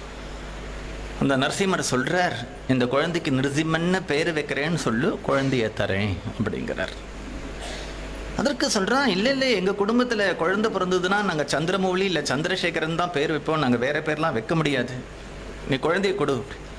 அந்த நரசிம்மர் சொல்றார் இந்த குழந்தைக்கு நிருசிம்மன்னு பேர் வைக்கிறேன்னு சொல்லு குழந்தைய தரேன் அப்படிங்கிறார் அதற்கு சொல்றான் இல்லை இல்லை எங்க குடும்பத்துல குழந்தை பிறந்ததுன்னா நாங்க சந்திரமௌலி இல்ல சந்திரசேகரன் தான் பேர் வைப்போம் நாங்க வேற பேர்லாம் வைக்க முடியாது நீ குழந்தைய கொடு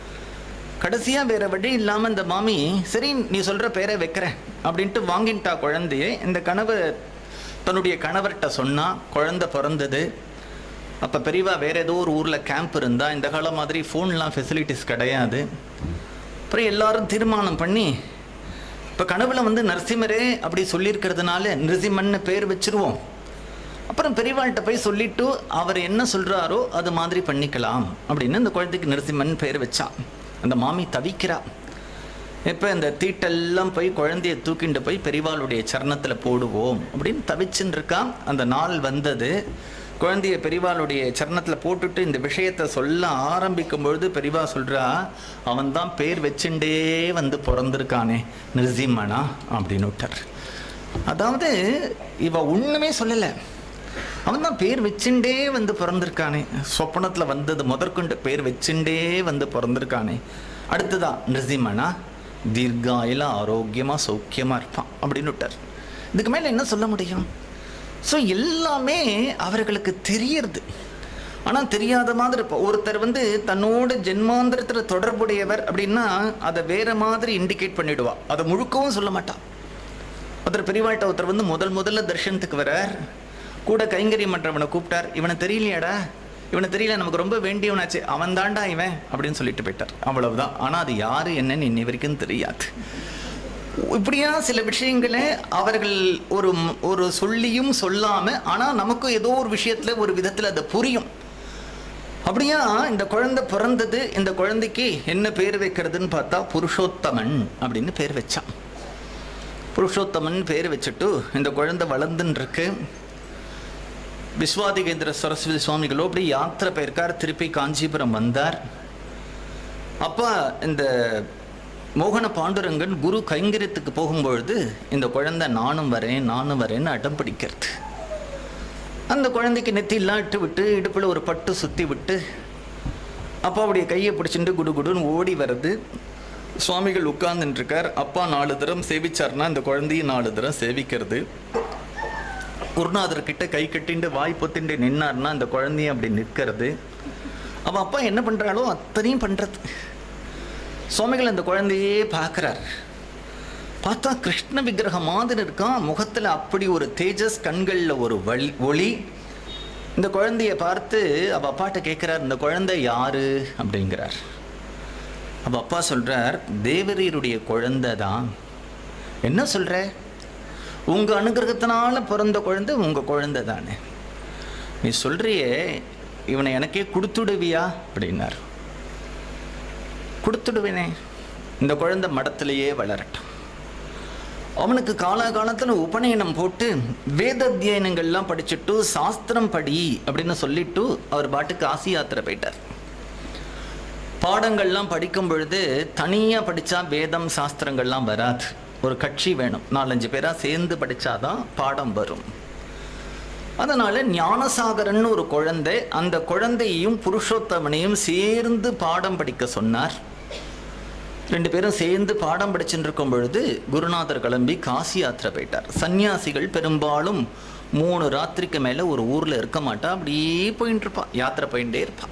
கடைசியா வேற வழி இல்லாம இந்த மாமி சரி நீ சொல்ற பேரை வைக்கிறேன் அப்படின்ட்டு வாங்கிட்டா குழந்தைய இந்த கனவு தன்னுடைய கணவர்கிட்ட சொன்னா குழந்தை பிறந்தது அப்ப பெரியவா வேற ஏதோ ஒரு ஊர்ல கேம்ப் இருந்தா இந்த காலம் மாதிரி ஃபோன்லாம் ஃபெசிலிட்டிஸ் கிடையாது அப்புறம் எல்லாரும் தீர்மானம் பண்ணி இப்போ கனவுல வந்து நரசிம்மரே அப்படி சொல்லியிருக்கிறதுனால நிருசிம்மன்னு பேர் வச்சிருவோம் அப்புறம் பெரியவாள்கிட்ட போய் சொல்லிட்டு அவர் என்ன சொல்றாரோ அது மாதிரி பண்ணிக்கலாம் அப்படின்னு இந்த குழந்தைக்கு நரசிம்மன் பேர் வச்சான் அந்த மாமி தவிக்கிறா இப்போ இந்த தீட்டெல்லாம் போய் குழந்தைய தூக்கிண்டு போய் பெரியவாளுடைய சரணத்தில் போடுவோம் அப்படின்னு தவிச்சுன்னு இருக்கான் அந்த நாள் வந்தது குழந்தைய பெரியவாளுடைய சரணத்தில் போட்டுட்டு இந்த விஷயத்தை சொல்ல ஆரம்பிக்கும் பொழுது பெரியவா சொல்றா அவன் தான் பேர் வச்சுண்டே வந்து பிறந்திருக்கானே நிருசிம்மனா அப்படின்னு விட்டார் அதாவது இவ ஒண்ணுமே சொல்லலை அவன் தான் பேர் வச்சுண்டே வந்து பிறந்திருக்கானே சொப்பனத்தில் வந்தது முதற்கொண்டு பேர் வச்சுண்டே வந்து பிறந்திருக்கானே அடுத்ததா நிருசிம்மனா தீர்காயில ஆரோக்கியமாக சௌக்கியமாக இருப்பான் அப்படின்னு விட்டார் இதுக்கு மேலே என்ன சொல்ல முடியும் ஸோ எல்லாமே அவர்களுக்கு தெரியறது ஆனால் தெரியாத மாதிரி இருப்போம் ஒருத்தர் வந்து தன்னோட ஜென்மாந்திரத்தில் தொடர்புடையவர் அப்படின்னா அதை வேற மாதிரி இண்டிகேட் பண்ணிடுவா அதை முழுக்கவும் சொல்ல மாட்டான் ஒருத்தர் பெரியவாழ்கிட்ட ஒருத்தர் வந்து முதல் முதல்ல தர்ஷனத்துக்கு வரார் கூட கைங்கரியம் பண்றவனை கூப்பிட்டார் இவனை தெரியலையாடா இவனை தெரியல நமக்கு ரொம்ப வேண்டியவனாச்சு அவன் தாண்டா இவன் அப்படின்னு சொல்லிட்டு போயிட்டார் அவ்வளவுதான் ஆனா அது யாரு என்னன்னு இன்னி வரைக்கும் தெரியாது இப்படியா சில விஷயங்களை அவர்கள் ஒரு ஒரு சொல்லியும் சொல்லாம ஆனா நமக்கு ஏதோ ஒரு விஷயத்துல ஒரு விதத்துல அது புரியும் அப்படியா இந்த குழந்தை பிறந்தது இந்த குழந்தைக்கு என்ன பேர் வைக்கிறதுன்னு பார்த்தா புருஷோத்தமன் அப்படின்னு பேர் வச்சான் புருஷோத்தமன் பேர் வச்சுட்டு இந்த குழந்தை வளர்ந்துன்னு இருக்கு விஸ்வாதிகேந்திர சரஸ்வதி சுவாமிகளோ அப்படி யாத்திரை போயிருக்கார் திருப்பி காஞ்சிபுரம் வந்தார் அப்பா இந்த மோகன பாண்டுரங்கன் குரு கைங்கரியத்துக்கு போகும்பொழுது இந்த குழந்தை நானும் வரேன் நானும் வரேன்னு அடம் பிடிக்கிறது அந்த குழந்தைக்கு நெத்தியெல்லாம் இட்டு விட்டு இடுப்பில் ஒரு பட்டு சுற்றி விட்டு அப்பாவுடைய கையை பிடிச்சிட்டு குடு குடுன்னு ஓடி வருது சுவாமிகள் உட்கார்ந்துட்டு இருக்கார் அப்பா நாலு தரம் சேவிச்சார்னா இந்த குழந்தையும் நாலு தரம் சேவிக்கிறது குருநாதர் கிட்ட கை கட்டிண்டு வாய் பொத்திண்டு நின்னார்னா அந்த குழந்தையும் அப்படி நிற்கிறது அவன் அப்பா என்ன பண்றாளோ அத்தனையும் பண்றது சுவாமிகள் அந்த குழந்தையே பார்க்கறார் பார்த்தா கிருஷ்ண விக்கிரகம் மாதிரி இருக்கான் முகத்துல அப்படி ஒரு தேஜஸ் கண்கள்ல ஒரு வழி ஒளி இந்த குழந்தைய பார்த்து அவ அப்பாட்ட கேட்கிறார் இந்த குழந்தை யாரு அப்படிங்கிறார் அப்ப அப்பா சொல்றார் தேவரீருடைய குழந்தை தான் என்ன சொல்ற உங்க அனுகிரகத்தினால பிறந்த குழந்தை உங்க குழந்தை தானே நீ சொல்றியே இவனை எனக்கே கொடுத்துடுவியா அப்படின்னார் கொடுத்துடுவேனே இந்த குழந்தை மடத்திலேயே வளரட்டும் அவனுக்கு காலாகாலத்தில் உபநயனம் போட்டு வேத அத்தியனங்கள்லாம் படிச்சுட்டு சாஸ்திரம் படி அப்படின்னு சொல்லிட்டு அவர் பாட்டுக்கு காசி யாத்திரை போயிட்டார் பாடங்கள்லாம் படிக்கும் பொழுது தனியாக படித்தா வேதம் சாஸ்திரங்கள்லாம் வராது ஒரு கட்சி வேணும் நாலஞ்சு பேராக சேர்ந்து படித்தாதான் பாடம் வரும் அதனால ஞானசாகரன் ஒரு குழந்தை அந்த குழந்தையையும் புருஷோத்தமனையும் சேர்ந்து பாடம் படிக்க சொன்னார் ரெண்டு பேரும் சேர்ந்து பாடம் படிச்சுட்டு இருக்கும் பொழுது குருநாதர் கிளம்பி காசி யாத்திரை போயிட்டார் சன்னியாசிகள் பெரும்பாலும் மூணு ராத்திரிக்கு மேலே ஒரு ஊரில் இருக்க மாட்டா அப்படியே போயிட்டு இருப்பா யாத்திரை போயிட்டே இருப்பான்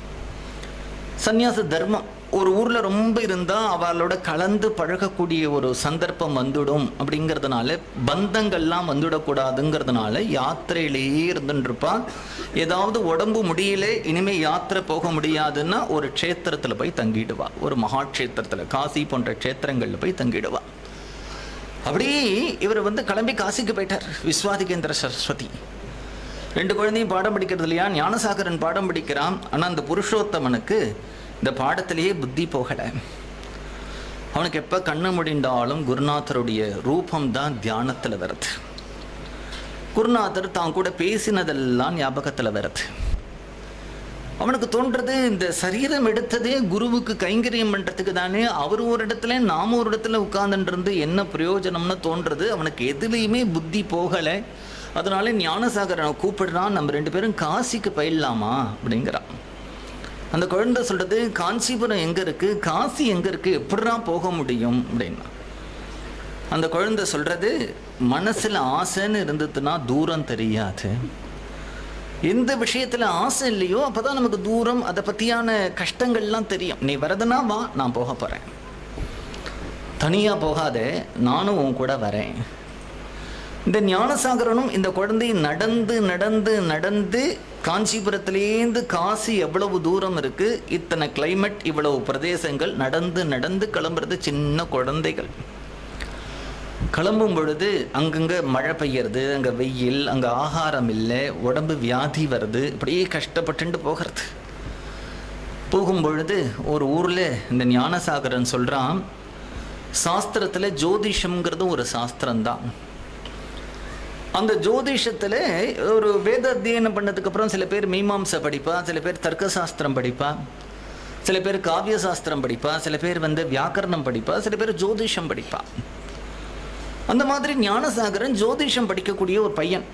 சந்நியாச தர்மம் ஒரு ஊர்ல ரொம்ப இருந்தா அவளோட கலந்து பழகக்கூடிய ஒரு சந்தர்ப்பம் வந்துடும் அப்படிங்கிறதுனால பந்தங்கள்லாம் வந்துடக்கூடாதுங்கிறதுனால யாத்திரையிலேயே இருந்துட்டு இருப்பா ஏதாவது உடம்பு முடியல இனிமே யாத்திரை போக முடியாதுன்னா ஒரு க்ஷேத்திரத்துல போய் தங்கிடுவா ஒரு மகா க்ஷேத்திரத்துல காசி போன்ற க்ஷேத்திரங்கள்ல போய் தங்கிடுவா அப்படி இவர் வந்து கிளம்பி காசிக்கு போயிட்டார் விஸ்வாதிகேந்திர சரஸ்வதி ரெண்டு குழந்தையும் பாடம் படிக்கிறது இல்லையா ஞானசாகரன் பாடம் படிக்கிறான் ஆனால் அந்த புருஷோத்தமனுக்கு இந்த பாடத்திலேயே புத்தி போகலை அவனுக்கு எப்போ கண்ணு முடிந்தாலும் குருநாதருடைய ரூபம் தான் தியானத்தில் வருது குருநாதர் தான் கூட பேசினதெல்லாம் ஞாபகத்தில் வருது அவனுக்கு தோன்றது இந்த சரீரம் எடுத்ததே குருவுக்கு கைங்கரியம் பண்ணுறதுக்கு தானே அவர் ஒரு இடத்துல நாம ஒரு இடத்துல உட்கார்ந்துட்டு இருந்து என்ன பிரயோஜனம்னு தோன்றது அவனுக்கு எதுலேயுமே புத்தி போகலை அதனால ஞானசாகரனை கூப்பிடுறான் நம்ம ரெண்டு பேரும் காசிக்கு போயிடலாமா அப்படிங்கிறான் அந்த குழந்தை சொல்றது காஞ்சிபுரம் எங்க இருக்கு காசி எங்க இருக்கு எப்படிடா போக முடியும் அப்படின்னா அந்த குழந்தை சொல்றது மனசுல ஆசைன்னு இருந்ததுன்னா தூரம் தெரியாது எந்த விஷயத்துல ஆசை இல்லையோ அப்பதான் நமக்கு தூரம் அதை பத்தியான கஷ்டங்கள்லாம் தெரியும் நீ வரதுனா வா நான் போக போறேன் தனியா போகாதே நானும் உன் கூட வரேன் இந்த ஞானசாகரனும் இந்த குழந்தை நடந்து நடந்து நடந்து காஞ்சிபுரத்திலேருந்து காசி எவ்வளவு தூரம் இருக்கு இத்தனை கிளைமேட் இவ்வளவு பிரதேசங்கள் நடந்து நடந்து கிளம்புறது சின்ன குழந்தைகள் கிளம்பும் பொழுது அங்கங்க மழை பெய்யறது அங்க வெயில் அங்க ஆகாரம் இல்லை உடம்பு வியாதி வருது இப்படியே கஷ்டப்பட்டுட்டு போகிறது போகும் பொழுது ஒரு ஊர்ல இந்த ஞானசாகரன் சொல்றான் சாஸ்திரத்துல ஜோதிஷம்ங்கிறது ஒரு சாஸ்திரம்தான் அந்த ஜோதிஷத்தில் ஒரு வேத அத்தியனம் பண்ணதுக்கு அப்புறம் சில பேர் மீமாம்சை படிப்பா சில பேர் தர்க்க சாஸ்திரம் படிப்பா சில பேர் காவிய சாஸ்திரம் படிப்பா சில பேர் வந்து வியாக்கரணம் படிப்பா சில பேர் ஜோதிஷம் படிப்பா அந்த மாதிரி ஞானசாகரன் ஜோதிஷம் படிக்கக்கூடிய ஒரு பையன்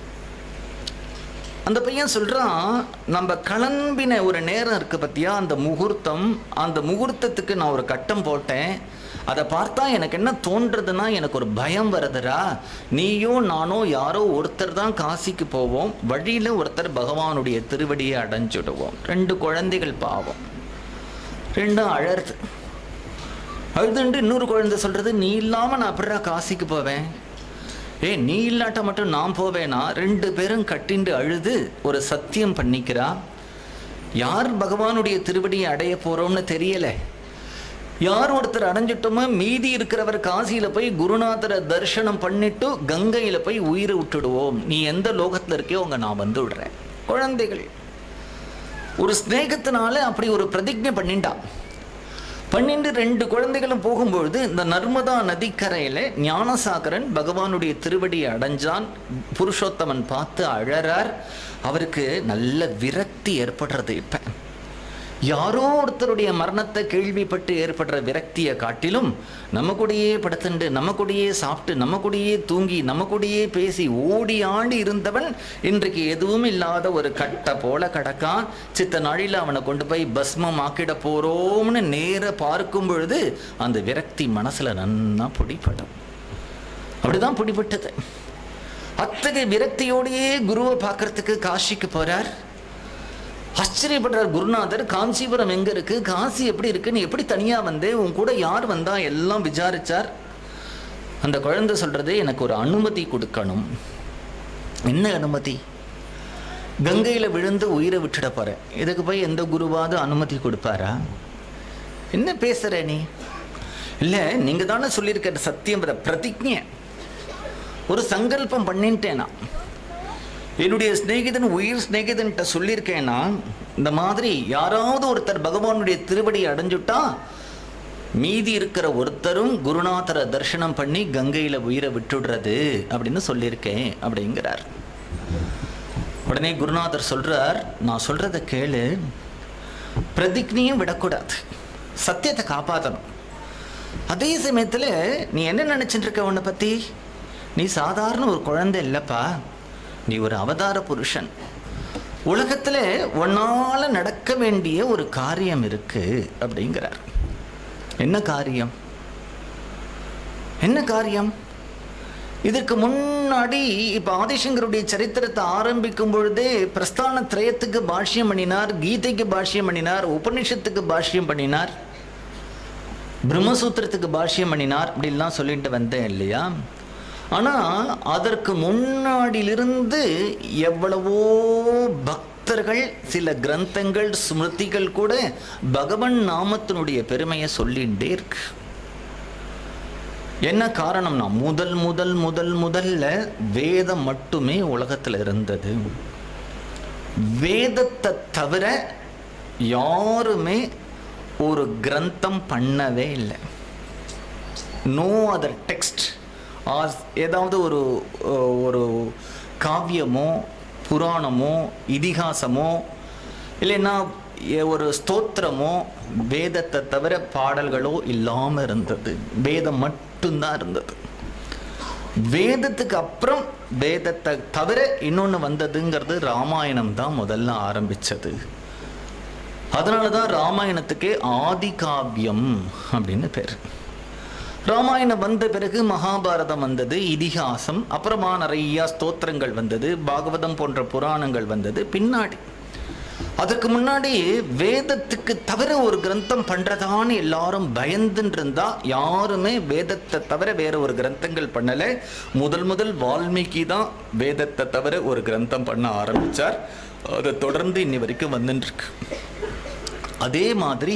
அந்த பையன் சொல்றான் நம்ம கிளம்பின ஒரு நேரம் இருக்கு பத்தியா அந்த முகூர்த்தம் அந்த முகூர்த்தத்துக்கு நான் ஒரு கட்டம் போட்டேன் அதை பார்த்தா எனக்கு என்ன தோன்றதுன்னா எனக்கு ஒரு பயம் வருதுடா நீயும் நானும் யாரோ ஒருத்தர் தான் காசிக்கு போவோம் வழியில ஒருத்தர் பகவானுடைய திருவடியை அடைஞ்சுடுவோம் ரெண்டு குழந்தைகள் பாவம் ரெண்டும் அழறது அழுதுண்டு இன்னொரு குழந்தை சொல்றது நீ இல்லாம நான் அப்படிடா காசிக்கு போவேன் ஏ நீ இல்லாட்ட மட்டும் நான் போவேனா ரெண்டு பேரும் கட்டிண்டு அழுது ஒரு சத்தியம் பண்ணிக்கிறா யார் பகவானுடைய திருவடியை அடைய போறோம்னு தெரியல யார் ஒருத்தர் அடைஞ்சிட்டோமோ மீதி இருக்கிறவர் காசியில போய் குருநாதரை தரிசனம் பண்ணிட்டு கங்கையில போய் உயிரை விட்டுடுவோம் நீ எந்த லோகத்துல இருக்கியோ அங்க நான் வந்து விடுறேன் குழந்தைகள் ஒரு ஸ்நேகத்தினால அப்படி ஒரு பிரதிஜை பண்ணிட்டான் பன்னெண்டு ரெண்டு குழந்தைகளும் போகும்பொழுது இந்த நர்மதா நதிக்கரையில ஞானசாகரன் பகவானுடைய திருவடியை அடைஞ்சான் புருஷோத்தமன் பார்த்து அழறார் அவருக்கு நல்ல விரக்தி ஏற்படுறது இப்ப யாரோ ஒருத்தருடைய மரணத்தை கேள்விப்பட்டு ஏற்படுற விரக்தியை காட்டிலும் நம்ம கூடயே படுத்துண்டு நம்ம கூடயே சாப்பிட்டு நம்ம கூடயே தூங்கி நம்ம கூடயே பேசி ஓடி ஆடி இருந்தவன் இன்றைக்கு எதுவும் இல்லாத ஒரு கட்டை போல கடக்கான் சித்த நாழில அவனை கொண்டு போய் பஸ்மம் ஆக்கிட போறோம்னு நேர பார்க்கும் பொழுது அந்த விரக்தி மனசுல நன்னா பிடிப்படும் அப்படிதான் பிடிபட்டது அத்தகைய விரக்தியோடையே குருவை பார்க்கறதுக்கு காசிக்கு போறார் ஆச்சரியப்படுறார் குருநாதர் காஞ்சிபுரம் எங்க இருக்கு காசி எப்படி இருக்கு நீ எப்படி தனியா வந்தே உன் கூட யார் வந்தா எல்லாம் விசாரிச்சார் அந்த குழந்தை சொல்றது எனக்கு ஒரு அனுமதி கொடுக்கணும் என்ன அனுமதி கங்கையில விழுந்து உயிரை விட்டுட போறேன் இதுக்கு போய் எந்த குருவாவது அனுமதி கொடுப்பாரா என்ன பேசுற நீ இல்ல நீங்க தானே சொல்லியிருக்கிற சத்தியம் பிரதிஜை ஒரு சங்கல்பம் பண்ணிட்டேனா என்னுடைய சிநேகிதன் உயிர் சிநேகிதன்கிட்ட சொல்லியிருக்கேன்னா இந்த மாதிரி யாராவது ஒருத்தர் பகவானுடைய திருவடி அடைஞ்சுட்டா மீதி இருக்கிற ஒருத்தரும் குருநாதரை தரிசனம் பண்ணி கங்கையில உயிரை விட்டுடுறது அப்படின்னு சொல்லியிருக்கேன் அப்படிங்கிறார் உடனே குருநாதர் சொல்றார் நான் சொல்றத கேளு பிரதிக்னியும் விடக்கூடாது சத்தியத்தை காப்பாற்றணும் அதே சமயத்துல நீ என்ன நினைச்சிட்டு இருக்க உன்னை பத்தி நீ சாதாரண ஒரு குழந்தை இல்லப்பா நீ ஒரு அவதார புருஷன் உலகத்துல உன்னால நடக்க வேண்டிய ஒரு காரியம் இருக்கு அப்படிங்கிறார் என்ன காரியம் என்ன காரியம் இதற்கு முன்னாடி இப்ப ஆதிசங்கருடைய சரித்திரத்தை ஆரம்பிக்கும் பொழுதே பிரஸ்தான திரயத்துக்கு பாஷ்யம் பண்ணினார் கீதைக்கு பாஷ்யம் பண்ணினார் உபனிஷத்துக்கு பாஷ்யம் பண்ணினார் பிரம்மசூத்திரத்துக்கு பாஷ்யம் பண்ணினார் அப்படின்லாம் சொல்லிட்டு வந்தேன் இல்லையா ஆனா அதற்கு முன்னாடியிலிருந்து எவ்வளவோ பக்தர்கள் சில கிரந்தங்கள் ஸ்மிருதிகள் கூட பகவன் நாமத்தினுடைய பெருமையை சொல்லிகிட்டே இருக்கு என்ன காரணம்னா முதல் முதல் முதல் முதல்ல வேதம் மட்டுமே உலகத்துல இருந்தது வேதத்தை தவிர யாருமே ஒரு கிரந்தம் பண்ணவே இல்லை நோ அதர் டெக்ஸ்ட் ஆர் ஏதாவது ஒரு ஒரு காவியமோ புராணமோ இதிகாசமோ இல்லைன்னா ஒரு ஸ்தோத்திரமோ வேதத்தை தவிர பாடல்களோ இல்லாமல் இருந்தது வேதம் மட்டும்தான் இருந்தது வேதத்துக்கு அப்புறம் வேதத்தை தவிர இன்னொன்று வந்ததுங்கிறது ராமாயணம் தான் முதல்ல ஆரம்பிச்சது அதனால தான் ராமாயணத்துக்கே ஆதி காவியம் அப்படின்னு பேர் ராமாயணம் வந்த பிறகு மகாபாரதம் வந்தது இதிகாசம் அப்புறமா நிறைய ஸ்தோத்திரங்கள் வந்தது பாகவதம் போன்ற புராணங்கள் வந்தது பின்னாடி அதுக்கு முன்னாடி வேதத்துக்கு தவிர ஒரு கிரந்தம் பண்றதான்னு எல்லாரும் பயந்துன்னு இருந்தா யாருமே வேதத்தை தவிர வேற ஒரு கிரந்தங்கள் பண்ணல முதல் முதல் வால்மீகி தான் வேதத்தை தவிர ஒரு கிரந்தம் பண்ண ஆரம்பிச்சார் அதை தொடர்ந்து இன்னி வரைக்கும் வந்துட்டு இருக்கு அதே மாதிரி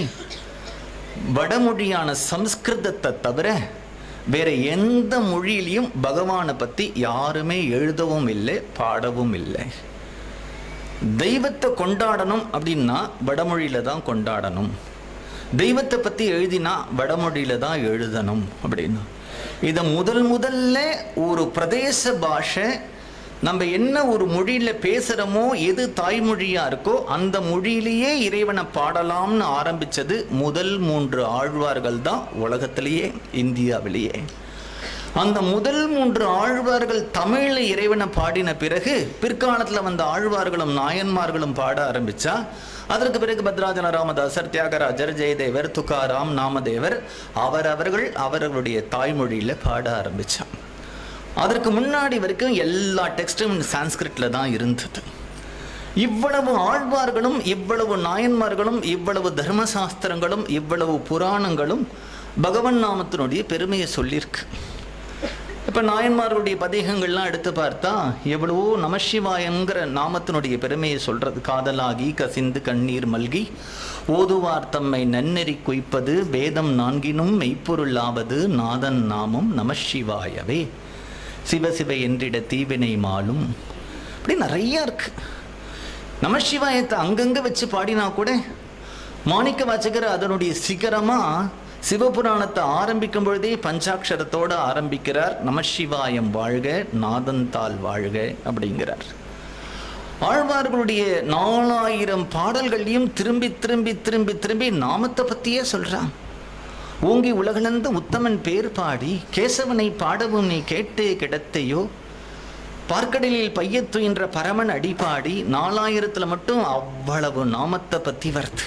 வடமொழியான சம்ஸ்கிருதத்தை தவிர வேற எந்த மொழியிலையும் பகவானை பத்தி யாருமே எழுதவும் இல்லை பாடவும் இல்லை தெய்வத்தை கொண்டாடணும் அப்படின்னா வடமொழியில தான் கொண்டாடணும் தெய்வத்தை பத்தி எழுதினா வடமொழியில தான் எழுதணும் அப்படின்னா இதை முதல் முதல்ல ஒரு பிரதேச பாஷை நம்ம என்ன ஒரு மொழியில பேசுறோமோ எது தாய்மொழியா இருக்கோ அந்த மொழியிலேயே இறைவனை பாடலாம்னு ஆரம்பிச்சது முதல் மூன்று ஆழ்வார்கள் தான் உலகத்திலேயே இந்தியாவிலேயே அந்த முதல் மூன்று ஆழ்வார்கள் தமிழ்ல இறைவனை பாடின பிறகு பிற்காலத்துல வந்த ஆழ்வார்களும் நாயன்மார்களும் பாட ஆரம்பிச்சா அதற்கு பிறகு பத்ராஜன ராமதாசர் தியாகராஜர் ஜெயதேவர் துக்காராம் நாமதேவர் அவரவர்கள் அவர்களுடைய தாய்மொழியில பாட ஆரம்பிச்சான் அதற்கு முன்னாடி வரைக்கும் எல்லா டெக்ஸ்டும் சான்ஸ்கிரிட்ல தான் இருந்தது இவ்வளவு ஆழ்வார்களும் இவ்வளவு நாயன்மார்களும் இவ்வளவு தர்மசாஸ்திரங்களும் இவ்வளவு புராணங்களும் பகவன் நாமத்தினுடைய பெருமையை சொல்லியிருக்கு இப்ப நாயன்மார்களுடைய பதிகங்கள்லாம் எடுத்து பார்த்தா எவ்வளவோ நமசிவாயங்கிற நாமத்தினுடைய பெருமையை சொல்றது காதலாகி கசிந்து கண்ணீர் மல்கி ஓதுவார் தம்மை நன்னெறி குய்ப்பது வேதம் நான்கினும் மெய்ப்பொருளாவது நாதன் நாமம் நமசிவாயவே சிவ சிவ என்றிட தீவினை மாலும் இப்படி நிறைய இருக்கு நமசிவாயத்தை அங்கங்க வச்சு பாடினா கூட மாணிக்க வாச்சகர் அதனுடைய சிகரமா சிவபுராணத்தை ஆரம்பிக்கும் பொழுதே பஞ்சாட்சரத்தோட ஆரம்பிக்கிறார் நமசிவாயம் வாழ்க நாதந்தால் வாழ்க அப்படிங்கிறார் ஆழ்வார்களுடைய நாலாயிரம் பாடல்களையும் திரும்பி திரும்பி திரும்பி திரும்பி நாமத்தை பற்றியே சொல்றான் ஓங்கி உலகளந்த உத்தமன் பேர் பாடி கேசவனை பாடவும் நீ கேட்டே கிடத்தையோ பார்க்கடலில் பையத்துயின்ற பரமன் அடிபாடி நாலாயிரத்துல மட்டும் அவ்வளவு நாமத்தை பத்தி வருது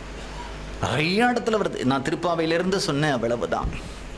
நிறைய இடத்துல வருது நான் திருப்பாவையிலிருந்து சொன்னேன் அவ்வளவுதான்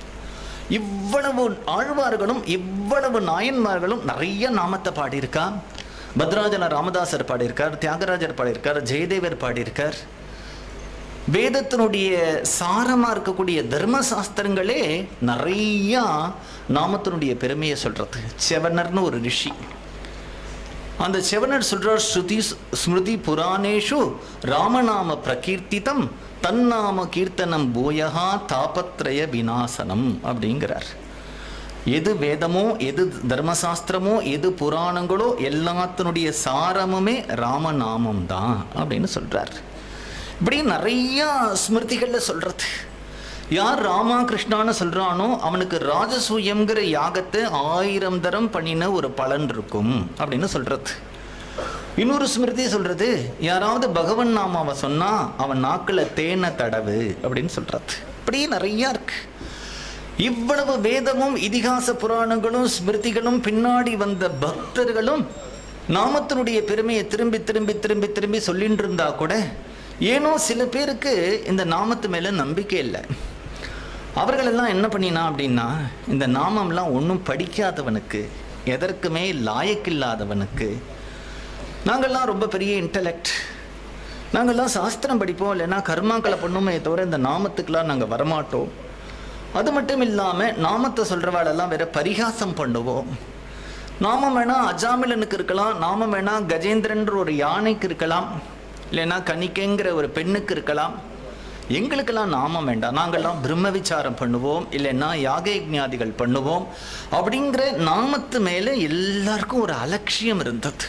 இவ்வளவு ஆழ்வார்களும் இவ்வளவு நாயன்மார்களும் நிறைய நாமத்தை பாடியிருக்கா பத்ராஜன ராமதாசர் பாடியிருக்கார் தியாகராஜர் பாடியிருக்கார் ஜெயதேவர் பாடியிருக்கார் வேதத்தினுடைய சாரமா இருக்கக்கூடிய தர்ம சாஸ்திரங்களே நிறைய நாமத்தினுடைய பெருமையை சொல்றது செவனர்னு ஒரு ரிஷி அந்த செவனர் சொல்றார் ஸ்ருதி ஸ்மிருதி புராணேஷு ராமநாம பிரகீர்த்திதம் தன்னாம கீர்த்தனம் பூயகா தாபத்ரய விநாசனம் அப்படிங்கிறார் எது வேதமோ எது தர்மசாஸ்திரமோ எது புராணங்களோ எல்லாத்தினுடைய சாரமுமே ராமநாமம் தான் அப்படின்னு சொல்றார் இப்படி நிறைய ஸ்மிருதிகள்ல சொல்றது யார் ராமா கிருஷ்ணான்னு சொல்றானோ அவனுக்கு ராஜசூயம்ங்கிற யாகத்தை ஆயிரம் தரம் பண்ணின ஒரு பலன் இருக்கும் அப்படின்னு சொல்றது இன்னொரு ஸ்மிருதி சொல்றது யாராவது பகவன் நாமாவை சொன்னா அவன் நாக்குல தேனை தடவு அப்படின்னு சொல்றது இப்படி நிறைய இருக்கு இவ்வளவு வேதமும் இதிகாச புராணங்களும் ஸ்மிருதிகளும் பின்னாடி வந்த பக்தர்களும் நாமத்தினுடைய பெருமையை திரும்பி திரும்பி திரும்பி திரும்பி சொல்லிட்டு இருந்தா கூட ஏனோ சில பேருக்கு இந்த நாமத்து மேல நம்பிக்கை இல்லை அவர்கள் எல்லாம் என்ன பண்ணினா அப்படின்னா இந்த நாமம்லாம் ஒன்றும் படிக்காதவனுக்கு எதற்குமே லாயக்கில்லாதவனுக்கு நாங்கள்லாம் ரொம்ப பெரிய இன்டலெக்ட் நாங்கள்லாம் சாஸ்திரம் படிப்போம் இல்லைன்னா கர்மாக்களை பண்ணுமே தவிர இந்த நாமத்துக்கெல்லாம் நாங்கள் வரமாட்டோம் அது மட்டும் இல்லாமல் நாமத்தை சொல்கிறவாளெல்லாம் வேற பரிகாசம் பண்ணுவோம் நாமம் வேணா அஜாமிலனுக்கு இருக்கலாம் நாமம் வேணா கஜேந்திரன்ற ஒரு யானைக்கு இருக்கலாம் இல்லைன்னா கணிக்கைங்கிற ஒரு பெண்ணுக்கு இருக்கலாம் எங்களுக்கெல்லாம் நாமம் வேண்டாம் நாங்கள்லாம் பிரம்ம விசாரம் பண்ணுவோம் இல்லைன்னா யாக யஜ்ஞாதிகள் பண்ணுவோம் அப்படிங்கிற நாமத்து மேலே எல்லாருக்கும் ஒரு அலட்சியம் இருந்தது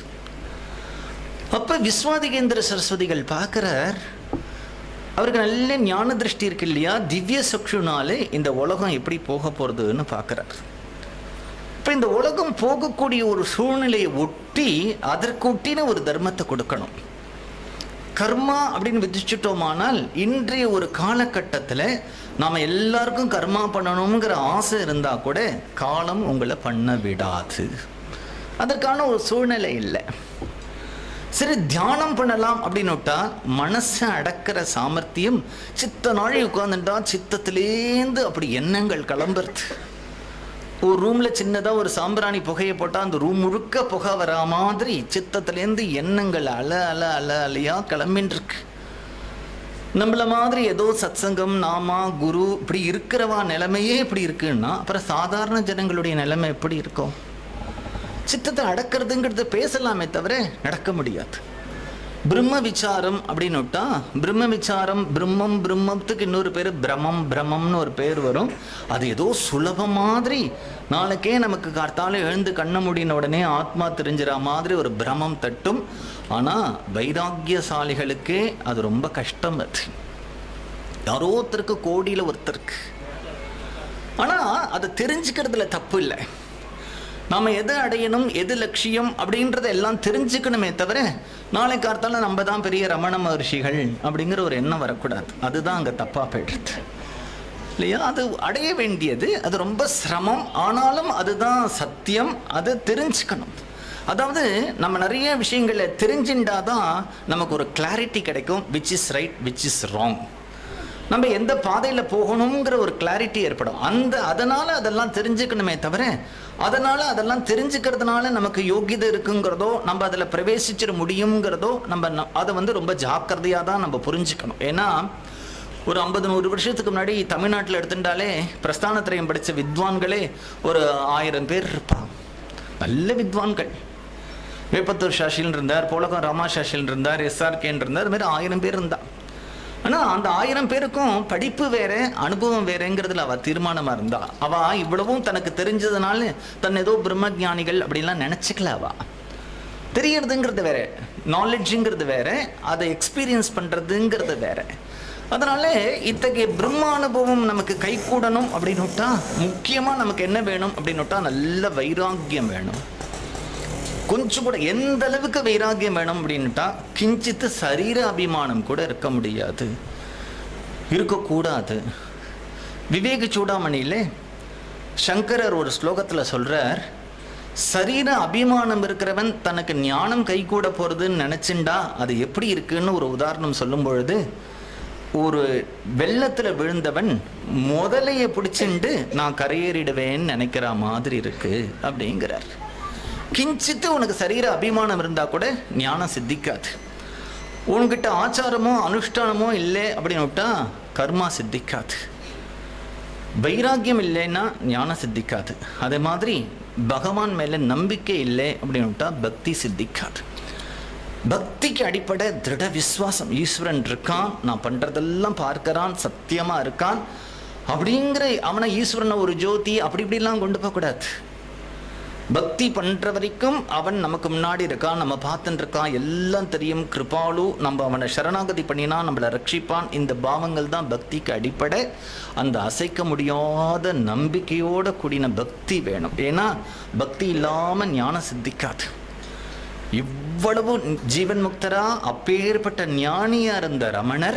அப்ப விஸ்வாதிகேந்திர சரஸ்வதிகள் பார்க்கிறார் அவருக்கு நல்ல ஞான திருஷ்டி இருக்கு இல்லையா திவ்ய சக்ஷுனாலே இந்த உலகம் எப்படி போக போறதுன்னு பார்க்கிறார் இப்ப இந்த உலகம் போகக்கூடிய ஒரு சூழ்நிலையை ஒட்டி அதற்கு ஒட்டின ஒரு தர்மத்தை கொடுக்கணும் கர்மா அப்படின்னு விதிச்சிட்டோமானால் இன்றைய ஒரு காலகட்டத்தில் நாம் எல்லாருக்கும் கர்மா பண்ணணுங்கிற ஆசை இருந்தால் கூட காலம் உங்களை பண்ண விடாது அதற்கான ஒரு சூழ்நிலை இல்லை சரி தியானம் பண்ணலாம் அப்படின்னுட்டா மனசை அடக்கிற சாமர்த்தியம் சித்த நாழி உட்காந்துட்டா சித்தத்திலேந்து அப்படி எண்ணங்கள் கிளம்புறது ஒரு ரூம்ல சின்னதா ஒரு சாம்பிராணி புகையை போட்டா அந்த ரூம் முழுக்க புகை வரா மாதிரி சித்தத்திலேருந்து எண்ணங்கள் அல அல அல அலையா கிளம்பின்னு இருக்கு நம்மள மாதிரி ஏதோ சத்சங்கம் நாமா குரு இப்படி இருக்கிறவா நிலைமையே இப்படி இருக்குன்னா அப்புறம் சாதாரண ஜனங்களுடைய நிலைமை எப்படி இருக்கும் சித்தத்தை அடக்கிறதுங்கிறது பேசலாமே தவிர நடக்க முடியாது பிரம்ம விசாரம் அப்படின்னு விட்டா பிரம்ம விசாரம் பிரம்மம் பிரம்மத்துக்கு இன்னொரு பேர் பிரமம் பிரமம்னு ஒரு பேர் வரும் அது ஏதோ சுலப மாதிரி நாளைக்கே நமக்கு கார்த்தால எழுந்து கண்ண முடின உடனே ஆத்மா தெரிஞ்சிற மாதிரி ஒரு பிரமம் தட்டும் ஆனால் வைராக்கியசாலிகளுக்கே அது ரொம்ப கஷ்டம் அது யாரோ ஒருத்தருக்கு கோடியில் ஒருத்தருக்கு ஆனால் அதை தெரிஞ்சுக்கிறதுல தப்பு இல்லை நாம எதை அடையணும் எது லட்சியம் அப்படின்றத எல்லாம் தெரிஞ்சுக்கணுமே தவிர நாளை கார்த்தால நம்ம தான் பெரிய ரமண மகர்ஷிகள் அப்படிங்கிற ஒரு எண்ணம் வரக்கூடாது அதுதான் அங்கே தப்பாக போயிடுறது இல்லையா அது அடைய வேண்டியது அது ரொம்ப சிரமம் ஆனாலும் அதுதான் சத்தியம் அதை தெரிஞ்சுக்கணும் அதாவது நம்ம நிறைய விஷயங்களை தெரிஞ்சுட்டாதான் நமக்கு ஒரு கிளாரிட்டி கிடைக்கும் which is right which is wrong நம்ம எந்த பாதையில் போகணுங்கிற ஒரு கிளாரிட்டி ஏற்படும் அந்த அதனால அதெல்லாம் தெரிஞ்சுக்கணுமே தவிர அதனால அதெல்லாம் தெரிஞ்சுக்கிறதுனால நமக்கு யோகியதை இருக்குங்கிறதோ நம்ம அதில் பிரவேசிச்சிட முடியுங்கிறதோ நம்ம ந- அதை வந்து ரொம்ப ஜாக்கிரதையாக தான் நம்ம புரிஞ்சுக்கணும் ஏன்னா ஒரு ஐம்பது நூறு வருஷத்துக்கு முன்னாடி தமிழ்நாட்டில் எடுத்துட்டாலே பிரஸ்தானத்திரயம் படித்த வித்வான்களே ஒரு ஆயிரம் பேர் இருப்பாங்க நல்ல வித்வான்கள் வேப்பத்தூர் சாஷில் இருந்தார் போலகம் ராமா சாஷில் இருந்தார் எஸ்ஆர்கேன் இருந்தார் அது மாதிரி ஆயிரம் பேர் இருந்தா ஆனால் அந்த ஆயிரம் பேருக்கும் படிப்பு வேற அனுபவம் வேறங்கிறதுல அவ தீர்மானமா இருந்தா அவ இவ்வளவும் தனக்கு தெரிஞ்சதுனால தன் ஏதோ பிரம்மஞானிகள் அப்படிலாம் நினைச்சுக்கல அவ தெரியறதுங்கிறது வேற நாலேஜுங்கிறது வேற அதை எக்ஸ்பீரியன்ஸ் பண்றதுங்கிறது வேற அதனால இத்தகைய பிரம்மானுபவம் நமக்கு கைகூடணும் அப்படின்னுட்டா முக்கியமா நமக்கு என்ன வேணும் அப்படின்னுட்டா நல்ல வைராக்கியம் வேணும் கொஞ்சம் கூட எந்த அளவுக்கு வைராகியம் வேணும் அப்படின்ட்டா கிஞ்சித்து சரீர அபிமானம் கூட இருக்க முடியாது இருக்கக்கூடாது விவேக சூடாமணியிலே சங்கரர் ஒரு ஸ்லோகத்தில் சொல்றார் சரீர அபிமானம் இருக்கிறவன் தனக்கு ஞானம் கைகூட போறதுன்னு நினைச்சுண்டா அது எப்படி இருக்குன்னு ஒரு உதாரணம் சொல்லும் பொழுது ஒரு வெள்ளத்துல விழுந்தவன் முதலைய பிடிச்சிண்டு நான் கரையேறிடுவேன்னு நினைக்கிற மாதிரி இருக்கு அப்படிங்கிறார் கிஞ்சித்து உனக்கு சரீர அபிமானம் இருந்தா கூட ஞானம் சித்திக்காது உன்கிட்ட ஆச்சாரமோ அனுஷ்டானமோ இல்லை அப்படின்னு விட்டா கர்மா சித்திக்காது வைராக்கியம் இல்லைன்னா ஞானம் சித்திக்காது அதே மாதிரி பகவான் மேல நம்பிக்கை இல்லை அப்படின்னு விட்டா பக்தி சித்திக்காது பக்திக்கு அடிப்படை திருட விசுவாசம் ஈஸ்வரன் இருக்கான் நான் பண்றதெல்லாம் பார்க்கறான் சத்தியமா இருக்கான் அப்படிங்கிற அவனை ஈஸ்வரனை ஒரு ஜோதி அப்படி இப்படிலாம் கொண்டு போகக்கூடாது பக்தி பண்ற வரைக்கும் அவன் நமக்கு முன்னாடி இருக்கான் நம்ம பார்த்துட்டு இருக்கான் எல்லாம் தெரியும் கிருபாலு நம்ம அவனை சரணாகதி பண்ணினா நம்மளை ரட்சிப்பான் இந்த பாவங்கள் தான் பக்திக்கு அடிப்படை அந்த அசைக்க முடியாத நம்பிக்கையோட கூடின பக்தி வேணும் ஏன்னா பக்தி இல்லாம ஞானம் சித்திக்காது இவ்வளவு ஜீவன் முக்தரா அப்பேற்பட்ட ஞானியா இருந்த ரமணர்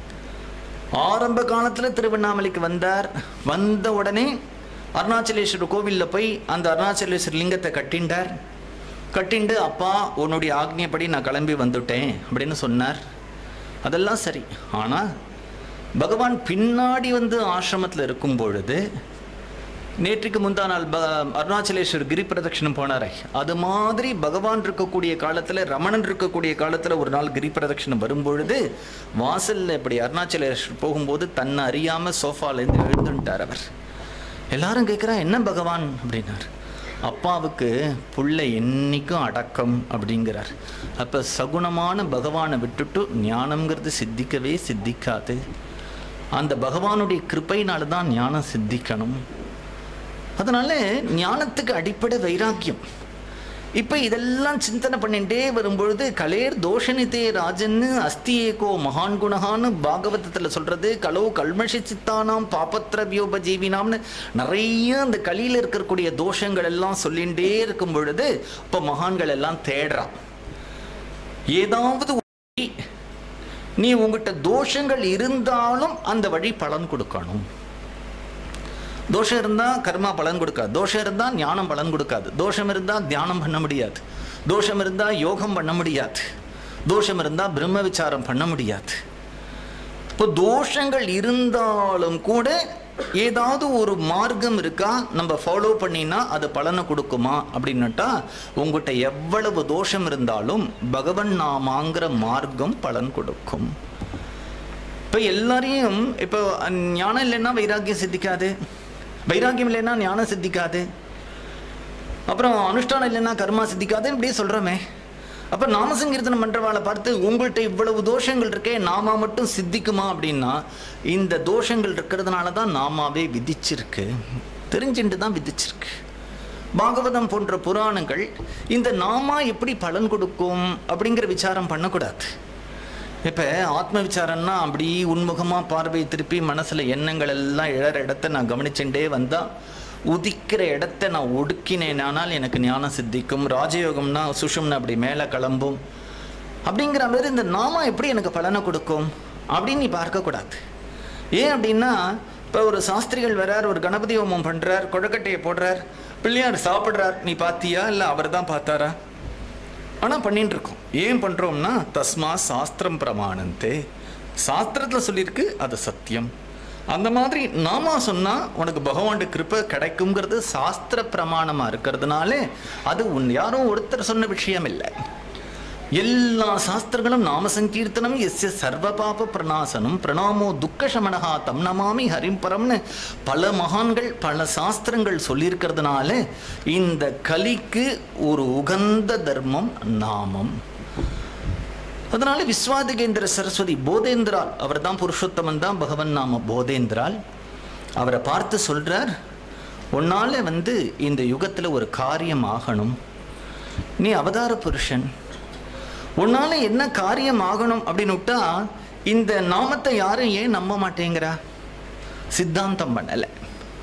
ஆரம்ப காலத்துல திருவண்ணாமலைக்கு வந்தார் வந்த உடனே அருணாச்சலேஸ்வரர் கோவில்ல போய் அந்த அருணாச்சலேஸ்வரர் லிங்கத்தை கட்டிண்டார் கட்டிண்டு அப்பா உன்னுடைய ஆக்னியப்படி நான் கிளம்பி வந்துட்டேன் அப்படின்னு சொன்னார் அதெல்லாம் சரி ஆனா பகவான் பின்னாடி வந்து ஆசிரமத்தில் இருக்கும் பொழுது நேற்றுக்கு முந்தா நாள் ப அருணாச்சலேஸ்வர் கிரி பிரதட்சணம் போனாரே அது மாதிரி பகவான் இருக்கக்கூடிய காலத்துல ரமணன் இருக்கக்கூடிய காலத்துல ஒரு நாள் கிரி பிரதட்சணம் வரும்பொழுது வாசல்ல இப்படி அருணாச்சலேஸ்வர் போகும்போது தன்னை அறியாம சோஃபால இருந்து எழுந்துட்டார் அவர் எல்லாரும் கேட்குறா என்ன பகவான் அப்படின்னார் அப்பாவுக்கு புள்ள என்னைக்கும் அடக்கம் அப்படிங்கிறார் அப்ப சகுணமான பகவானை விட்டுட்டு ஞானம்ங்கிறது சித்திக்கவே சித்திக்காது அந்த பகவானுடைய கிருப்பையினால தான் ஞானம் சித்திக்கணும் அதனால ஞானத்துக்கு அடிப்படை வைராக்கியம் இப்ப இதெல்லாம் சிந்தனை பண்ணிட்டே வரும்பொழுது கலேர் தோஷனிதே ராஜன்னு அஸ்தி ஏகோ மகான் குணகான்னு பாகவதத்துல சொல்றது கலோ கல்மஷி சித்தானாம் பாபத்திர வியோபஜீவினாம்னு நிறைய அந்த கலியில இருக்கக்கூடிய தோஷங்கள் எல்லாம் சொல்லிகிட்டே இருக்கும் பொழுது இப்ப மகான்கள் எல்லாம் தேடுறான் ஏதாவது ஒரு வழி, நீ உங்ககிட்ட தோஷங்கள் இருந்தாலும் அந்த வழி பலன் கொடுக்கணும் தோஷம் இருந்தால் கர்மா பலன் கொடுக்காது தோஷம் இருந்தால் ஞானம் பலன் கொடுக்காது தோஷம் இருந்தால் தியானம் பண்ண முடியாது தோஷம் இருந்தால் யோகம் பண்ண முடியாது தோஷம் இருந்தால் பிரம்ம விசாரம் பண்ண முடியாது இப்போ தோஷங்கள் இருந்தாலும் கூட ஏதாவது ஒரு மார்க்கம் இருக்கா நம்ம ஃபாலோ பண்ணினா அது பலனை கொடுக்குமா அப்படின்னுட்டா உங்ககிட்ட எவ்வளவு தோஷம் இருந்தாலும் பகவன் நாமாங்கிற மார்க்கம் பலன் கொடுக்கும் இப்போ எல்லாரையும் இப்போ ஞானம் இல்லைன்னா வைராக்கியம் சித்திக்காது வைராக்கியம் இல்லைன்னா ஞானம் சித்திக்காது அப்புறம் அனுஷ்டானம் இல்லைன்னா கர்மா சித்திக்காது இப்படியே சொல்கிறோமே அப்போ நாமசங்கீர்த்தனம் பண்ணுறவாளை பார்த்து உங்கள்கிட்ட இவ்வளவு தோஷங்கள் இருக்கே நாமா மட்டும் சித்திக்குமா அப்படின்னா இந்த தோஷங்கள் இருக்கிறதுனால தான் நாமாவே விதிச்சிருக்கு தெரிஞ்சுட்டு தான் விதிச்சிருக்கு பாகவதம் போன்ற புராணங்கள் இந்த நாமா எப்படி பலன் கொடுக்கும் அப்படிங்கிற விசாரம் பண்ணக்கூடாது இப்போ ஆத்ம விசாரம்னா அப்படி உன்முகமாக பார்வை திருப்பி மனசில் எண்ணங்கள் எல்லாம் இழற இடத்த நான் கவனிச்சுட்டே வந்தால் உதிக்கிற இடத்த நான் ஒடுக்கினேனானால் எனக்கு ஞானம் சித்திக்கும் ராஜயோகம்னா சுஷும்னு அப்படி மேலே கிளம்பும் அப்படிங்கிற மாதிரி இந்த நாமா எப்படி எனக்கு பலனை கொடுக்கும் அப்படின்னு நீ பார்க்கக்கூடாது ஏன் அப்படின்னா இப்போ ஒரு சாஸ்திரிகள் வரார் ஒரு கணபதி ஹோமம் பண்ணுறார் கொழக்கட்டையை போடுறார் பிள்ளையார் சாப்பிட்றார் நீ பார்த்தியா இல்லை அவர் தான் பார்த்தாரா ஆனால் பண்ணிட்டு இருக்கோம் ஏன் பண்ணுறோம்னா தஸ்மா சாஸ்திரம் பிரமாணந்தே சாஸ்திரத்தில் சொல்லியிருக்கு அது சத்தியம் அந்த மாதிரி நாமா சொன்னா உனக்கு பகவானுடைய கிருப்பை கிடைக்குங்கிறது சாஸ்திர பிரமாணமா இருக்கிறதுனால அது உன் யாரும் ஒருத்தர் சொன்ன விஷயம் இல்லை எல்லா சாஸ்திரங்களும் நாம சங்கீர்த்தனம் எஸ்ய சர்வ பாப பிரணாசனம் பிரணாமோ துக்க சமனஹா தம் நமாமி ஹரிம்பரம்னு பல மகான்கள் பல சாஸ்திரங்கள் சொல்லியிருக்கிறதுனால இந்த கலிக்கு ஒரு உகந்த தர்மம் நாமம் அதனால விஸ்வாதிகேந்திர சரஸ்வதி போதேந்திரால் அவர் தான் புருஷோத்தமன் தான் பகவன் நாம போதேந்திரால் அவரை பார்த்து சொல்றார் உன்னால வந்து இந்த யுகத்துல ஒரு காரியம் ஆகணும் நீ அவதார புருஷன் உன்னால என்ன காரியம் ஆகணும் அப்படின்னு விட்டா இந்த நாமத்தை யாரும் ஏன் நம்ப மாட்டேங்கிறா சித்தாந்தம் பண்ணல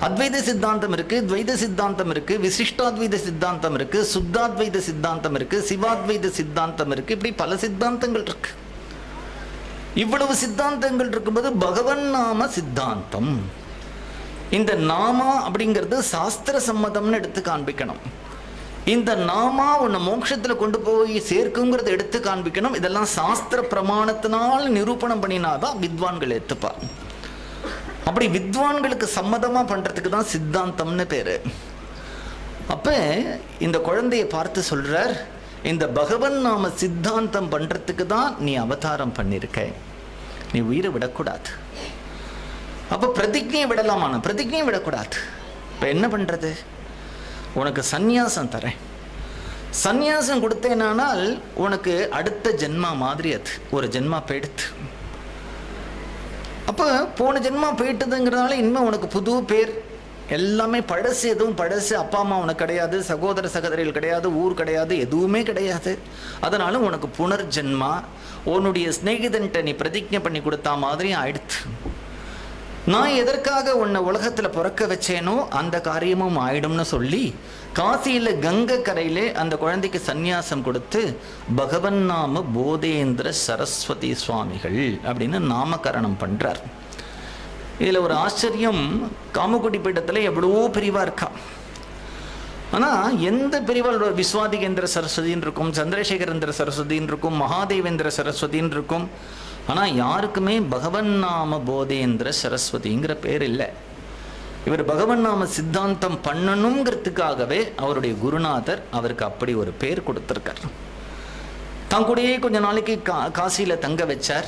அத்வைத சித்தாந்தம் இருக்கு துவைத சித்தாந்தம் இருக்கு விசிஷ்டாத்வைத சித்தாந்தம் இருக்கு சுத்தாத்வைத சித்தாந்தம் இருக்கு சிவாத்வைத சித்தாந்தம் இருக்கு இப்படி பல சித்தாந்தங்கள் இருக்கு இவ்வளவு சித்தாந்தங்கள் இருக்கும்போது பகவன் நாம சித்தாந்தம் இந்த நாமா அப்படிங்கிறது சாஸ்திர சம்மதம்னு எடுத்து காண்பிக்கணும் இந்த நாமா உன்னை மோட்சத்துல கொண்டு போய் சேர்க்குங்கிறத எடுத்து காண்பிக்கணும் இதெல்லாம் சாஸ்திர பிரமாணத்தினால் நிரூபணம் பண்ணினாதான் வித்வான்கள் ஏத்துப்பா அப்படி வித்வான்களுக்கு சம்மதமா பண்றதுக்கு தான் சித்தாந்தம்னு பேரு அப்ப இந்த குழந்தைய பார்த்து சொல்றார் இந்த பகவன் நாம சித்தாந்தம் பண்றதுக்கு தான் நீ அவதாரம் பண்ணிருக்க நீ உயிரை விடக்கூடாது அப்ப பிரதிஜையை விடலாமான பிரதிஜையை விடக்கூடாது இப்ப என்ன பண்றது உனக்கு சந்நியாசம் தரேன் சந்நியாசம் கொடுத்தேனானால் உனக்கு அடுத்த ஜென்மா மாதிரி அது ஒரு ஜென்மா போயிடுத்து அப்போ போன ஜென்மா போயிட்டதுங்கிறதால இனிமேல் உனக்கு புது பேர் எல்லாமே பழசு எதுவும் பழசு அப்பா அம்மா உனக்கு கிடையாது சகோதர சகோதரிகள் கிடையாது ஊர் கிடையாது எதுவுமே கிடையாது அதனால உனக்கு புனர்ஜென்மா உன்னுடைய சிநேகிதன்ட்ட நீ பிரதிஜை பண்ணி கொடுத்தா மாதிரி ஆயிடுத்து நான் எதற்காக உன்னை உலகத்துல பிறக்க வச்சேனோ அந்த காரியமும் ஆயிடும்னு சொல்லி காசியில கங்கை கரையிலே அந்த குழந்தைக்கு சந்நியாசம் கொடுத்து பகவன் நாம போதேந்திர சரஸ்வதி சுவாமிகள் அப்படின்னு நாமகரணம் பண்றார் இதுல ஒரு ஆச்சரியம் காமக்குடி பீட்டத்துல எவ்வளவோ பிரிவா இருக்கா ஆனா எந்த பிரிவால் விஸ்வாதிகேந்திர சரஸ்வதின்னு இருக்கும் சந்திரசேகரேந்திர சரஸ்வதின்னு இருக்கும் மகாதேவேந்திர சரஸ்வதின்னு இருக்கும் ஆனா யாருக்குமே பகவன் நாம போதேந்திர சரஸ்வதிங்கிற பேர் இல்லை இவர் பகவன் நாம சித்தாந்தம் பண்ணணுங்கிறதுக்காகவே அவருடைய குருநாதர் அவருக்கு அப்படி ஒரு பேர் கொடுத்திருக்கார் தான் கூடயே கொஞ்ச நாளைக்கு கா காசியில தங்க வச்சார்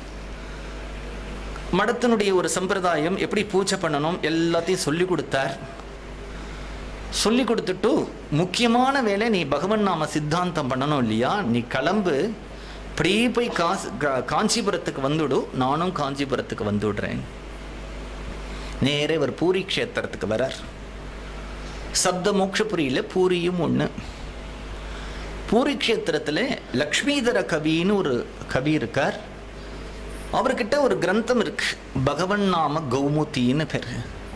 மடத்தினுடைய ஒரு சம்பிரதாயம் எப்படி பூஜை பண்ணணும் எல்லாத்தையும் சொல்லி கொடுத்தார் சொல்லி கொடுத்துட்டு முக்கியமான வேலை நீ பகவன் நாம சித்தாந்தம் பண்ணணும் இல்லையா நீ கிளம்பு அப்படியே போய் காசு கா- காஞ்சிபுரத்துக்கு வந்துடு நானும் காஞ்சிபுரத்துக்கு வந்துடுறேன் நேரே இவர் பூரி க்ஷேத்திரத்துக்கு வரார் சப்த மோட்சபுரியில பூரியும் ஒண்ணு பூரி க்ஷேத்திரத்துல லக்ஷ்மீதர கவின்னு ஒரு கவி இருக்கார் அவர்கிட்ட ஒரு கிரந்தம் இருக்கு பகவன் நாம கௌமுத்தின்னு பேரு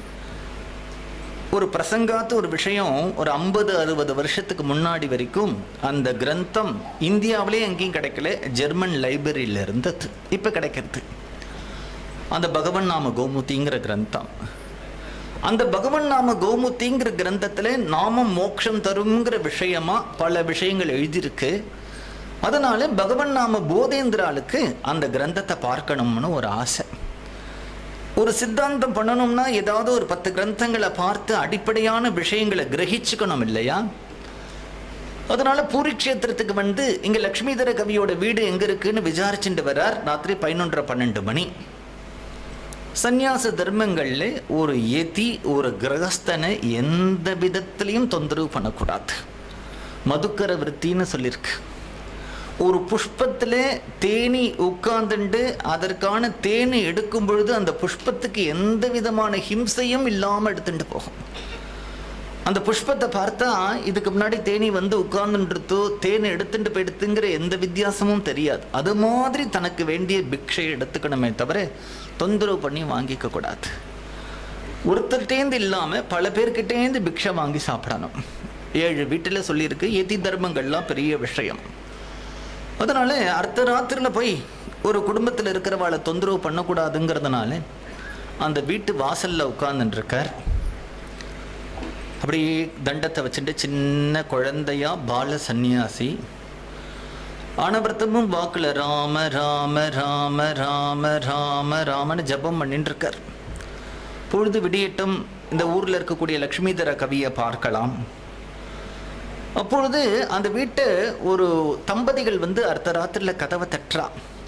ஒரு பிரசங்காத்த ஒரு விஷயம் ஒரு ஐம்பது அறுபது வருஷத்துக்கு முன்னாடி வரைக்கும் அந்த கிரந்தம் இந்தியாவிலே எங்கேயும் கிடைக்கல ஜெர்மன் லைப்ரரியில இருந்தது இப்ப கிடைக்கிறது அந்த பகவன் நாம கௌமுத்திங்கிற கிரந்தம் அந்த பகவன் நாம கௌமுத்திங்கிற கிரந்தத்துல நாமம் மோட்சம் தருங்கிற விஷயமா பல விஷயங்கள் எழுதியிருக்கு அதனால பகவன் நாம போதேந்திராளுக்கு அந்த கிரந்தத்தை பார்க்கணும்னு ஒரு ஆசை ஒரு சித்தாந்தம் பண்ணணும்னா ஏதாவது ஒரு பத்து கிரந்தங்களை பார்த்து அடிப்படையான விஷயங்களை கிரகிச்சுக்கணும் இல்லையா அதனால பூரி க்ஷேத்திரத்துக்கு வந்து இங்க லக்ஷ்மிதர கவியோட வீடு எங்க இருக்குன்னு விசாரிச்சுட்டு வரார் ராத்திரி பதினொன்றரை பன்னெண்டு மணி சந்நியாச தர்மங்கள்ல ஒரு எதி ஒரு கிரகஸ்தனை எந்த விதத்திலையும் தொந்தரவு பண்ணக்கூடாது மதுக்கர விருத்தின்னு சொல்லியிருக்கு ஒரு புஷ்பத்துல தேனி உட்கார்ந்துண்டு அதற்கான தேனை எடுக்கும் பொழுது அந்த புஷ்பத்துக்கு எந்த விதமான ஹிம்சையும் இல்லாம எடுத்துட்டு போகும் அந்த புஷ்பத்தை பார்த்தா இதுக்கு முன்னாடி தேனி வந்து உட்கார்ந்துன்றதோ தேனை எடுத்துட்டு போயிடுத்துங்கிற எந்த வித்தியாசமும் தெரியாது அது மாதிரி தனக்கு வேண்டிய பிக்ஷை எடுத்துக்கணுமே தவிர தொந்தரவு பண்ணி வாங்கிக்க கூடாது ஒருத்தர்கிட்டேந்து இல்லாம பல பேர்கிட்டேந்து பிக்ஷை வாங்கி சாப்பிடணும் ஏழு வீட்டுல சொல்லியிருக்கு எதி தர்மங்கள்லாம் பெரிய விஷயம் அதனால அர்த்த ராத்திரில போய் ஒரு குடும்பத்தில் இருக்கிறவாளை தொந்தரவு பண்ணக்கூடாதுங்கிறதுனால அந்த வீட்டு வாசல்ல உட்கார்ந்துட்டு இருக்கார் அப்படியே தண்டத்தை வச்சுட்டு சின்ன குழந்தையா பால சந்நியாசி ஆனவர்த்தமும் வாக்குல ராம ராம ராம ராம ராம ராமன்னு ஜபம் பண்ணிட்டு இருக்கார் பொழுது விடியட்டும் இந்த ஊர்ல இருக்கக்கூடிய லக்ஷ்மிதர கவியை பார்க்கலாம் அப்பொழுது அந்த வீட்டு ஒரு தம்பதிகள் வந்து அர்த்த ராத்திரில கதவை தட்டுறா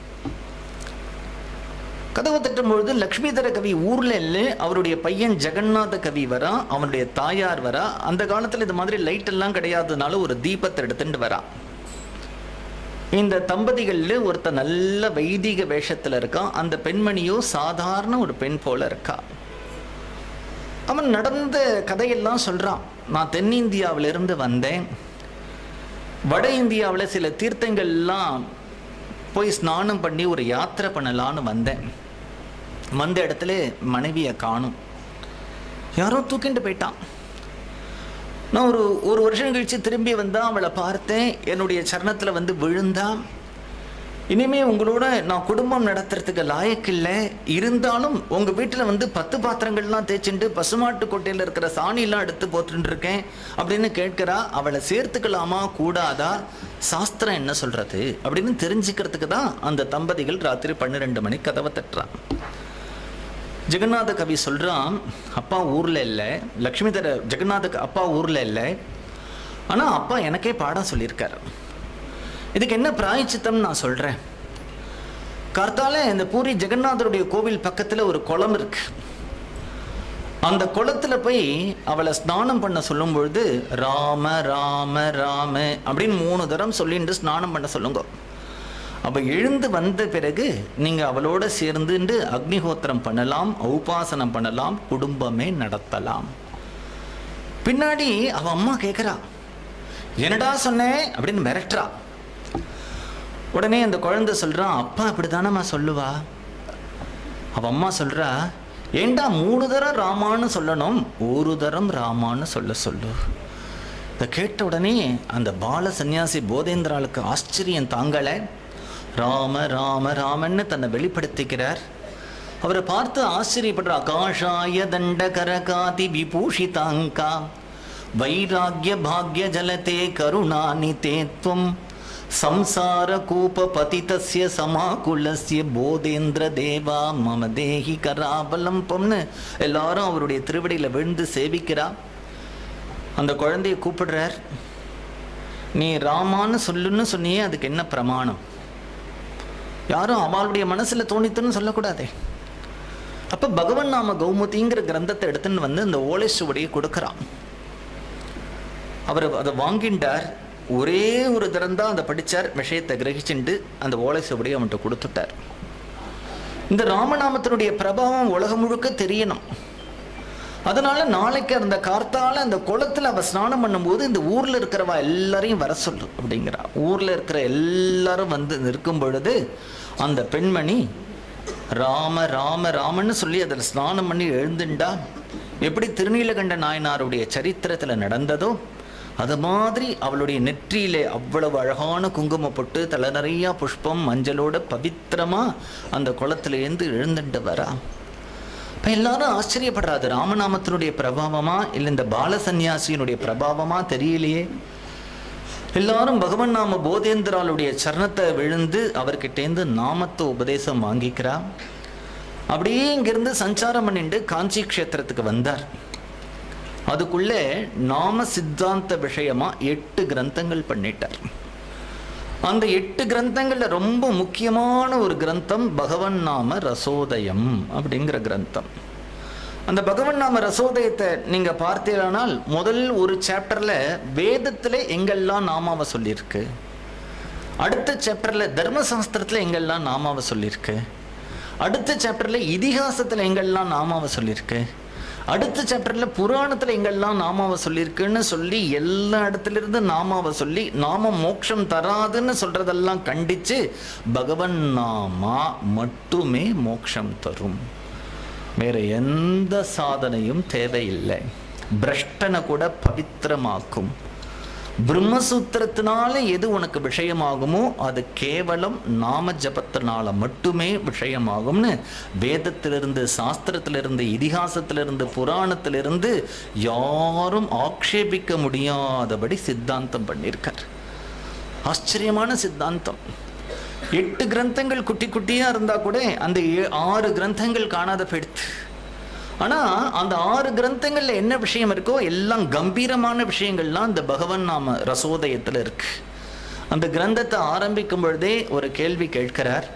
கதவை தட்டும் பொழுது லக்ஷ்மிதர கவி ஊர்ல இல்லை அவருடைய பையன் ஜெகநாத கவி வரா அவனுடைய தாயார் வரா அந்த காலத்துல இது மாதிரி லைட் எல்லாம் கிடையாததுனால ஒரு தீபத்தை எடுத்துட்டு வரா இந்த தம்பதிகள்ல ஒருத்த நல்ல வைதிக வேஷத்துல இருக்கான் அந்த பெண்மணியோ சாதாரண ஒரு பெண் போல இருக்கா அவன் நடந்த கதையெல்லாம் சொல்றான் நான் தென்னிந்தியாவிலிருந்து வந்தேன் வட இந்தியாவில் சில தீர்த்தங்கள்லாம் போய் ஸ்நானம் பண்ணி ஒரு யாத்திரை பண்ணலான்னு வந்தேன் வந்த இடத்துல மனைவியை காணும் யாரோ தூக்கிட்டு போயிட்டான் நான் ஒரு ஒரு வருஷம் கழிச்சு திரும்பி வந்தா அவளை பார்த்தேன் என்னுடைய சரணத்தில் வந்து விழுந்தா இனிமே உங்களோட நான் குடும்பம் நடத்துறதுக்கு லாயக்கில்லை இருந்தாலும் உங்க வீட்டில் வந்து பத்து பாத்திரங்கள்லாம் தேய்ச்சிட்டு பசுமாட்டு கொட்டையில் இருக்கிற சாணிலாம் எடுத்து போட்டுட்டு இருக்கேன் அப்படின்னு கேட்கிறா அவளை சேர்த்துக்கலாமா கூடாதா சாஸ்திரம் என்ன சொல்றது அப்படின்னு தெரிஞ்சுக்கிறதுக்கு தான் அந்த தம்பதிகள் ராத்திரி பன்னிரெண்டு மணி கதவை தட்டுறான் ஜெகநாத கவி சொல்றான் அப்பா ஊர்ல இல்லை லக்ஷ்மி தர ஜெகநாத க- அப்பா ஊர்ல இல்லை ஆனா அப்பா எனக்கே பாடம் சொல்லியிருக்காரு இதுக்கு என்ன பிராயச்சித்தம் நான் சொல்றேன் கார்த்தால இந்த பூரி ஜெகநாதருடைய கோவில் பக்கத்துல ஒரு குளம் இருக்கு அந்த குளத்துல போய் அவளை ஸ்நானம் பண்ண சொல்லும் பொழுது ராம ராம ராம அப்படின்னு மூணு தரம் சொல்லிட்டு ஸ்நானம் பண்ண சொல்லுங்க அவ எழுந்து வந்த பிறகு நீங்க அவளோட சேர்ந்துட்டு அக்னிஹோத்திரம் பண்ணலாம் உபாசனம் பண்ணலாம் குடும்பமே நடத்தலாம் பின்னாடி அவ அம்மா கேக்குறா என்னடா சொன்னேன் அப்படின்னு மிரட்டுறா உடனே அந்த குழந்தை சொல்றான் அப்பா அப்படித்தானம்மா சொல்லுவா அவ அம்மா சொல்றா ஏண்டா மூணு தரம் ராமான்னு சொல்லணும் ஒரு தரம் ராமான்னு சொல்ல சொல்லு இதை கேட்ட உடனே அந்த பால சன்னியாசி போதேந்திராளுக்கு ஆச்சரியம் தாங்கலை ராம ராம ராமன்னு தன்னை வெளிப்படுத்திக்கிறார் அவரை பார்த்து ஆச்சரியப்படுற ஆகாஷாய தண்ட கரகாதி விபூஷிதாங்கா வைராகிய பாக்ய ஜலதே கருணானி தேத்வம் சம்சார கூப பதிதஸ்ய சமாகுலஸ்ய போதேந்திர தேவா மம தேஹி கராபலம்பம்னு எல்லாரும் அவருடைய திருவடியில விழுந்து சேவிக்கிறா அந்த குழந்தைய கூப்பிடுறார் நீ ராமான்னு சொல்லுன்னு சொன்னியே அதுக்கு என்ன பிரமாணம் யாரும் அவளுடைய மனசுல தோணித்துன்னு சொல்லக்கூடாதே அப்ப பகவன் நாம கௌமுதிங்கிற கிரந்தத்தை எடுத்துன்னு வந்து அந்த ஓலைச்சுவடியை கொடுக்கறான் அவர் அதை வாங்கிண்டார் ஒரே ஒரு தரம் தான் அதை படிச்சார் விஷயத்தை கிரகிச்சுண்டு அந்த ஓலைச்சுவடியை அவன்கிட்ட கொடுத்துட்டார் இந்த ராமநாமத்தினுடைய பிரபாவம் உலகம் முழுக்க தெரியணும் அதனால நாளைக்கு அந்த கார்த்தால அந்த குளத்துல அவ ஸ்நானம் பண்ணும்போது இந்த ஊர்ல இருக்கிறவா எல்லாரையும் வர சொல்லு அப்படிங்கிறா ஊர்ல இருக்கிற எல்லாரும் வந்து இருக்கும் பொழுது அந்த பெண்மணி ராம ராம ராமன்னு சொல்லி அதில் ஸ்நானம் பண்ணி எழுந்துண்டா எப்படி திருநீலகண்ட நாயனாருடைய சரித்திரத்துல நடந்ததோ அது மாதிரி அவளுடைய நெற்றியிலே அவ்வளவு அழகான குங்குமம் போட்டு தலை நிறையா புஷ்பம் மஞ்சளோட பவித்திரமா அந்த குளத்திலேருந்து எழுந்துண்டு வரா இப்போ எல்லாரும் ஆச்சரியப்படுறா அது ராமநாமத்தினுடைய பிரபாவமா இல்லை இந்த பால சந்நியாசியினுடைய பிரபாவமா தெரியலையே எல்லாரும் பகவன் நாம போதேந்திராளுடைய சரணத்தை விழுந்து அவர்கிட்டேருந்து நாமத்தை உபதேசம் வாங்கிக்கிறா அப்படியே இங்கிருந்து சஞ்சாரம் பண்ணிட்டு காஞ்சி க்ஷேத்திரத்துக்கு வந்தார் அதுக்குள்ளே நாம சித்தாந்த விஷயமா எட்டு கிரந்தங்கள் பண்ணிட்டார் அந்த எட்டு கிரந்தங்கள்ல ரொம்ப முக்கியமான ஒரு கிரந்தம் பகவன் நாம ரசோதயம் அப்படிங்கிற கிரந்தம் அந்த பகவன் நாம ரசோதயத்தை நீங்க பார்த்தீங்கன்னால் முதல் ஒரு சாப்டர்ல வேதத்துல எங்கெல்லாம் நாமாவை சொல்லியிருக்கு அடுத்த சாப்டர்ல தர்மசாஸ்திரத்துல எங்கெல்லாம் நாமாவை சொல்லியிருக்கு அடுத்த சாப்டர்ல இதிகாசத்துல எங்கெல்லாம் நாமாவை சொல்லியிருக்கு அடுத்த சாப்டர்ல புராணத்துல எங்கெல்லாம் நாமாவை சொல்லியிருக்குன்னு சொல்லி எல்லா இடத்துல இருந்து நாமாவை சொல்லி நாம மோட்சம் தராதுன்னு சொல்றதெல்லாம் கண்டிச்சு பகவன் நாமா மட்டுமே மோட்சம் தரும் வேற எந்த சாதனையும் தேவையில்லை பிரஷ்டனை கூட பவித்திரமாக்கும் பிரம்மசூத்திரத்தினால எது உனக்கு விஷயமாகுமோ அது கேவலம் நாம ஜபத்தினால மட்டுமே விஷயமாகும்னு வேதத்திலிருந்து சாஸ்திரத்திலிருந்து இதிகாசத்திலிருந்து புராணத்திலிருந்து யாரும் ஆக்ஷேபிக்க முடியாதபடி சித்தாந்தம் பண்ணியிருக்கார் ஆச்சரியமான சித்தாந்தம் எட்டு கிரந்தங்கள் குட்டி குட்டியா இருந்தா கூட அந்த ஏ- ஆறு கிரந்தங்கள் காணாத போயிடுத்து ஆனா அந்த ஆறு கிரந்தங்கள்ல என்ன விஷயம் இருக்கோ எல்லாம் கம்பீரமான விஷயங்கள்லாம் இந்த பகவன் நாம ரசோதயத்துல இருக்கு அந்த கிரந்தத்தை ஆரம்பிக்கும் பொழுதே ஒரு கேள்வி கேட்கிறார்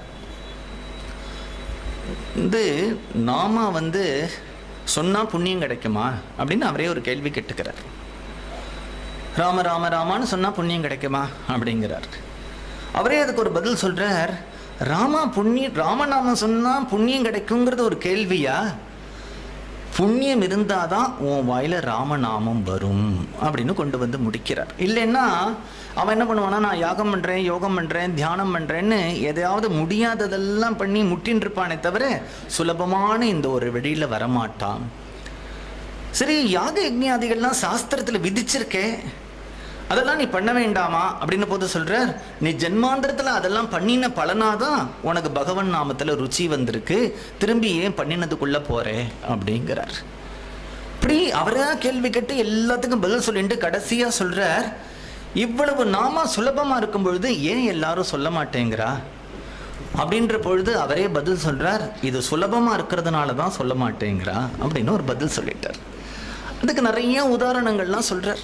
இது நாம வந்து சொன்னா புண்ணியம் கிடைக்குமா அப்படின்னு அவரே ஒரு கேள்வி கேட்டுக்கிறார் ராம ராம ராமான்னு சொன்னா புண்ணியம் கிடைக்குமா அப்படிங்கிறார் அவரே அதுக்கு ஒரு பதில் சொல்றார் ராமா புண்ணியம் ராமநாமம் சொன்னா புண்ணியம் கிடைக்குங்கிறது ஒரு கேள்வியா புண்ணியம் இருந்தாதான் உன் வாயில ராமநாமம் வரும் அப்படின்னு கொண்டு வந்து முடிக்கிறார் இல்லைன்னா அவன் என்ன பண்ணுவானா நான் யாகம் பண்றேன் யோகம் பண்றேன் தியானம் பண்றேன்னு எதையாவது முடியாததெல்லாம் பண்ணி முட்டின்னு இருப்பானே தவிர சுலபமான இந்த ஒரு வெளியில வரமாட்டான் சரி யாக யஜ்ஞாதிகள்லாம் சாஸ்திரத்தில் விதிச்சிருக்கே அதெல்லாம் நீ பண்ண வேண்டாமா அப்படின்னு போது சொல்றார் நீ ஜென்மாந்திரத்தில் அதெல்லாம் பண்ணின பலனாதான் உனக்கு பகவன் நாமத்தில் ருச்சி வந்திருக்கு திரும்பி ஏன் பண்ணினதுக்குள்ள போறே அப்படிங்கிறார் இப்படி அவரா கேள்வி கேட்டு எல்லாத்துக்கும் பதில் சொல்லிட்டு கடைசியா சொல்றார் இவ்வளவு நாம சுலபமா இருக்கும் பொழுது ஏன் எல்லாரும் சொல்ல மாட்டேங்கிறா அப்படின்ற பொழுது அவரே பதில் சொல்றார் இது சுலபமா இருக்கிறதுனால தான் சொல்ல மாட்டேங்கிறா அப்படின்னு ஒரு பதில் சொல்லிட்டார் அதுக்கு நிறைய உதாரணங்கள்லாம் சொல்றார்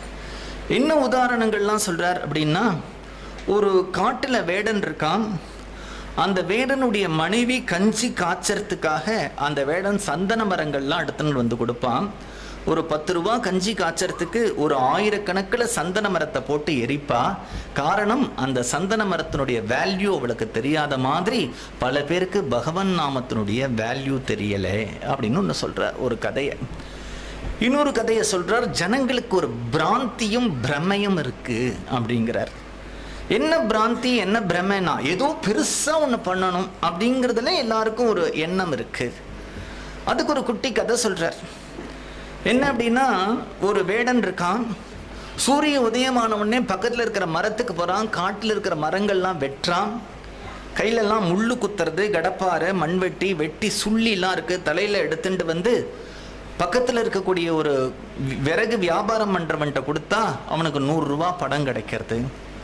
என்ன உதாரணங்கள்லாம் சொல்றார் அப்படின்னா ஒரு காட்டுல வேடன் இருக்கான் அந்த வேடனுடைய மனைவி கஞ்சி காய்ச்சறதுக்காக அந்த வேடன் சந்தன மரங்கள்லாம் எடுத்துன்னு வந்து கொடுப்பான் ஒரு பத்து ரூபா கஞ்சி காய்ச்சறதுக்கு ஒரு ஆயிரக்கணக்கில் சந்தன மரத்தை போட்டு எரிப்பா காரணம் அந்த சந்தன மரத்தினுடைய வேல்யூ அவளுக்கு தெரியாத மாதிரி பல பேருக்கு பகவன் நாமத்தினுடைய வேல்யூ தெரியலை அப்படின்னு ஒன்று சொல்ற ஒரு கதையை இன்னொரு கதையை சொல்றார் ஜனங்களுக்கு ஒரு பிராந்தியும் பிரமையும் இருக்கு அப்படிங்கிறார் என்ன பிராந்தி என்ன பிரமைனா ஏதோ பெருசா ஒன்று பண்ணணும் அப்படிங்கிறதுல எல்லாருக்கும் ஒரு எண்ணம் இருக்கு அதுக்கு ஒரு குட்டி கதை சொல்றார் என்ன அப்படின்னா ஒரு வேடன் இருக்கான் சூரிய உதயமான உடனே பக்கத்தில் இருக்கிற மரத்துக்கு போகிறான் காட்டில் இருக்கிற மரங்கள்லாம் வெட்டுறான் கையிலெல்லாம் முள்ளு குத்துறது கடப்பாறை மண்வெட்டி வெட்டி சுள்ளிலாம் இருக்கு தலையில் எடுத்துட்டு வந்து பக்கத்தில் இருக்கக்கூடிய ஒரு வி- விறகு வியாபாரம் பண்ணுறவன்ட்ட கொடுத்தா அவனுக்கு நூறுரூவா படம் கிடைக்கிறது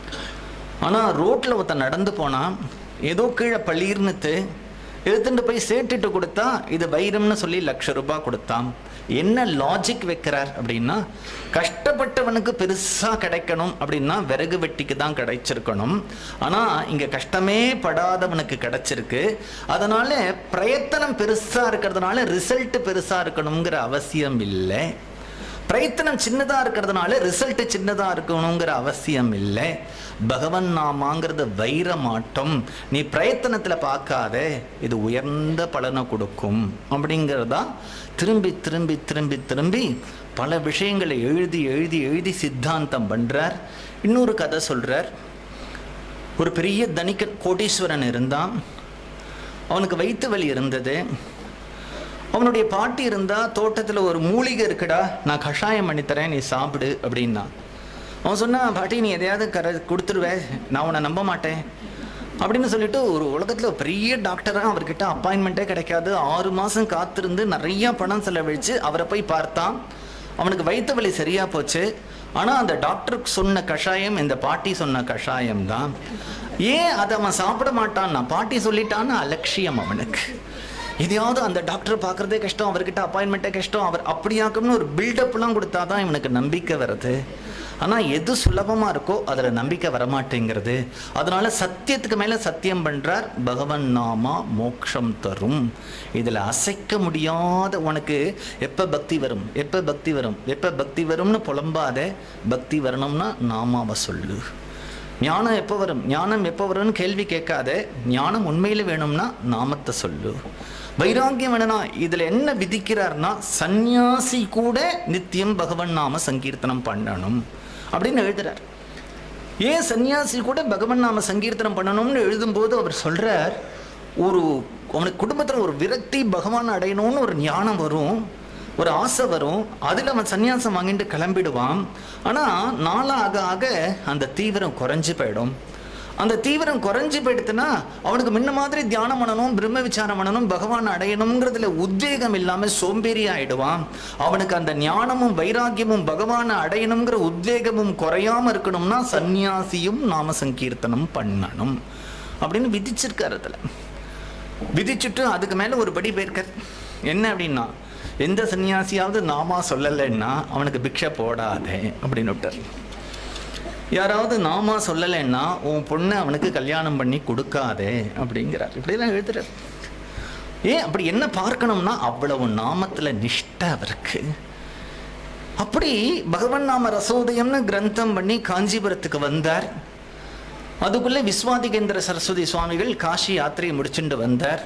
ஆனால் ரோட்டில் ஒருத்தன் நடந்து போனான் ஏதோ கீழே பளீர்னுத்து எடுத்துட்டு போய் சேட்டுட்டு கொடுத்தா இது வைரம்னு சொல்லி லட்ச ரூபாய் கொடுத்தான் என்ன லாஜிக் வைக்கிறார் அப்படின்னா கஷ்டப்பட்டவனுக்கு பெருசா கிடைக்கணும் அப்படின்னா விறகு வெட்டிக்கு தான் கிடைச்சிருக்கணும் ஆனா இங்க கஷ்டமே படாதவனுக்கு கிடைச்சிருக்கு அதனால பிரயத்தனம் பெருசா இருக்கிறதுனால ரிசல்ட் பெருசா இருக்கணுங்கிற அவசியம் இல்லை பிரயத்தனம் சின்னதா இருக்கிறதுனால ரிசல்ட் சின்னதா இருக்கணுங்கிற அவசியம் இல்லை பகவன் நாமாங்கிறது வைரமாட்டம் நீ பிரயத்தனத்துல பார்க்காத இது உயர்ந்த பலனை கொடுக்கும் அப்படிங்கிறதா திரும்பி திரும்பி திரும்பி திரும்பி பல விஷயங்களை எழுதி எழுதி எழுதி சித்தாந்தம் பண்றார் இன்னொரு கதை சொல்றார் ஒரு பெரிய தனிக்க கோடீஸ்வரன் இருந்தான் அவனுக்கு வயிற்று வலி இருந்தது அவனுடைய பாட்டி இருந்தா தோட்டத்துல ஒரு மூலிகை இருக்குடா நான் கஷாயம் பண்ணித்தரேன் நீ சாப்பிடு அப்படின்னா அவன் சொன்னான் பாட்டி நீ எதையாவது கர கொடுத்துருவே நான் உன்னை நம்ப மாட்டேன் அப்படின்னு சொல்லிட்டு ஒரு உலகத்துல ஒரு பெரிய டாக்டரா அவர்கிட்ட அப்பாயின்மெண்ட்டே கிடைக்காது ஆறு மாசம் காத்திருந்து நிறைய பணம் செலவழிச்சு அவரை போய் பார்த்தான் அவனுக்கு வயிற்று வலி சரியா போச்சு ஆனா அந்த டாக்டருக்கு சொன்ன கஷாயம் இந்த பாட்டி சொன்ன கஷாயம் தான் ஏன் அதை அவன் சாப்பிட மாட்டான்னா பாட்டி சொல்லிட்டான்னு அலட்சியம் அவனுக்கு எதையாவது அந்த டாக்டர் பார்க்கறதே கஷ்டம் அவர்கிட்ட அப்பாயின்மெண்ட்டே கஷ்டம் அவர் அப்படியாக்கும்னு ஒரு பில்டப்லாம் கொடுத்தா தான் இவனுக்கு நம்பிக்கை வருது ஆனால் எது சுலபமாக இருக்கோ அதில் நம்பிக்கை வரமாட்டேங்கிறது அதனால சத்தியத்துக்கு மேலே சத்தியம் பண்ணுறார் பகவன் நாமா மோட்சம் தரும் இதில் அசைக்க முடியாத உனக்கு எப்போ பக்தி வரும் எப்போ பக்தி வரும் எப்போ பக்தி வரும்னு புலம்பாத பக்தி வரணும்னா நாமாவை சொல்லு ஞானம் எப்போ வரும் ஞானம் எப்போ வரும்னு கேள்வி கேட்காத ஞானம் உண்மையில் வேணும்னா நாமத்தை சொல்லு வைராக்கியம் வேணும்னா இதுல என்ன விதிக்கிறார்னா சந்நியாசி கூட நித்தியம் பகவன் நாம சங்கீர்த்தனம் பண்ணணும் அப்படின்னு எழுதுறார் ஏன் சன்னியாசி கூட பகவன் நாம சங்கீர்த்தனம் பண்ணணும்னு எழுதும்போது அவர் சொல்றார் ஒரு அவனுக்கு குடும்பத்துல ஒரு விரக்தி பகவான் அடையணும்னு ஒரு ஞானம் வரும் ஒரு ஆசை வரும் அதில் அவன் சன்னியாசம் வாங்கிட்டு கிளம்பிடுவான் ஆனால் நாளாக ஆக அந்த தீவிரம் குறைஞ்சு போயிடும் அந்த தீவிரம் குறைஞ்சு போயிடுத்துன்னா அவனுக்கு முன்ன மாதிரி தியானம் பண்ணணும் பிரம்ம விசாரம் பண்ணணும் பகவான் அடையணுங்கிறதுல உத்வேகம் இல்லாமல் சோம்பேறி ஆயிடுவான் அவனுக்கு அந்த ஞானமும் வைராக்கியமும் பகவானை அடையணுங்கிற உத்வேகமும் குறையாம இருக்கணும்னா சந்நியாசியும் நாம சங்கீர்த்தனம் பண்ணணும் அப்படின்னு விதிச்சிருக்காரு அதில் விதிச்சுட்டு அதுக்கு மேலே ஒரு படி போயிருக்கார் என்ன அப்படின்னா எந்த சன்னியாசியாவது நாமா சொல்லலைன்னா அவனுக்கு பிக்ஷை போடாதே அப்படின்னு விட்டார் யாராவது நாமா சொல்லலைன்னா உன் பொண்ணை அவனுக்கு கல்யாணம் பண்ணி கொடுக்காதே அப்படிங்கிறார் இப்படிலாம் எழுதுறார் ஏன் அப்படி என்ன பார்க்கணும்னா அவ்வளவு நாமத்துல நிஷ்டை அவருக்கு அப்படி பகவன் நாம ரசோதயம்னு கிரந்தம் பண்ணி காஞ்சிபுரத்துக்கு வந்தார் அதுக்குள்ளே விஸ்வாதிகேந்திர சரஸ்வதி சுவாமிகள் காஷி யாத்திரையை முடிச்சுட்டு வந்தார்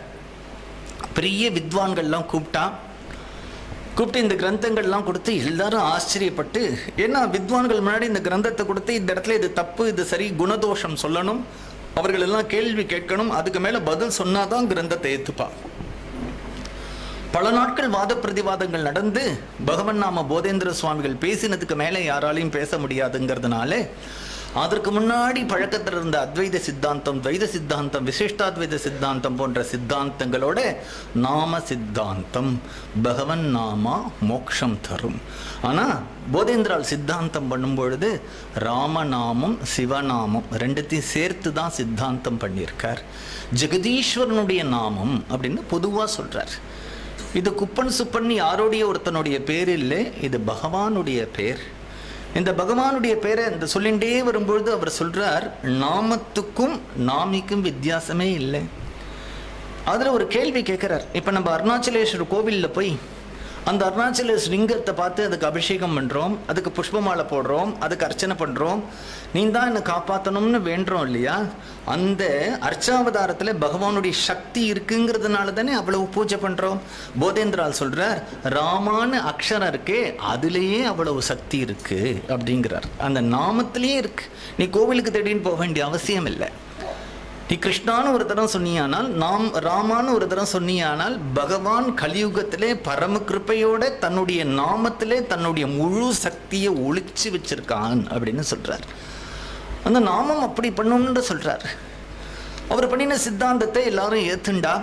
பெரிய வித்வான்கள்லாம் கூப்பிட்டா கூப்பிட்டு இந்த கிரந்தங்கள்லாம் கொடுத்து எல்லாரும் ஆச்சரியப்பட்டு ஏன்னா வித்வான்கள் முன்னாடி இந்த கிரந்தத்தை கொடுத்து இந்த இடத்துல இது தப்பு இது சரி குணதோஷம் சொல்லணும் அவர்கள் எல்லாம் கேள்வி கேட்கணும் அதுக்கு மேல பதில் சொன்னாதான் கிரந்தத்தை ஏத்துப்பா பல நாட்கள் வாத பிரதிவாதங்கள் நடந்து பகவன் நாம போதேந்திர சுவாமிகள் பேசினதுக்கு மேலே யாராலையும் பேச முடியாதுங்கிறதுனால அதற்கு முன்னாடி பழக்கத்தில் இருந்த அத்வைத சித்தாந்தம் துவைத சித்தாந்தம் விசிஷ்டாத்வைத சித்தாந்தம் போன்ற சித்தாந்தங்களோட நாம சித்தாந்தம் பகவன் நாமா மோக்ஷம் தரும் ஆனா போதேந்திரால் சித்தாந்தம் பண்ணும் பொழுது ராமநாமம் சிவநாமம் ரெண்டுத்தையும் சேர்த்து தான் சித்தாந்தம் பண்ணியிருக்கார் ஜெகதீஸ்வரனுடைய நாமம் அப்படின்னு பொதுவா சொல்றார் இது குப்பன் சுப்பன் யாருடைய ஒருத்தனுடைய பேர் இல்லை இது பகவானுடைய பேர் இந்த பகவானுடைய பேரை இந்த சொல்லிண்டே வரும்பொழுது அவர் சொல்றார் நாமத்துக்கும் நாமிக்கும் வித்தியாசமே இல்லை அதுல ஒரு கேள்வி கேட்கிறார் இப்ப நம்ம அருணாச்சலேஸ்வரர் கோவில்ல போய் அந்த அருணாச்சலேஸ்வரர் லிங்கத்தை பார்த்து அதுக்கு அபிஷேகம் பண்றோம் அதுக்கு புஷ்பமாலை போடுறோம் அதுக்கு அர்ச்சனை பண்றோம் நீ தான் என்னை காப்பாற்றணும்னு வேண்டுறோம் இல்லையா அந்த அர்ச்சாவதாரத்துல பகவானுடைய சக்தி இருக்குங்கிறதுனால தானே அவ்வளவு பூஜை பண்றோம் போதேந்திரால் சொல்றார் ராமான்னு அக்ஷரம் இருக்கே அதுலேயே அவ்வளவு சக்தி இருக்கு அப்படிங்கிறார் அந்த நாமத்திலேயே இருக்கு நீ கோவிலுக்கு தேடின்னு போக வேண்டிய அவசியம் இல்லை நீ கிருஷ்ணான்னு ஒரு தரம் சொன்னியானால் நாம் ராமான்னு ஒரு தரம் சொன்னியானால் பகவான் கலியுகத்திலே பரம கிருப்பையோட தன்னுடைய நாமத்திலே தன்னுடைய முழு சக்தியை ஒளிச்சு வச்சிருக்கான் அப்படின்னு சொல்றார் அந்த நாமம் அப்படி பண்ணும்னு சொல்றார் அவர் பண்ணின சித்தாந்தத்தை எல்லாரும் ஏத்துண்டா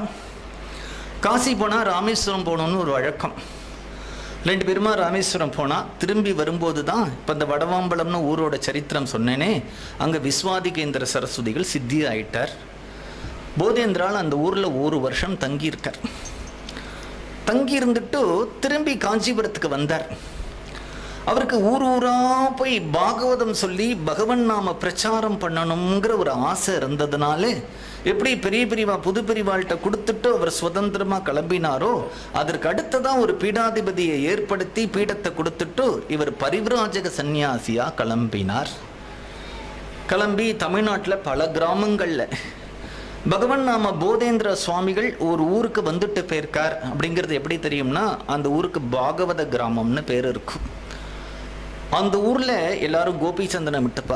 காசி போனா ராமேஸ்வரம் போகணும்னு ஒரு வழக்கம் ரெண்டு பேருமா ராமேஸ்வரம் போனால் திரும்பி வரும்போது தான் இப்போ இந்த வடவாம்பலம்னு ஊரோட சரித்திரம் சொன்னேனே அங்கே விஸ்வாதிகேந்திர சரஸ்வதிகள் சித்தி ஆயிட்டார் போதேந்திரால் அந்த ஊரில் ஒரு வருஷம் தங்கியிருக்கார் தங்கி இருந்துட்டு திரும்பி காஞ்சிபுரத்துக்கு வந்தார் அவருக்கு ஊர் ஊரா போய் பாகவதம் சொல்லி பகவன் நாம பிரச்சாரம் பண்ணணுங்கிற ஒரு ஆசை இருந்ததுனால எப்படி பெரிய பிரிவா புது பிரிவாள்கிட்ட கொடுத்துட்டு அவர் சுதந்திரமா கிளம்பினாரோ அதற்கு அடுத்ததா ஒரு பீடாதிபதியை ஏற்படுத்தி பீடத்தை கொடுத்துட்டு இவர் பரிவிராஜக சந்நியாசியா கிளம்பினார் கிளம்பி தமிழ்நாட்டில் பல கிராமங்கள்ல பகவன் நாம போதேந்திர சுவாமிகள் ஒரு ஊருக்கு வந்துட்டு போயிருக்கார் அப்படிங்கிறது எப்படி தெரியும்னா அந்த ஊருக்கு பாகவத கிராமம்னு பேர் இருக்கும் அந்த ஊர்ல எல்லாரும் கோபிச்சந்திரனை விட்டுப்பா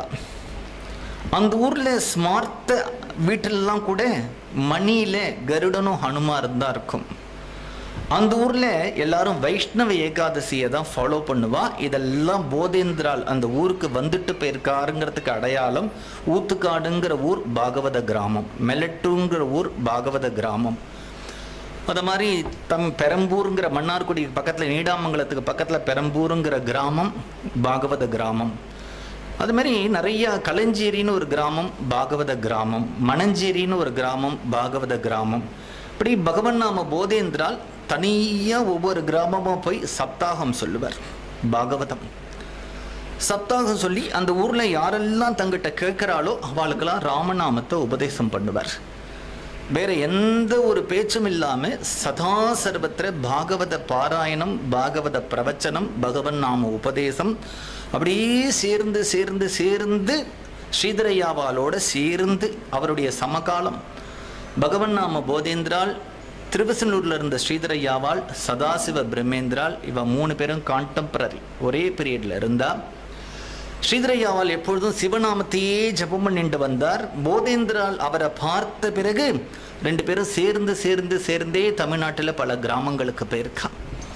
அந்த ஊர்ல ஸ்மார்த்த வீட்டிலலாம் கூட மணியில கருடனும் ஹனுமாரும் தான் இருக்கும் அந்த ஊர்ல எல்லாரும் வைஷ்ணவ ஏகாதசியை தான் ஃபாலோ பண்ணுவா இதெல்லாம் போதேந்திரால் அந்த ஊருக்கு வந்துட்டு போயிருக்காருங்கிறதுக்கு அடையாளம் ஊத்துக்காடுங்கிற ஊர் பாகவத கிராமம் மெலட்டுங்கிற ஊர் பாகவத கிராமம் அது மாதிரி தம் பெரம்பூருங்கிற மன்னார்குடி பக்கத்தில் நீடாமங்கலத்துக்கு பக்கத்தில் பெரம்பூருங்கிற கிராமம் பாகவத கிராமம் அது மாதிரி நிறைய களஞ்சேரின்னு ஒரு கிராமம் பாகவத கிராமம் மணஞ்சேரின்னு ஒரு கிராமம் பாகவத கிராமம் இப்படி பகவன் நாம போதேந்திரால் தனியாக ஒவ்வொரு கிராமமாக போய் சப்தாகம் சொல்லுவார் பாகவதம் சப்தாகம் சொல்லி அந்த ஊரில் யாரெல்லாம் தங்கிட்ட கேட்குறாளோ அவளுக்கெல்லாம் ராமநாமத்தை உபதேசம் பண்ணுவார் வேற எந்த ஒரு பேச்சும் இல்லாம சதா சர்வத்திர பாகவத பாராயணம் பாகவத பிரவச்சனம் பகவன் நாம உபதேசம் அப்படியே சேர்ந்து சேர்ந்து சேர்ந்து ஸ்ரீதரையாவாலோட சேர்ந்து அவருடைய சமகாலம் பகவன் நாம போதேந்திரால் திருவசனூர்ல இருந்த ஸ்ரீதரையாவால் சதாசிவ பிரம்மேந்திரால் இவ மூணு பேரும் கான்டெம்பரரி ஒரே பீரியட்ல இருந்தா ஸ்ரீதரையாவால் எப்பொழுதும் சிவநாமத்தையே ஜபம் பண்ணிட்டு வந்தார் போதேந்திரால் அவரை பார்த்த பிறகு ரெண்டு பேரும் சேர்ந்து சேர்ந்து சேர்ந்தே தமிழ்நாட்டில் பல கிராமங்களுக்கு போயிருக்கா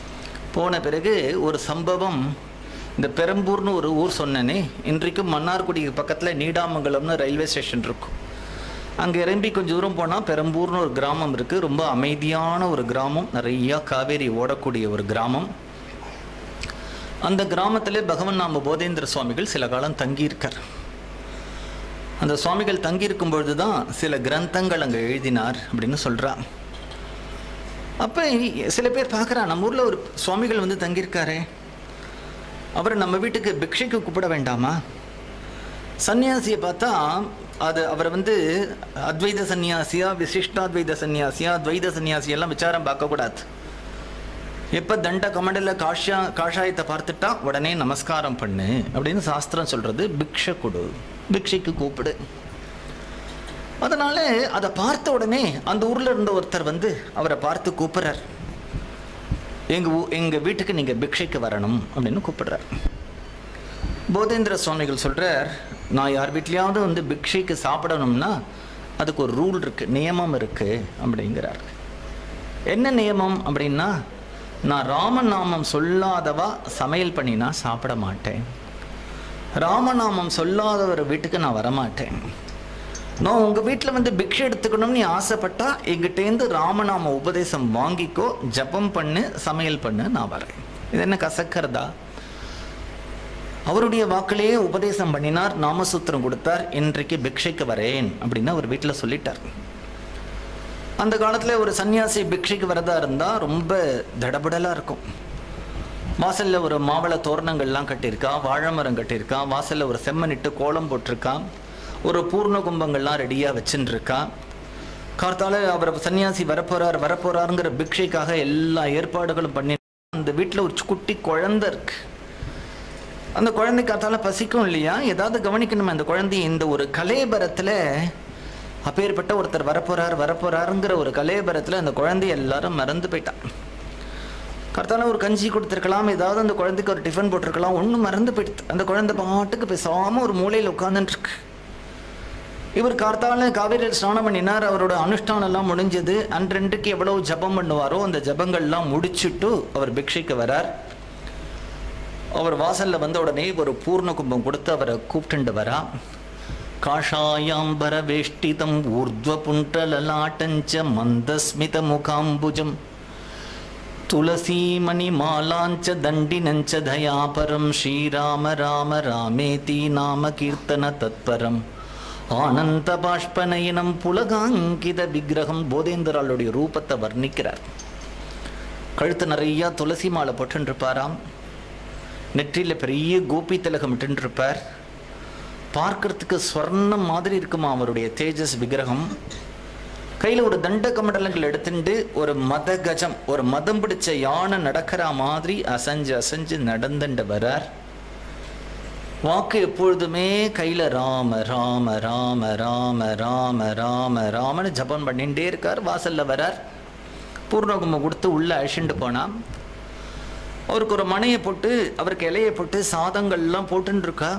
போன பிறகு ஒரு சம்பவம் இந்த பெரம்பூர்னு ஒரு ஊர் சொன்னனே இன்றைக்கும் மன்னார்குடி பக்கத்தில் நீடாமங்கலம்னு ரயில்வே ஸ்டேஷன் இருக்கும் அங்கே இறம்பி கொஞ்சம் தூரம் போனால் பெரம்பூர்னு ஒரு கிராமம் இருக்குது ரொம்ப அமைதியான ஒரு கிராமம் நிறையா காவேரி ஓடக்கூடிய ஒரு கிராமம் அந்த கிராமத்திலே பகவன் நாம போதேந்திர சுவாமிகள் சில காலம் தங்கியிருக்கார் அந்த சுவாமிகள் தங்கியிருக்கும் பொழுது தான் சில கிரந்தங்கள் அங்கே எழுதினார் அப்படின்னு சொல்றா அப்போ சில பேர் பார்க்குறா நம்ம ஊரில் ஒரு சுவாமிகள் வந்து தங்கியிருக்காரே அவரை நம்ம வீட்டுக்கு பிக்ஷைக்கு கூப்பிட வேண்டாமா சன்னியாசியை பார்த்தா அது அவரை வந்து அத்வைத சன்னியாசியா விசிஷ்டாத்வைத சன்னியாசியா துவைத சன்னியாசியெல்லாம் விசாரம் பார்க்கக்கூடாது எப்போ தண்ட கமண்டல காஷா காஷாயத்தை பார்த்துட்டா உடனே நமஸ்காரம் பண்ணு அப்படின்னு சாஸ்திரம் சொல்றது பிக்ஷை கொடு பிக்ஷைக்கு கூப்பிடு அதனால அதை பார்த்த உடனே அந்த ஊர்ல இருந்த ஒருத்தர் வந்து அவரை பார்த்து கூப்பிடுறார் எங்க ஊ- எங்க வீட்டுக்கு நீங்க பிக்ஷைக்கு வரணும் அப்படின்னு கூப்பிடுறார் போதேந்திர சுவாமிகள் சொல்றார் நான் யார் வீட்லயாவது வந்து பிக்ஷைக்கு சாப்பிடணும்னா அதுக்கு ஒரு ரூல் இருக்கு நியமம் இருக்கு அப்படிங்கிறார் என்ன நியமம் அப்படின்னா நான் ராமநாமம் சொல்லாதவா சமையல் பண்ணினா சாப்பிட மாட்டேன் ராமநாமம் சொல்லாதவர் வீட்டுக்கு நான் வரமாட்டேன் நான் உங்கள் வீட்டில் வந்து பிக்ஷை எடுத்துக்கணும்னு நீ ஆசைப்பட்டா எங்கிட்டேருந்து ராமநாம உபதேசம் வாங்கிக்கோ ஜபம் பண்ணு சமையல் பண்ணு நான் வரேன் இது என்ன கசக்கிறதா அவருடைய வாக்கிலேயே உபதேசம் பண்ணினார் நாமசூத்திரம் கொடுத்தார் இன்றைக்கு பிக்ஷைக்கு வரேன் அப்படின்னு அவர் வீட்டில் சொல்லிட்டார் அந்த காலத்தில் ஒரு சன்னியாசி பிக்ஷைக்கு வரதா இருந்தால் ரொம்ப தடபடலாக இருக்கும் வாசலில் ஒரு மாவள தோரணங்கள்லாம் கட்டியிருக்கா வாழை மரம் கட்டியிருக்கா வாசலில் ஒரு செம்மனிட்டு கோலம் போட்டிருக்கான் ஒரு பூர்ண கும்பங்கள்லாம் ரெடியாக வச்சுன்னு இருக்கா கார்த்தால அவர் சன்னியாசி வரப்போறார் வரப்போறாருங்கிற பிக்ஷைக்காக எல்லா ஏற்பாடுகளும் பண்ணி அந்த வீட்டில் ஒரு குட்டி குழந்தை இருக்கு அந்த குழந்தை காத்தால பசிக்கும் இல்லையா ஏதாவது கவனிக்கணுமா அந்த குழந்தை இந்த ஒரு கலேபரத்தில் அப்பேற்பட்ட ஒருத்தர் வரப்போறார் வரப்போறாருங்கிற ஒரு கலேபரத்தில் அந்த குழந்தை எல்லாரும் மறந்து போயிட்டான் கர்த்தால ஒரு கஞ்சி கொடுத்துருக்கலாம் ஏதாவது அந்த குழந்தைக்கு ஒரு டிஃபன் போட்டிருக்கலாம் ஒன்றும் மறந்து போயிடுது அந்த குழந்தை பாட்டுக்கு பேசாமல் ஒரு மூலையில் உட்காந்துட்டு இருக்கு இவர் கார்த்தால காவேரியில் ஸ்நானம் பண்ணினார் அவரோட அனுஷ்டானம் எல்லாம் முடிஞ்சது அன்றன்றைக்கு எவ்வளவு ஜபம் பண்ணுவாரோ அந்த ஜபங்கள்லாம் முடிச்சுட்டு அவர் பிக்ஷைக்கு வரார் அவர் வாசல்ல வந்த உடனே ஒரு பூர்ண கும்பம் கொடுத்து அவரை கூப்பிட்டுண்டு வரா காஷாயாம்பர வேஷ்டிதம் ஊர்த்வ புண்டலலாட்டஞ்ச மந்தஸ்மித முகாம்புஜம் துளசீமணி மாலாஞ்ச தண்டினஞ்ச தயாபரம் ஸ்ரீராம ராம ராமேதி நாம கீர்த்தன தத்பரம் ஆனந்த பாஷ்பநயனம் புலகாங்கித விக்கிரகம் போதேந்திராளுடைய ரூபத்தை வர்ணிக்கிறார் கழுத்து நிறைய துளசி மாலை போட்டுருப்பாராம் நெற்றியில் பெரிய கோபி திலகம் இட்டுருப்பார் பார்க்கறதுக்கு ஸ்வர்ணம் மாதிரி இருக்குமா அவருடைய தேஜஸ் விக்கிரகம் கையில் ஒரு தண்ட கமண்டலங்கள் எடுத்துட்டு ஒரு மத கஜம் ஒரு மதம் பிடிச்ச யானை நடக்கிற மாதிரி அசைஞ்சு அசைஞ்சு நடந்துட்டு வரார் வாக்கு எப்பொழுதுமே கையில் ராம ராம ராம ராம ராம ராம ராமன்னு ஜபம் பண்ணிகிட்டே இருக்கார் வாசல்ல வரார் பூர்ணகுமம் கொடுத்து உள்ள அழிச்சுட்டு போனான் அவருக்கு ஒரு மனையை போட்டு அவருக்கு இலையை போட்டு சாதங்கள்லாம் போட்டுன்னு இருக்கா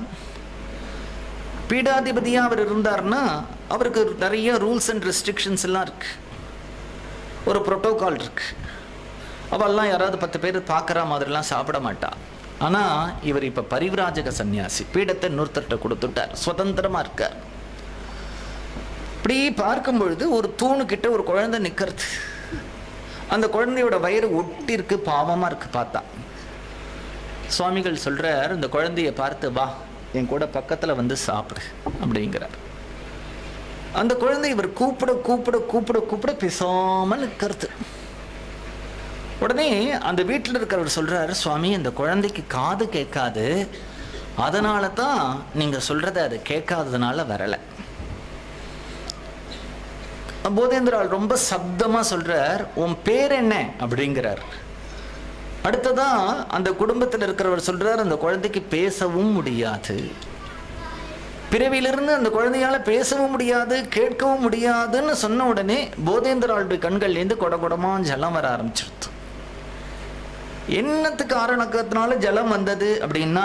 பீடாதிபதியாக அவர் இருந்தார்னா அவருக்கு நிறைய ரூல்ஸ் அண்ட் ரெஸ்ட்ரிக்ஷன்ஸ் எல்லாம் இருக்கு ஒரு புரோட்டோகால் இருக்கு அவெல்லாம் யாராவது பத்து பேர் பார்க்குற மாதிரிலாம் சாப்பிட மாட்டா ஆனால் இவர் இப்போ பரிவிராஜக சன்னியாசி பீடத்தை இன்னொருத்தர்கிட்ட கொடுத்துட்டார் சுதந்திரமாக இருக்கார் இப்படி பார்க்கும் பொழுது ஒரு தூணுக்கிட்ட ஒரு குழந்தை நிற்கிறது அந்த குழந்தையோட வயிறு ஒட்டி இருக்கு பாவமாக இருக்கு பார்த்தா சுவாமிகள் சொல்றார் இந்த குழந்தைய பார்த்து வா என் கூட பக்கத்தில் வந்து சாப்பிடு அப்படிங்கிறார் அந்த குழந்தை இவர் கூப்பிட கூப்பிட கூப்பிட கூப்பிட பேசாமல் நிற்கிறது உடனே அந்த வீட்டில் இருக்கிறவர் சொல்றாரு சுவாமி அந்த குழந்தைக்கு காது கேட்காது அதனால தான் நீங்கள் சொல்றதை அது கேட்காததுனால வரலை போதேந்திரால் ரொம்ப சப்தமா சொல்றார் உன் பேர் என்ன அப்படிங்கிறார் அடுத்ததா அந்த குடும்பத்தில் இருக்கிறவர் சொல்றார் அந்த குழந்தைக்கு பேசவும் முடியாது பிறவியிலிருந்து அந்த குழந்தையால பேசவும் முடியாது கேட்கவும் முடியாதுன்னு சொன்ன உடனே போதேந்திராளுடைய கண்கள்லேருந்து கொட கொடமா ஜலம் வர ஆரம்பிச்சிருது என்னத்துக்கு காரணத்தினால ஜலம் வந்தது அப்படின்னா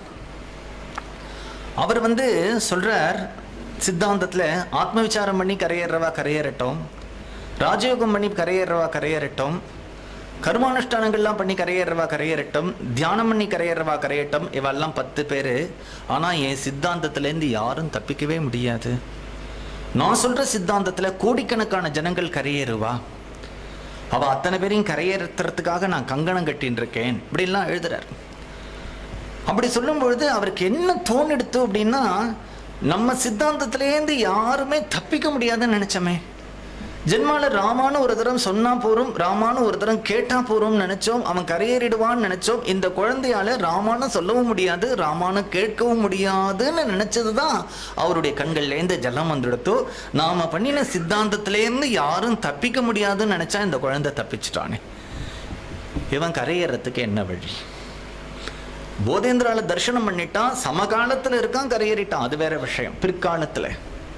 அவர் வந்து சொல்றார் சித்தாந்தத்தில் ஆத்ம விசாரம் பண்ணி கரையேறவா கரையேறட்டும் ராஜயோகம் பண்ணி கரையேறவா கரையேறட்டும் கர்மானுஷ்டானங்கள்லாம் பண்ணி கரையேறவா கரையேறட்டும் தியானம் பண்ணி கரையேறவா கரையட்டும் இவெல்லாம் பத்து பேர் ஆனால் என் சித்தாந்தத்திலேருந்து யாரும் தப்பிக்கவே முடியாது நான் சொல்கிற சித்தாந்தத்தில் கோடிக்கணக்கான ஜனங்கள் கரையேறுவா அவள் அத்தனை பேரையும் கரையேற்றுறதுக்காக நான் கங்கணம் கட்டின்னு இருக்கேன் இப்படிலாம் எழுதுறார் அப்படி சொல்லும் பொழுது அவருக்கு என்ன தோணெடுத்து அப்படின்னா நம்ம சித்தாந்தத்திலேருந்து யாருமே தப்பிக்க முடியாதுன்னு நினைச்சோமே ஜென்மால ராமானு ஒரு தரம் சொன்னா போறோம் ராமானு ஒரு தரம் கேட்டா போறோம் நினைச்சோம் அவன் கரையேறிடுவான்னு நினைச்சோம் இந்த குழந்தையால ராமானு சொல்லவும் முடியாது ராமானு கேட்கவும் முடியாதுன்னு நினைச்சதுதான் அவருடைய கண்கள்லேருந்து ஜலம் வந்துடுத்தோ நாம பண்ணின சித்தாந்தத்திலேருந்து யாரும் தப்பிக்க முடியாதுன்னு நினைச்சா இந்த குழந்தை தப்பிச்சிட்டானே இவன் கரையேறதுக்கு என்ன வழி போதேந்திரால தரிசனம் பண்ணிட்டான் சமகாலத்துல இருக்கான் கரையேறிட்டான் அது வேற விஷயம் பிற்காலத்துல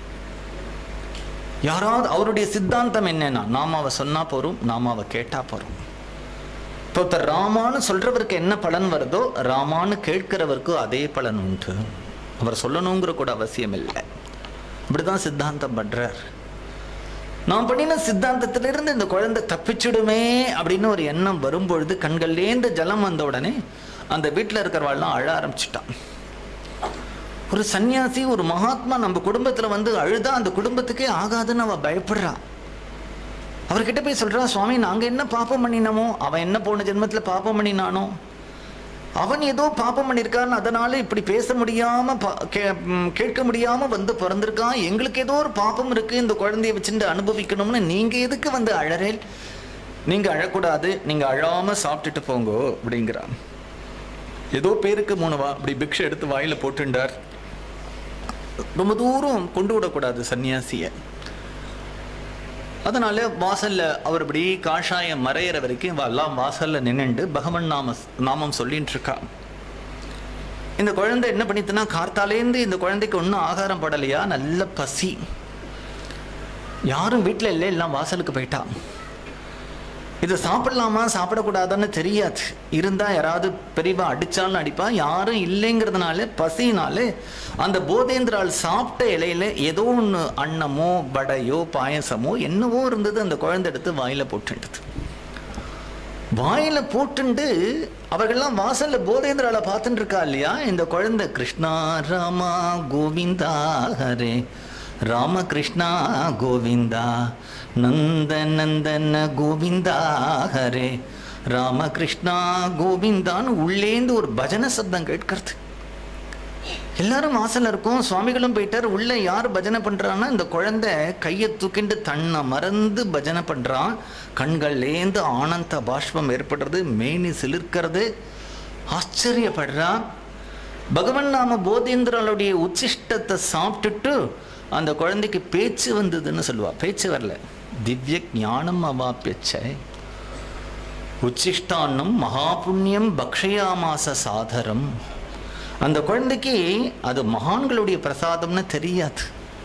யாராவது அவருடைய சித்தாந்தம் என்னன்னா நாமாவை சொன்னா போறோம் நாமாவை கேட்டா போறோம் இப்போ ஒருத்தர் ராமான்னு சொல்றவருக்கு என்ன பலன் வருதோ ராமான்னு கேட்கிறவருக்கு அதே பலன் உண்டு அவர் சொல்லணுங்கிற கூட அவசியம் இல்லை இப்படிதான் சித்தாந்தம் பண்றார் நான் பண்ணின சித்தாந்தத்திலிருந்து இந்த குழந்தை தப்பிச்சுடுமே அப்படின்னு ஒரு எண்ணம் வரும்பொழுது கண்கள்லேந்து ஜலம் வந்த உடனே அந்த வீட்டில் இருக்கிறவாள்லாம் அழ ஆரம்பிச்சிட்டான் ஒரு சன்னியாசி ஒரு மகாத்மா நம்ம குடும்பத்தில் வந்து அழுதா அந்த குடும்பத்துக்கே ஆகாதுன்னு அவ பயப்படுறா அவர்கிட்ட போய் சொல்றா சுவாமி நாங்க என்ன பாப்பம் பண்ணினோமோ அவன் என்ன போன ஜென்மத்துல பாப்பம் பண்ணினானோ அவன் ஏதோ பாப்பம் பண்ணியிருக்கான் அதனால இப்படி பேச முடியாம பா- கே- ம், கேட்க முடியாம வந்து பிறந்திருக்கான் எங்களுக்கு ஏதோ ஒரு பாப்பம் இருக்கு இந்த குழந்தைய வச்சுட்டு அனுபவிக்கணும்னு நீங்க எதுக்கு வந்து அழறேல் நீங்க அழக்கூடாது நீங்க அழாம சாப்பிட்டுட்டு போங்கோ அப்படிங்கிறான் ஏதோ பேருக்கு மூணுவா அப்படி பிக்ஷை எடுத்து வாயில போட்டுண்டார் ரொம்ப தூரம் கொண்டு விடக்கூடாது சன்னியாசிய அதனால வாசல்ல அவர் இப்படி காஷாயம் மறையிற வரைக்கும் இவ எல்லாம் வாசல்ல நின்னுண்டு பகவன் நாம நாமம் சொல்லிட்டு இருக்கா இந்த குழந்தை என்ன பண்ணித்துனா கார்த்தாலேந்து இந்த குழந்தைக்கு ஒன்றும் ஆகாரம் படலையா நல்ல பசி யாரும் வீட்டில் இல்லை எல்லாம் வாசலுக்கு போயிட்டா இது சாப்பிடலாமா சாப்பிடக்கூடாதான்னு தெரியாது இருந்தா யாராவது பெரியவா அடிச்சாலும் அடிப்பா யாரும் இல்லைங்கிறதுனால பசினால அந்த போதேந்திரால் சாப்பிட்ட இலையில ஏதோ ஒன்று அன்னமோ வடையோ பாயசமோ என்னவோ இருந்தது அந்த குழந்தை எடுத்து வாயில போட்டுடுது வாயில போட்டுண்டு அவர்கள்லாம் வாசல்ல போதேந்திரால பார்த்துட்டு இருக்கா இல்லையா இந்த குழந்தை கிருஷ்ணா ராமா கோவிந்தா ஹரே ராமகிருஷ்ணா கோவிந்தா நந்த நந்தன கோவிந்தா ஹரே ராமகிருஷ்ணா கோவிந்தான்னு உள்ளேந்து ஒரு பஜனை சப்தம் கேட்கறது எல்லாரும் வாசல்ல இருக்கும் சுவாமிகளும் போயிட்டார் உள்ள யார் பஜனை பண்றான்னா இந்த குழந்தை கையை தூக்கிண்டு தன்னை மறந்து பஜனை பண்றான் கண்கள்லேந்து ஆனந்த பாஷ்பம் ஏற்படுறது மேனி சிலிர்க்கிறது ஆச்சரியப்படுறான் பகவன் நாம போதேந்திரனுடைய உச்சிஷ்டத்தை சாப்பிட்டுட்டு அந்த குழந்தைக்கு பேச்சு வந்ததுன்னு சொல்லுவா பேச்சு வரல திவ்ய ஞானம் அவாப்பியச்ச உச்சிஷ்டான்னம் மகாபுண்ணியம் பக்ஷயாமாச சாதரம் அந்த குழந்தைக்கு அது மகான்களுடைய பிரசாதம்னு தெரியாது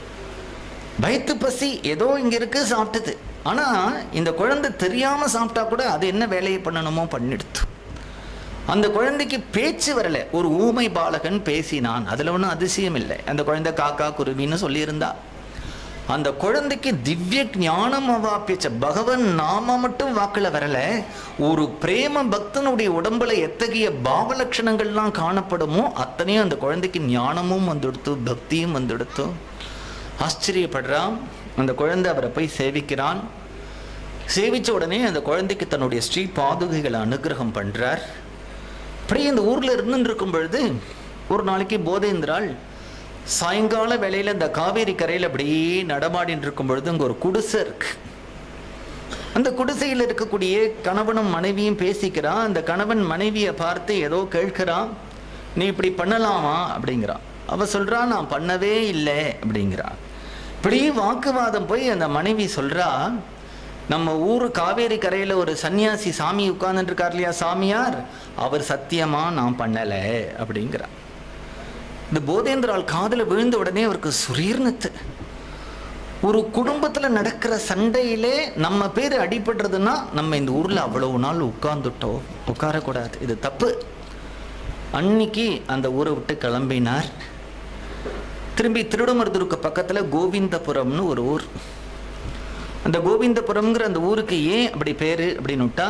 வயிற்று பசி ஏதோ இங்க இருக்கு சாப்பிட்டது ஆனா இந்த குழந்தை தெரியாம சாப்பிட்டா கூட அது என்ன வேலையை பண்ணணுமோ பண்ணிடுத்து அந்த குழந்தைக்கு பேச்சு வரல ஒரு ஊமை பாலகன் பேசினான் அதுல ஒன்றும் அதிசயம் இல்லை அந்த குழந்தை காக்கா குருவின்னு சொல்லியிருந்தா அந்த குழந்தைக்கு திவ்ய ஞானம் அவாப்பிச்ச பகவன் நாம மட்டும் வாக்குல வரல ஒரு பிரேம பக்தனுடைய உடம்புல எத்தகைய பாவ லட்சணங்கள்லாம் காணப்படுமோ அத்தனையும் அந்த குழந்தைக்கு ஞானமும் வந்துடுத்து பக்தியும் வந்துடுத்து ஆச்சரியப்படுறான் அந்த குழந்தை அவரை போய் சேவிக்கிறான் சேவிச்ச உடனே அந்த குழந்தைக்கு தன்னுடைய ஸ்ரீ பாதுகைகளை அனுகிரகம் பண்றார் அப்படியே இந்த ஊர்ல இருந்துட்டு இருக்கும் பொழுது ஒரு நாளைக்கு போதேந்திராள் சாயங்கால வேளையில இந்த காவேரி கரையில அப்படியே நடமாடின்னு இருக்கும் பொழுது அங்க ஒரு குடிசை இருக்கு அந்த குடிசையில் இருக்கக்கூடிய கணவனும் மனைவியும் பேசிக்கிறான் அந்த கணவன் மனைவியை பார்த்து ஏதோ கேட்கிறான் நீ இப்படி பண்ணலாமா அப்படிங்கிறான் அவ சொல்றா நான் பண்ணவே இல்லை அப்படிங்கிறா இப்படி வாக்குவாதம் போய் அந்த மனைவி சொல்றா நம்ம ஊரு காவேரி கரையில ஒரு சன்னியாசி சாமி உட்கார்ந்துட்டு இருக்கார் இல்லையா சாமியார் அவர் சத்தியமா நான் பண்ணல அப்படிங்கிறா இந்த போதேந்திரால் காதுல விழுந்த உடனே அவருக்கு சுரீர்னத்து ஒரு குடும்பத்துல நடக்கிற சண்டையிலே நம்ம பேர் அடிபடுறதுன்னா நம்ம இந்த ஊர்ல அவ்வளவு நாள் உட்கார்ந்துட்டோம் உட்காரக்கூடாது இது தப்பு அன்னைக்கு அந்த ஊரை விட்டு கிளம்பினார் திரும்பி திருடமருதூருக்கு பக்கத்துல கோவிந்தபுரம்னு ஒரு ஊர் அந்த கோவிந்தபுரம்ங்கிற அந்த ஊருக்கு ஏன் அப்படி பேரு அப்படின்னு விட்டா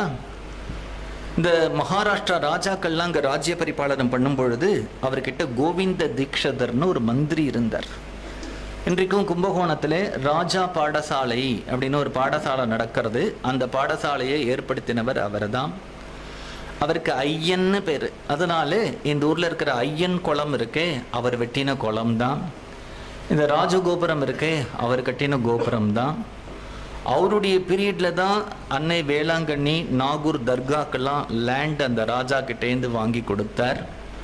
இந்த மகாராஷ்டிரா ராஜாக்கள்லாம் அங்கே ராஜ்ய பரிபாலனம் பண்ணும் பொழுது அவர்கிட்ட கோவிந்த தீக்ஷதர்னு ஒரு மந்திரி இருந்தார் இன்றைக்கும் கும்பகோணத்தில் ராஜா பாடசாலை அப்படின்னு ஒரு பாடசாலை நடக்கிறது அந்த பாடசாலையை ஏற்படுத்தினவர் அவர்தான் அவருக்கு ஐயன்னு பேர் அதனால இந்த ஊர்ல இருக்கிற ஐயன் குளம் இருக்கே அவர் வெட்டின குளம் தான் இந்த ராஜகோபுரம் இருக்கே அவர் கட்டின கோபுரம் தான் அவருடைய பீரியட்ல தான் அன்னை வேளாங்கண்ணி நாகூர் தர்காக்கெல்லாம் லேண்ட் அந்த ராஜா கிட்டேந்து வாங்கி கொடுத்தார்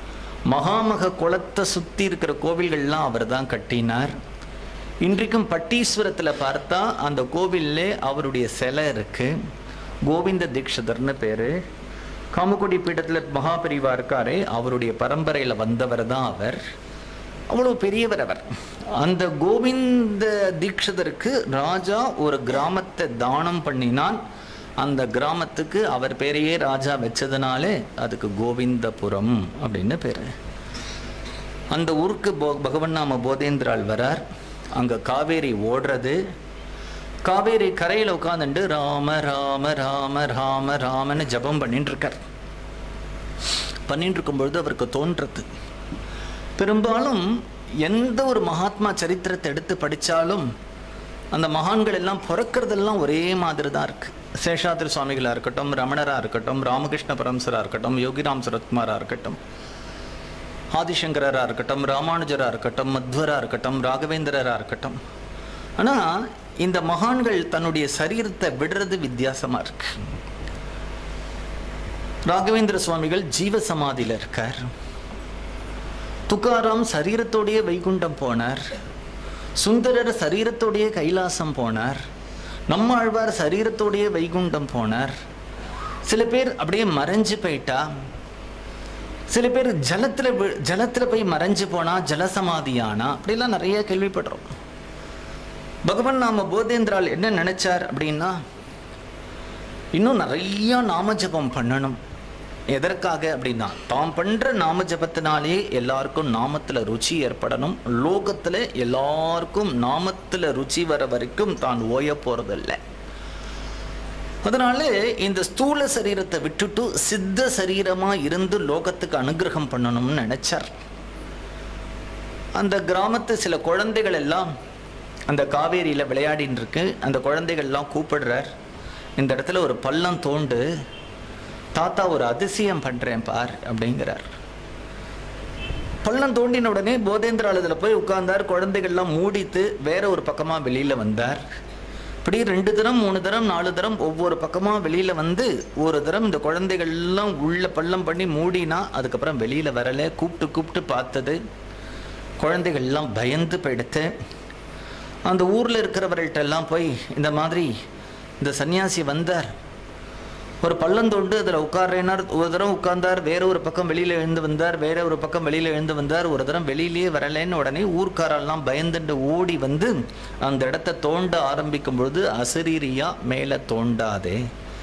மகாமக குளத்தை சுத்தி இருக்கிற கோவில்கள்லாம் அவர் தான் கட்டினார் இன்றைக்கும் பட்டீஸ்வரத்தில் பார்த்தா அந்த கோவில்ல அவருடைய சிலை இருக்கு கோவிந்த தீக்ஷதர்னு பேரு காமக்குடி பீடத்தில் மகாபெரிவா இருக்காரே அவருடைய பரம்பரையில் வந்தவர் தான் அவர் அவ்வளோ பெரியவர் அவர் அந்த கோவிந்த தீக்ஷதருக்கு ராஜா ஒரு கிராமத்தை தானம் பண்ணினான் அந்த கிராமத்துக்கு அவர் பேரையே ராஜா வச்சதுனாலே அதுக்கு கோவிந்தபுரம் அப்படின்னு பேர் அந்த ஊருக்கு போ பகவன் நாம போதேந்திரால் வரார் அங்கே காவேரி ஓடுறது காவேரி கரையில் உட்காந்துட்டு ராம ராம ராம ராம ராமன்னு ஜபம் பண்ணிட்டு இருக்கார் பண்ணிட்டு இருக்கும்பொழுது அவருக்கு தோன்றது பெரும்பாலும் எந்த ஒரு மகாத்மா சரித்திரத்தை எடுத்து படித்தாலும் அந்த மகான்கள் எல்லாம் பிறக்கிறதெல்லாம் ஒரே மாதிரி தான் இருக்கு சேஷாத்திரி சுவாமிகளாக இருக்கட்டும் ரமணராக இருக்கட்டும் ராமகிருஷ்ண பரமசராக இருக்கட்டும் யோகிராம் சரத்குமாராக இருக்கட்டும் ஆதிசங்கரராக இருக்கட்டும் ராமானுஜராக இருக்கட்டும் மத்வராக இருக்கட்டும் ராகவேந்திரராக இருக்கட்டும் ஆனால் இந்த மகான்கள் தன்னுடைய சரீரத்தை விடுறது வித்தியாசமாக இருக்கு ராகவேந்திர சுவாமிகள் ஜீவ சமாதியில் இருக்கார் துக்காராம் சரீரத்தோடைய வைகுண்டம் போனார் சுந்தரர் சரீரத்தோடைய கைலாசம் போனார் நம்மாழ்வார் சரீரத்தோடைய வைகுண்டம் போனார் சில பேர் அப்படியே மறைஞ்சு போயிட்டா சில பேர் ஜலத்துல வி- ஜலத்துல போய் மறைஞ்சு போனா ஜலசமாதியானா அப்படிலாம் நிறைய கேள்விப்படுறோம் பகவான் நாம போதேந்திரால் என்ன நினைச்சார் அப்படின்னா இன்னும் நிறைய நாம ஜபம் பண்ணணும் எதற்காக அப்படின்னா தாம் பண்ற நாம ஜபத்தினாலே எல்லாருக்கும் நாமத்துல ருச்சி ஏற்படணும் லோகத்துல எல்லாருக்கும் நாமத்துல ருச்சி வர வரைக்கும் தான் ஓய போறதில்லை அதனால இந்த ஸ்தூல சரீரத்தை விட்டுட்டு சித்த சரீரமா இருந்து லோகத்துக்கு அனுகிரகம் பண்ணணும்னு நினைச்சார் அந்த கிராமத்து சில குழந்தைகள் எல்லாம் அந்த காவேரியில விளையாடின்னு இருக்கு அந்த குழந்தைகள் எல்லாம் கூப்பிடுறார் இந்த இடத்துல ஒரு பள்ளம் தோண்டு தாத்தா ஒரு அதிசயம் பண்றேன் பார் அப்படிங்கிறார் பள்ளம் தோண்டின உடனே போதேந்திரால் இதில் போய் உட்கார்ந்தார் குழந்தைகள்லாம் மூடித்து வேற ஒரு பக்கமா வெளியில வந்தார் இப்படி ரெண்டு தரம் மூணு தரம் நாலு தரம் ஒவ்வொரு பக்கமா வெளியில வந்து ஒரு தரம் இந்த குழந்தைகள் எல்லாம் உள்ள பள்ளம் பண்ணி மூடினா அதுக்கப்புறம் வெளியில வரல கூப்பிட்டு கூப்பிட்டு பார்த்தது குழந்தைகள் எல்லாம் பயந்து போயிடுத்து அந்த ஊர்ல இருக்கிறவர்கள்ட்ட எல்லாம் போய் இந்த மாதிரி இந்த சன்னியாசி வந்தார் ஒரு பள்ளம் தோண்டு அதில் உட்கார்றேனார் ஒரு தரம் உட்கார்ந்தார் வேற ஒரு பக்கம் வெளியில எழுந்து வந்தார் வேற ஒரு பக்கம் வெளியில எழுந்து வந்தார் ஒரு தரம் வெளியிலேயே வரலைன்னு உடனே ஊர்க்காரெல்லாம் பயந்துட்டு ஓடி வந்து அந்த இடத்த தோண்ட ஆரம்பிக்கும் பொழுது அசரீரியா மேலே தோண்டாதே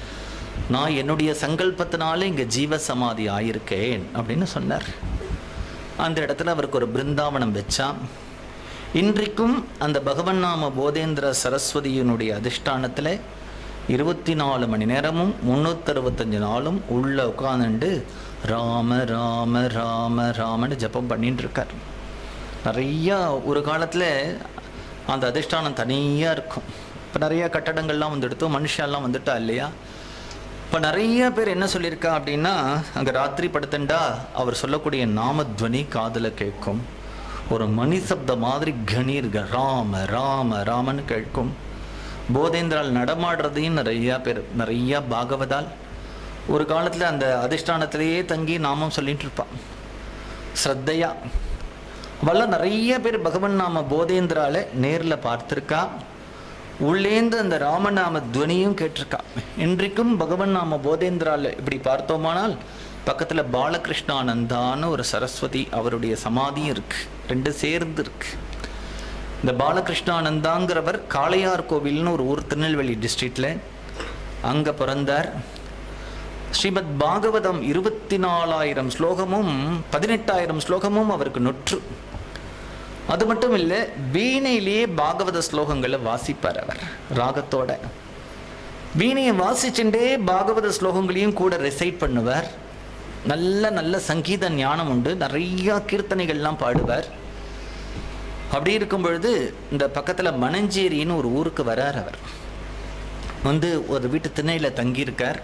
நான் என்னுடைய சங்கல்பத்தினால இங்க ஜீவ சமாதி ஆயிருக்கேன் அப்படின்னு சொன்னார் அந்த இடத்துல அவருக்கு ஒரு பிருந்தாவனம் வச்சா இன்றைக்கும் அந்த பகவன் நாம போதேந்திர சரஸ்வதியினுடைய அதிஷ்டானத்தில் இருபத்தி நாலு மணி நேரமும் முந்நூற்றறுபத்தஞ்சு நாளும் உள்ள உட்காந்துண்டு ராம ராம ராம ராமன்னு ஜெபம் பண்ணிட்டு இருக்கார் நிறையா ஒரு காலத்தில் அந்த அதிஷ்டானம் தனியாக இருக்கும் இப்போ நிறைய கட்டடங்கள்லாம் வந்துடுத்து மனுஷெல்லாம் வந்துட்டா இல்லையா இப்போ நிறைய பேர் என்ன சொல்லியிருக்கா அப்படின்னா அங்கே ராத்திரி படுத்துண்டா அவர் சொல்லக்கூடிய நாமத்வனி காதில் கேட்கும் ஒரு மணி சப்த மாதிரி கணீர் க- ராம ராம ராமன்னு கேட்கும் போதேந்திரால் நடமாடுறதையும் நிறையா பேர் நிறையா பாகவதால் ஒரு காலத்தில் அந்த அதிஷ்டானத்திலேயே தங்கி நாமம் சொல்லிட்டு இருப்பான் ஸ்ரத்தையா அவெல்லாம் நிறைய பேர் பகவன் நாம போதேந்திரால நேரில் பார்த்துருக்கா உள்ளேந்து அந்த ராமநாம துவனியும் கேட்டிருக்கா இன்றைக்கும் பகவன் நாம போதேந்திரால இப்படி பார்த்தோமானால் பக்கத்துல பாலகிருஷ்ணானந்தான்னு ஒரு சரஸ்வதி அவருடைய சமாதியும் இருக்கு ரெண்டு சேர்ந்து இருக்கு இந்த பாலகிருஷ்ணானந்தாங்கிறவர் காளையார் கோவில்னு ஒரு ஊர் திருநெல்வேலி டிஸ்ட்ரிக்ட்ல அங்க பிறந்தார் ஸ்ரீமத் பாகவதம் இருபத்தி நாலாயிரம் ஸ்லோகமும் பதினெட்டாயிரம் ஸ்லோகமும் அவருக்கு நொற்று அது மட்டும் இல்லை வீணையிலேயே பாகவத ஸ்லோகங்களை வாசிப்பார் அவர் ராகத்தோட வீணையை வாசிச்சுட்டே பாகவத ஸ்லோகங்களையும் கூட ரெசைட் பண்ணுவார் நல்ல நல்ல சங்கீத ஞானம் உண்டு நிறைய கீர்த்தனைகள்லாம் பாடுவார் அப்படி இருக்கும் பொழுது இந்த பக்கத்துல மணஞ்சேரின்னு ஒரு ஊருக்கு வரார் அவர் வந்து ஒரு வீட்டு திண்ணையில தங்கியிருக்கார்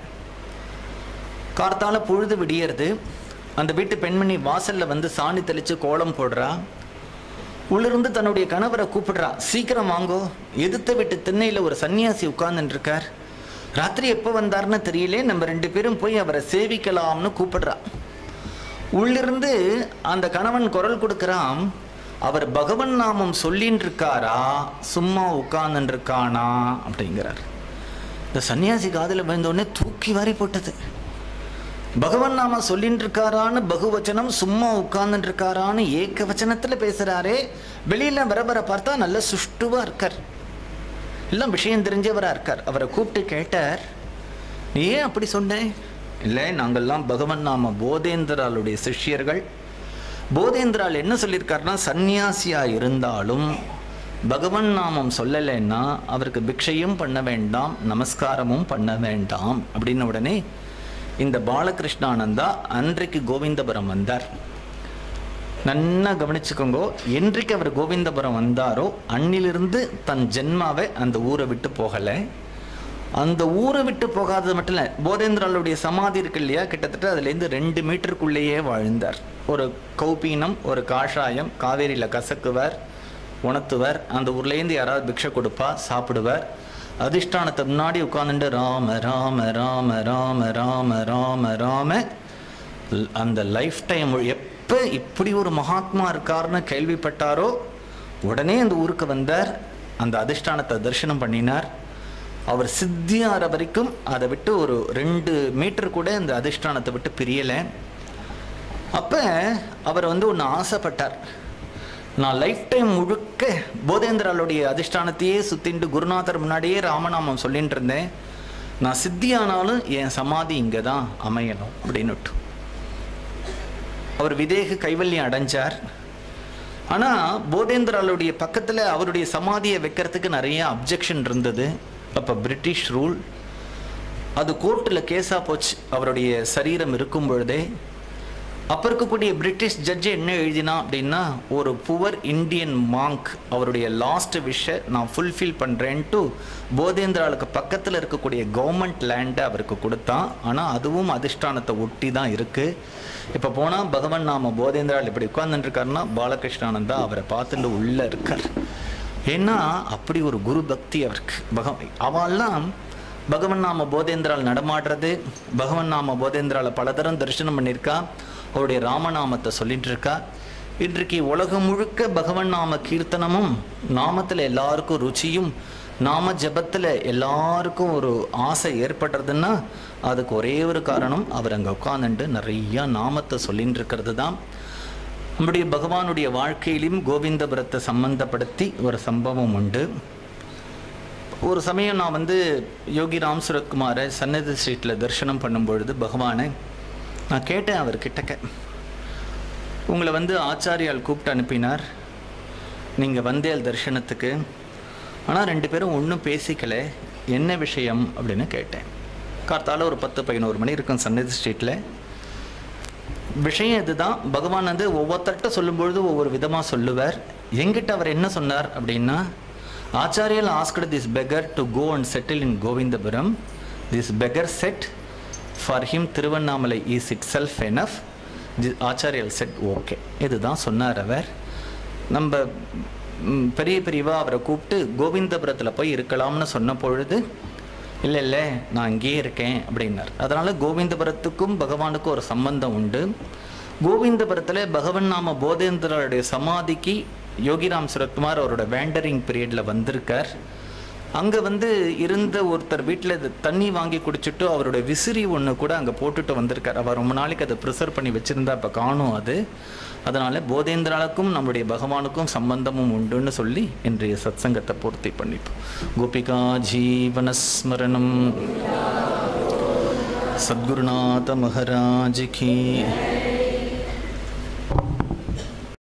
கார்த்தால பொழுது விடியறது அந்த வீட்டு பெண்மணி வாசல்ல வந்து சாணி தெளிச்சு கோலம் போடுறா உள்ளிருந்து தன்னுடைய கணவரை கூப்பிடுறா சீக்கிரம் வாங்கோ எதிர்த்த வீட்டு திண்ணையில ஒரு சன்னியாசி உட்கார்ந்துட்டு இருக்கார் ராத்திரி எப்போ வந்தாருன்னு தெரியலே நம்ம ரெண்டு பேரும் போய் அவரை சேவிக்கலாம்னு கூப்பிடுறா உள்ளிருந்து அந்த கணவன் குரல் கொடுக்கிறான் அவர் பகவன் நாமம் சொல்லின்னு இருக்காரா சும்மா உட்கார்ந்துட்டு இருக்கானா அப்படிங்கிறார் இந்த சன்னியாசி காதுல விழுந்தோடனே தூக்கி வாரி போட்டது பகவன் நாம சொல்லிட்டு இருக்காரான்னு பகுவச்சனம் சும்மா உட்கார்ந்துட்டு இருக்காரான்னு ஏக வச்சனத்துல பேசுறாரே வெளியில வர வர பார்த்தா நல்ல சுஷ்டுவா இருக்கார் எல்லாம் விஷயம் தெரிஞ்சவரா இருக்கார் அவரை கூப்பிட்டு கேட்டார் "நீ ஏன் அப்படி சொன்னேன் இல்லை நாங்கள்லாம் பகவன் நாம போதேந்திராளுடைய சிஷ்யர்கள் போதேந்திரால் என்ன சொல்லியிருக்காருன்னா சந்நியாசியா இருந்தாலும் பகவன் நாமம் சொல்லலைன்னா அவருக்கு பிக்ஷையும் பண்ண வேண்டாம் நமஸ்காரமும் பண்ண வேண்டாம் அப்படின்ன உடனே இந்த பாலகிருஷ்ணானந்தா அன்றைக்கு கோவிந்தபுரம் வந்தார் நன்னா கவனிச்சுக்கோங்க என்றைக்கு அவர் கோவிந்தபுரம் வந்தாரோ அன்னிலிருந்து தன் ஜென்மாவை அந்த ஊரை விட்டு போகலை அந்த ஊரை விட்டு போகாதது மட்டும் இல்லை போதேந்திராளுடைய சமாதி இருக்கு இல்லையா கிட்டத்தட்ட அதுலேருந்து ரெண்டு மீட்டருக்குள்ளேயே வாழ்ந்தார் ஒரு கௌபீனம் ஒரு காஷாயம் காவேரியில் கசக்குவர் உணர்த்துவர் அந்த ஊர்லேருந்து யாராவது பிக்ஷை கொடுப்பா சாப்பிடுவார் அதிஷ்டானத்தை முன்னாடி உட்காந்துட்டு ராம ராம ராம ராம ராம ராம ராம ல்- அந்த லைஃப் டைம் எப்போ இப்படி ஒரு மகாத்மா இருக்காருன்னு கேள்விப்பட்டாரோ உடனே அந்த ஊருக்கு வந்தார் அந்த அதிஷ்டானத்தை தரிசனம் பண்ணினார் அவர் சித்தியார வரைக்கும் அதை விட்டு ஒரு ரெண்டு மீட்டர் கூட அந்த அதிஷ்டானத்தை விட்டு பிரியலை அப்போ அவர் வந்து ஒன்று ஆசைப்பட்டார் நான் லைஃப் டைம் முழுக்க போதேந்திராளுடைய அதிஷ்டானத்தையே சுத்திண்டு குருநாதர் முன்னாடியே ராமநாமம் சொல்லிட்டு இருந்தேன் நான் சித்தியானாலும் என் சமாதி இங்கே தான் அமையணும் அப்படின்னுட்டு அவர் விதேக கைவல்யம் அடைஞ்சார் ஆனால் போதேந்திராளுடைய பக்கத்தில் அவருடைய சமாதியை வைக்கிறதுக்கு நிறைய அப்ஜெக்ஷன் இருந்தது அப்போ பிரிட்டிஷ் ரூல் அது கோர்ட்டில் கேஸாக போச்சு அவருடைய சரீரம் இருக்கும் பொழுதே அப்போ இருக்கக்கூடிய பிரிட்டிஷ் ஜட்ஜ் என்ன எழுதினா அப்படின்னா ஒரு புவர் இந்தியன் மாங்க் அவருடைய லாஸ்ட் விஷை நான் ஃபுல்ஃபில் பண்ணுறேன்ட்டு போதேந்திராளுக்கு பக்கத்தில் இருக்கக்கூடிய கவர்மெண்ட் லேண்டை அவருக்கு கொடுத்தான் ஆனால் அதுவும் அதிஷ்டானத்தை ஒட்டி தான் இருக்குது இப்போ போனால் பகவான் நாம போதேந்திரால் இப்படி உட்கார்ந்துட்டு இருக்காருன்னா பாலகிருஷ்ணானந்தா அவரை பார்த்துட்டு உள்ளே இருக்கார் ஏன்னா அப்படி ஒரு குரு பக்தி அவருக்கு பக அவெல்லாம் பகவன் நாம போதேந்திரால் நடமாடுறது பகவன் நாம போதேந்திரால பலதரம் தரிசனம் பண்ணியிருக்கா அவருடைய ராமநாமத்தை சொல்லிட்டு இருக்கா இன்றைக்கு உலகம் முழுக்க பகவன் நாம கீர்த்தனமும் நாமத்தில் எல்லாருக்கும் ருச்சியும் நாம ஜபத்தில் எல்லாருக்கும் ஒரு ஆசை ஏற்படுறதுன்னா அதுக்கு ஒரே ஒரு காரணம் அவர் அங்கே உட்காந்துட்டு நிறையா நாமத்தை சொல்லிட்டு இருக்கிறது தான் நம்முடைய பகவானுடைய வாழ்க்கையிலும் கோவிந்தபுரத்தை சம்பந்தப்படுத்தி ஒரு சம்பவம் உண்டு ஒரு சமயம் நான் வந்து யோகி ராம் சுரத்குமாரை சன்னதி ஸ்ட்ரீட்டில் தரிசனம் பண்ணும் பொழுது பகவானை நான் கேட்டேன் அவர் கிட்டக்க உங்களை வந்து ஆச்சாரியால் கூப்பிட்டு அனுப்பினார் நீங்கள் வந்தேல் தரிசனத்துக்கு ஆனால் ரெண்டு பேரும் ஒன்றும் பேசிக்கல என்ன விஷயம் அப்படின்னு கேட்டேன் கார்த்தால ஒரு பத்து பதினோரு மணி இருக்கும் சன்னதி ஸ்ட்ரீட்டில் விஷயம் இதுதான் பகவான் வந்து ஒவ்வொருத்தர்கிட்ட சொல்லும்பொழுது ஒவ்வொரு விதமாக சொல்லுவார் எங்கிட்ட அவர் என்ன சொன்னார் அப்படின்னா ஆச்சாரியல் asked this beggar to go and settle in Govindapuram this beggar said for him Tiruvannamalai is itself enough ஆச்சாரியல் செட் ஓகே இதுதான் சொன்னார் அவர் நம்ம ம், பெரிய பெரியவா அவரை கூப்பிட்டு கோவிந்தபுரத்தில் போய் இருக்கலாம்னு சொன்ன பொழுது இல்லை இல்லை நான் இங்கேயே இருக்கேன் அப்படின்னார் அதனால் கோவிந்தபுரத்துக்கும் பகவானுக்கும் ஒரு சம்பந்தம் உண்டு கோவிந்தபுரத்தில் பகவன் நாம போதேந்திரருடைய சமாதிக்கு யோகிராம் சுரத்குமார் அவரோட வேண்டரிங் பீரியடில் வந்திருக்கார் அங்கே வந்து இருந்த ஒருத்தர் வீட்டில் தண்ணி வாங்கி குடிச்சிட்டு அவரோட விசிறி ஒன்று கூட அங்கே போட்டுட்டு வந்திருக்கார் அவர் ரொம்ப நாளைக்கு அதை ப்ரிசர்வ் பண்ணி வச்சுருந்தா இப்போ காணும் அது அதனால் போதேந்திராளுக்கும் நம்முடைய பகவானுக்கும் சம்பந்தமும் உண்டுன்னு சொல்லி இன்றைய சத்சங்கத்தை பூர்த்தி பண்ணிப்போம் கோபிகா ஜீவனஸ்மரணம் சத்குருநாத மகாராஜ் கி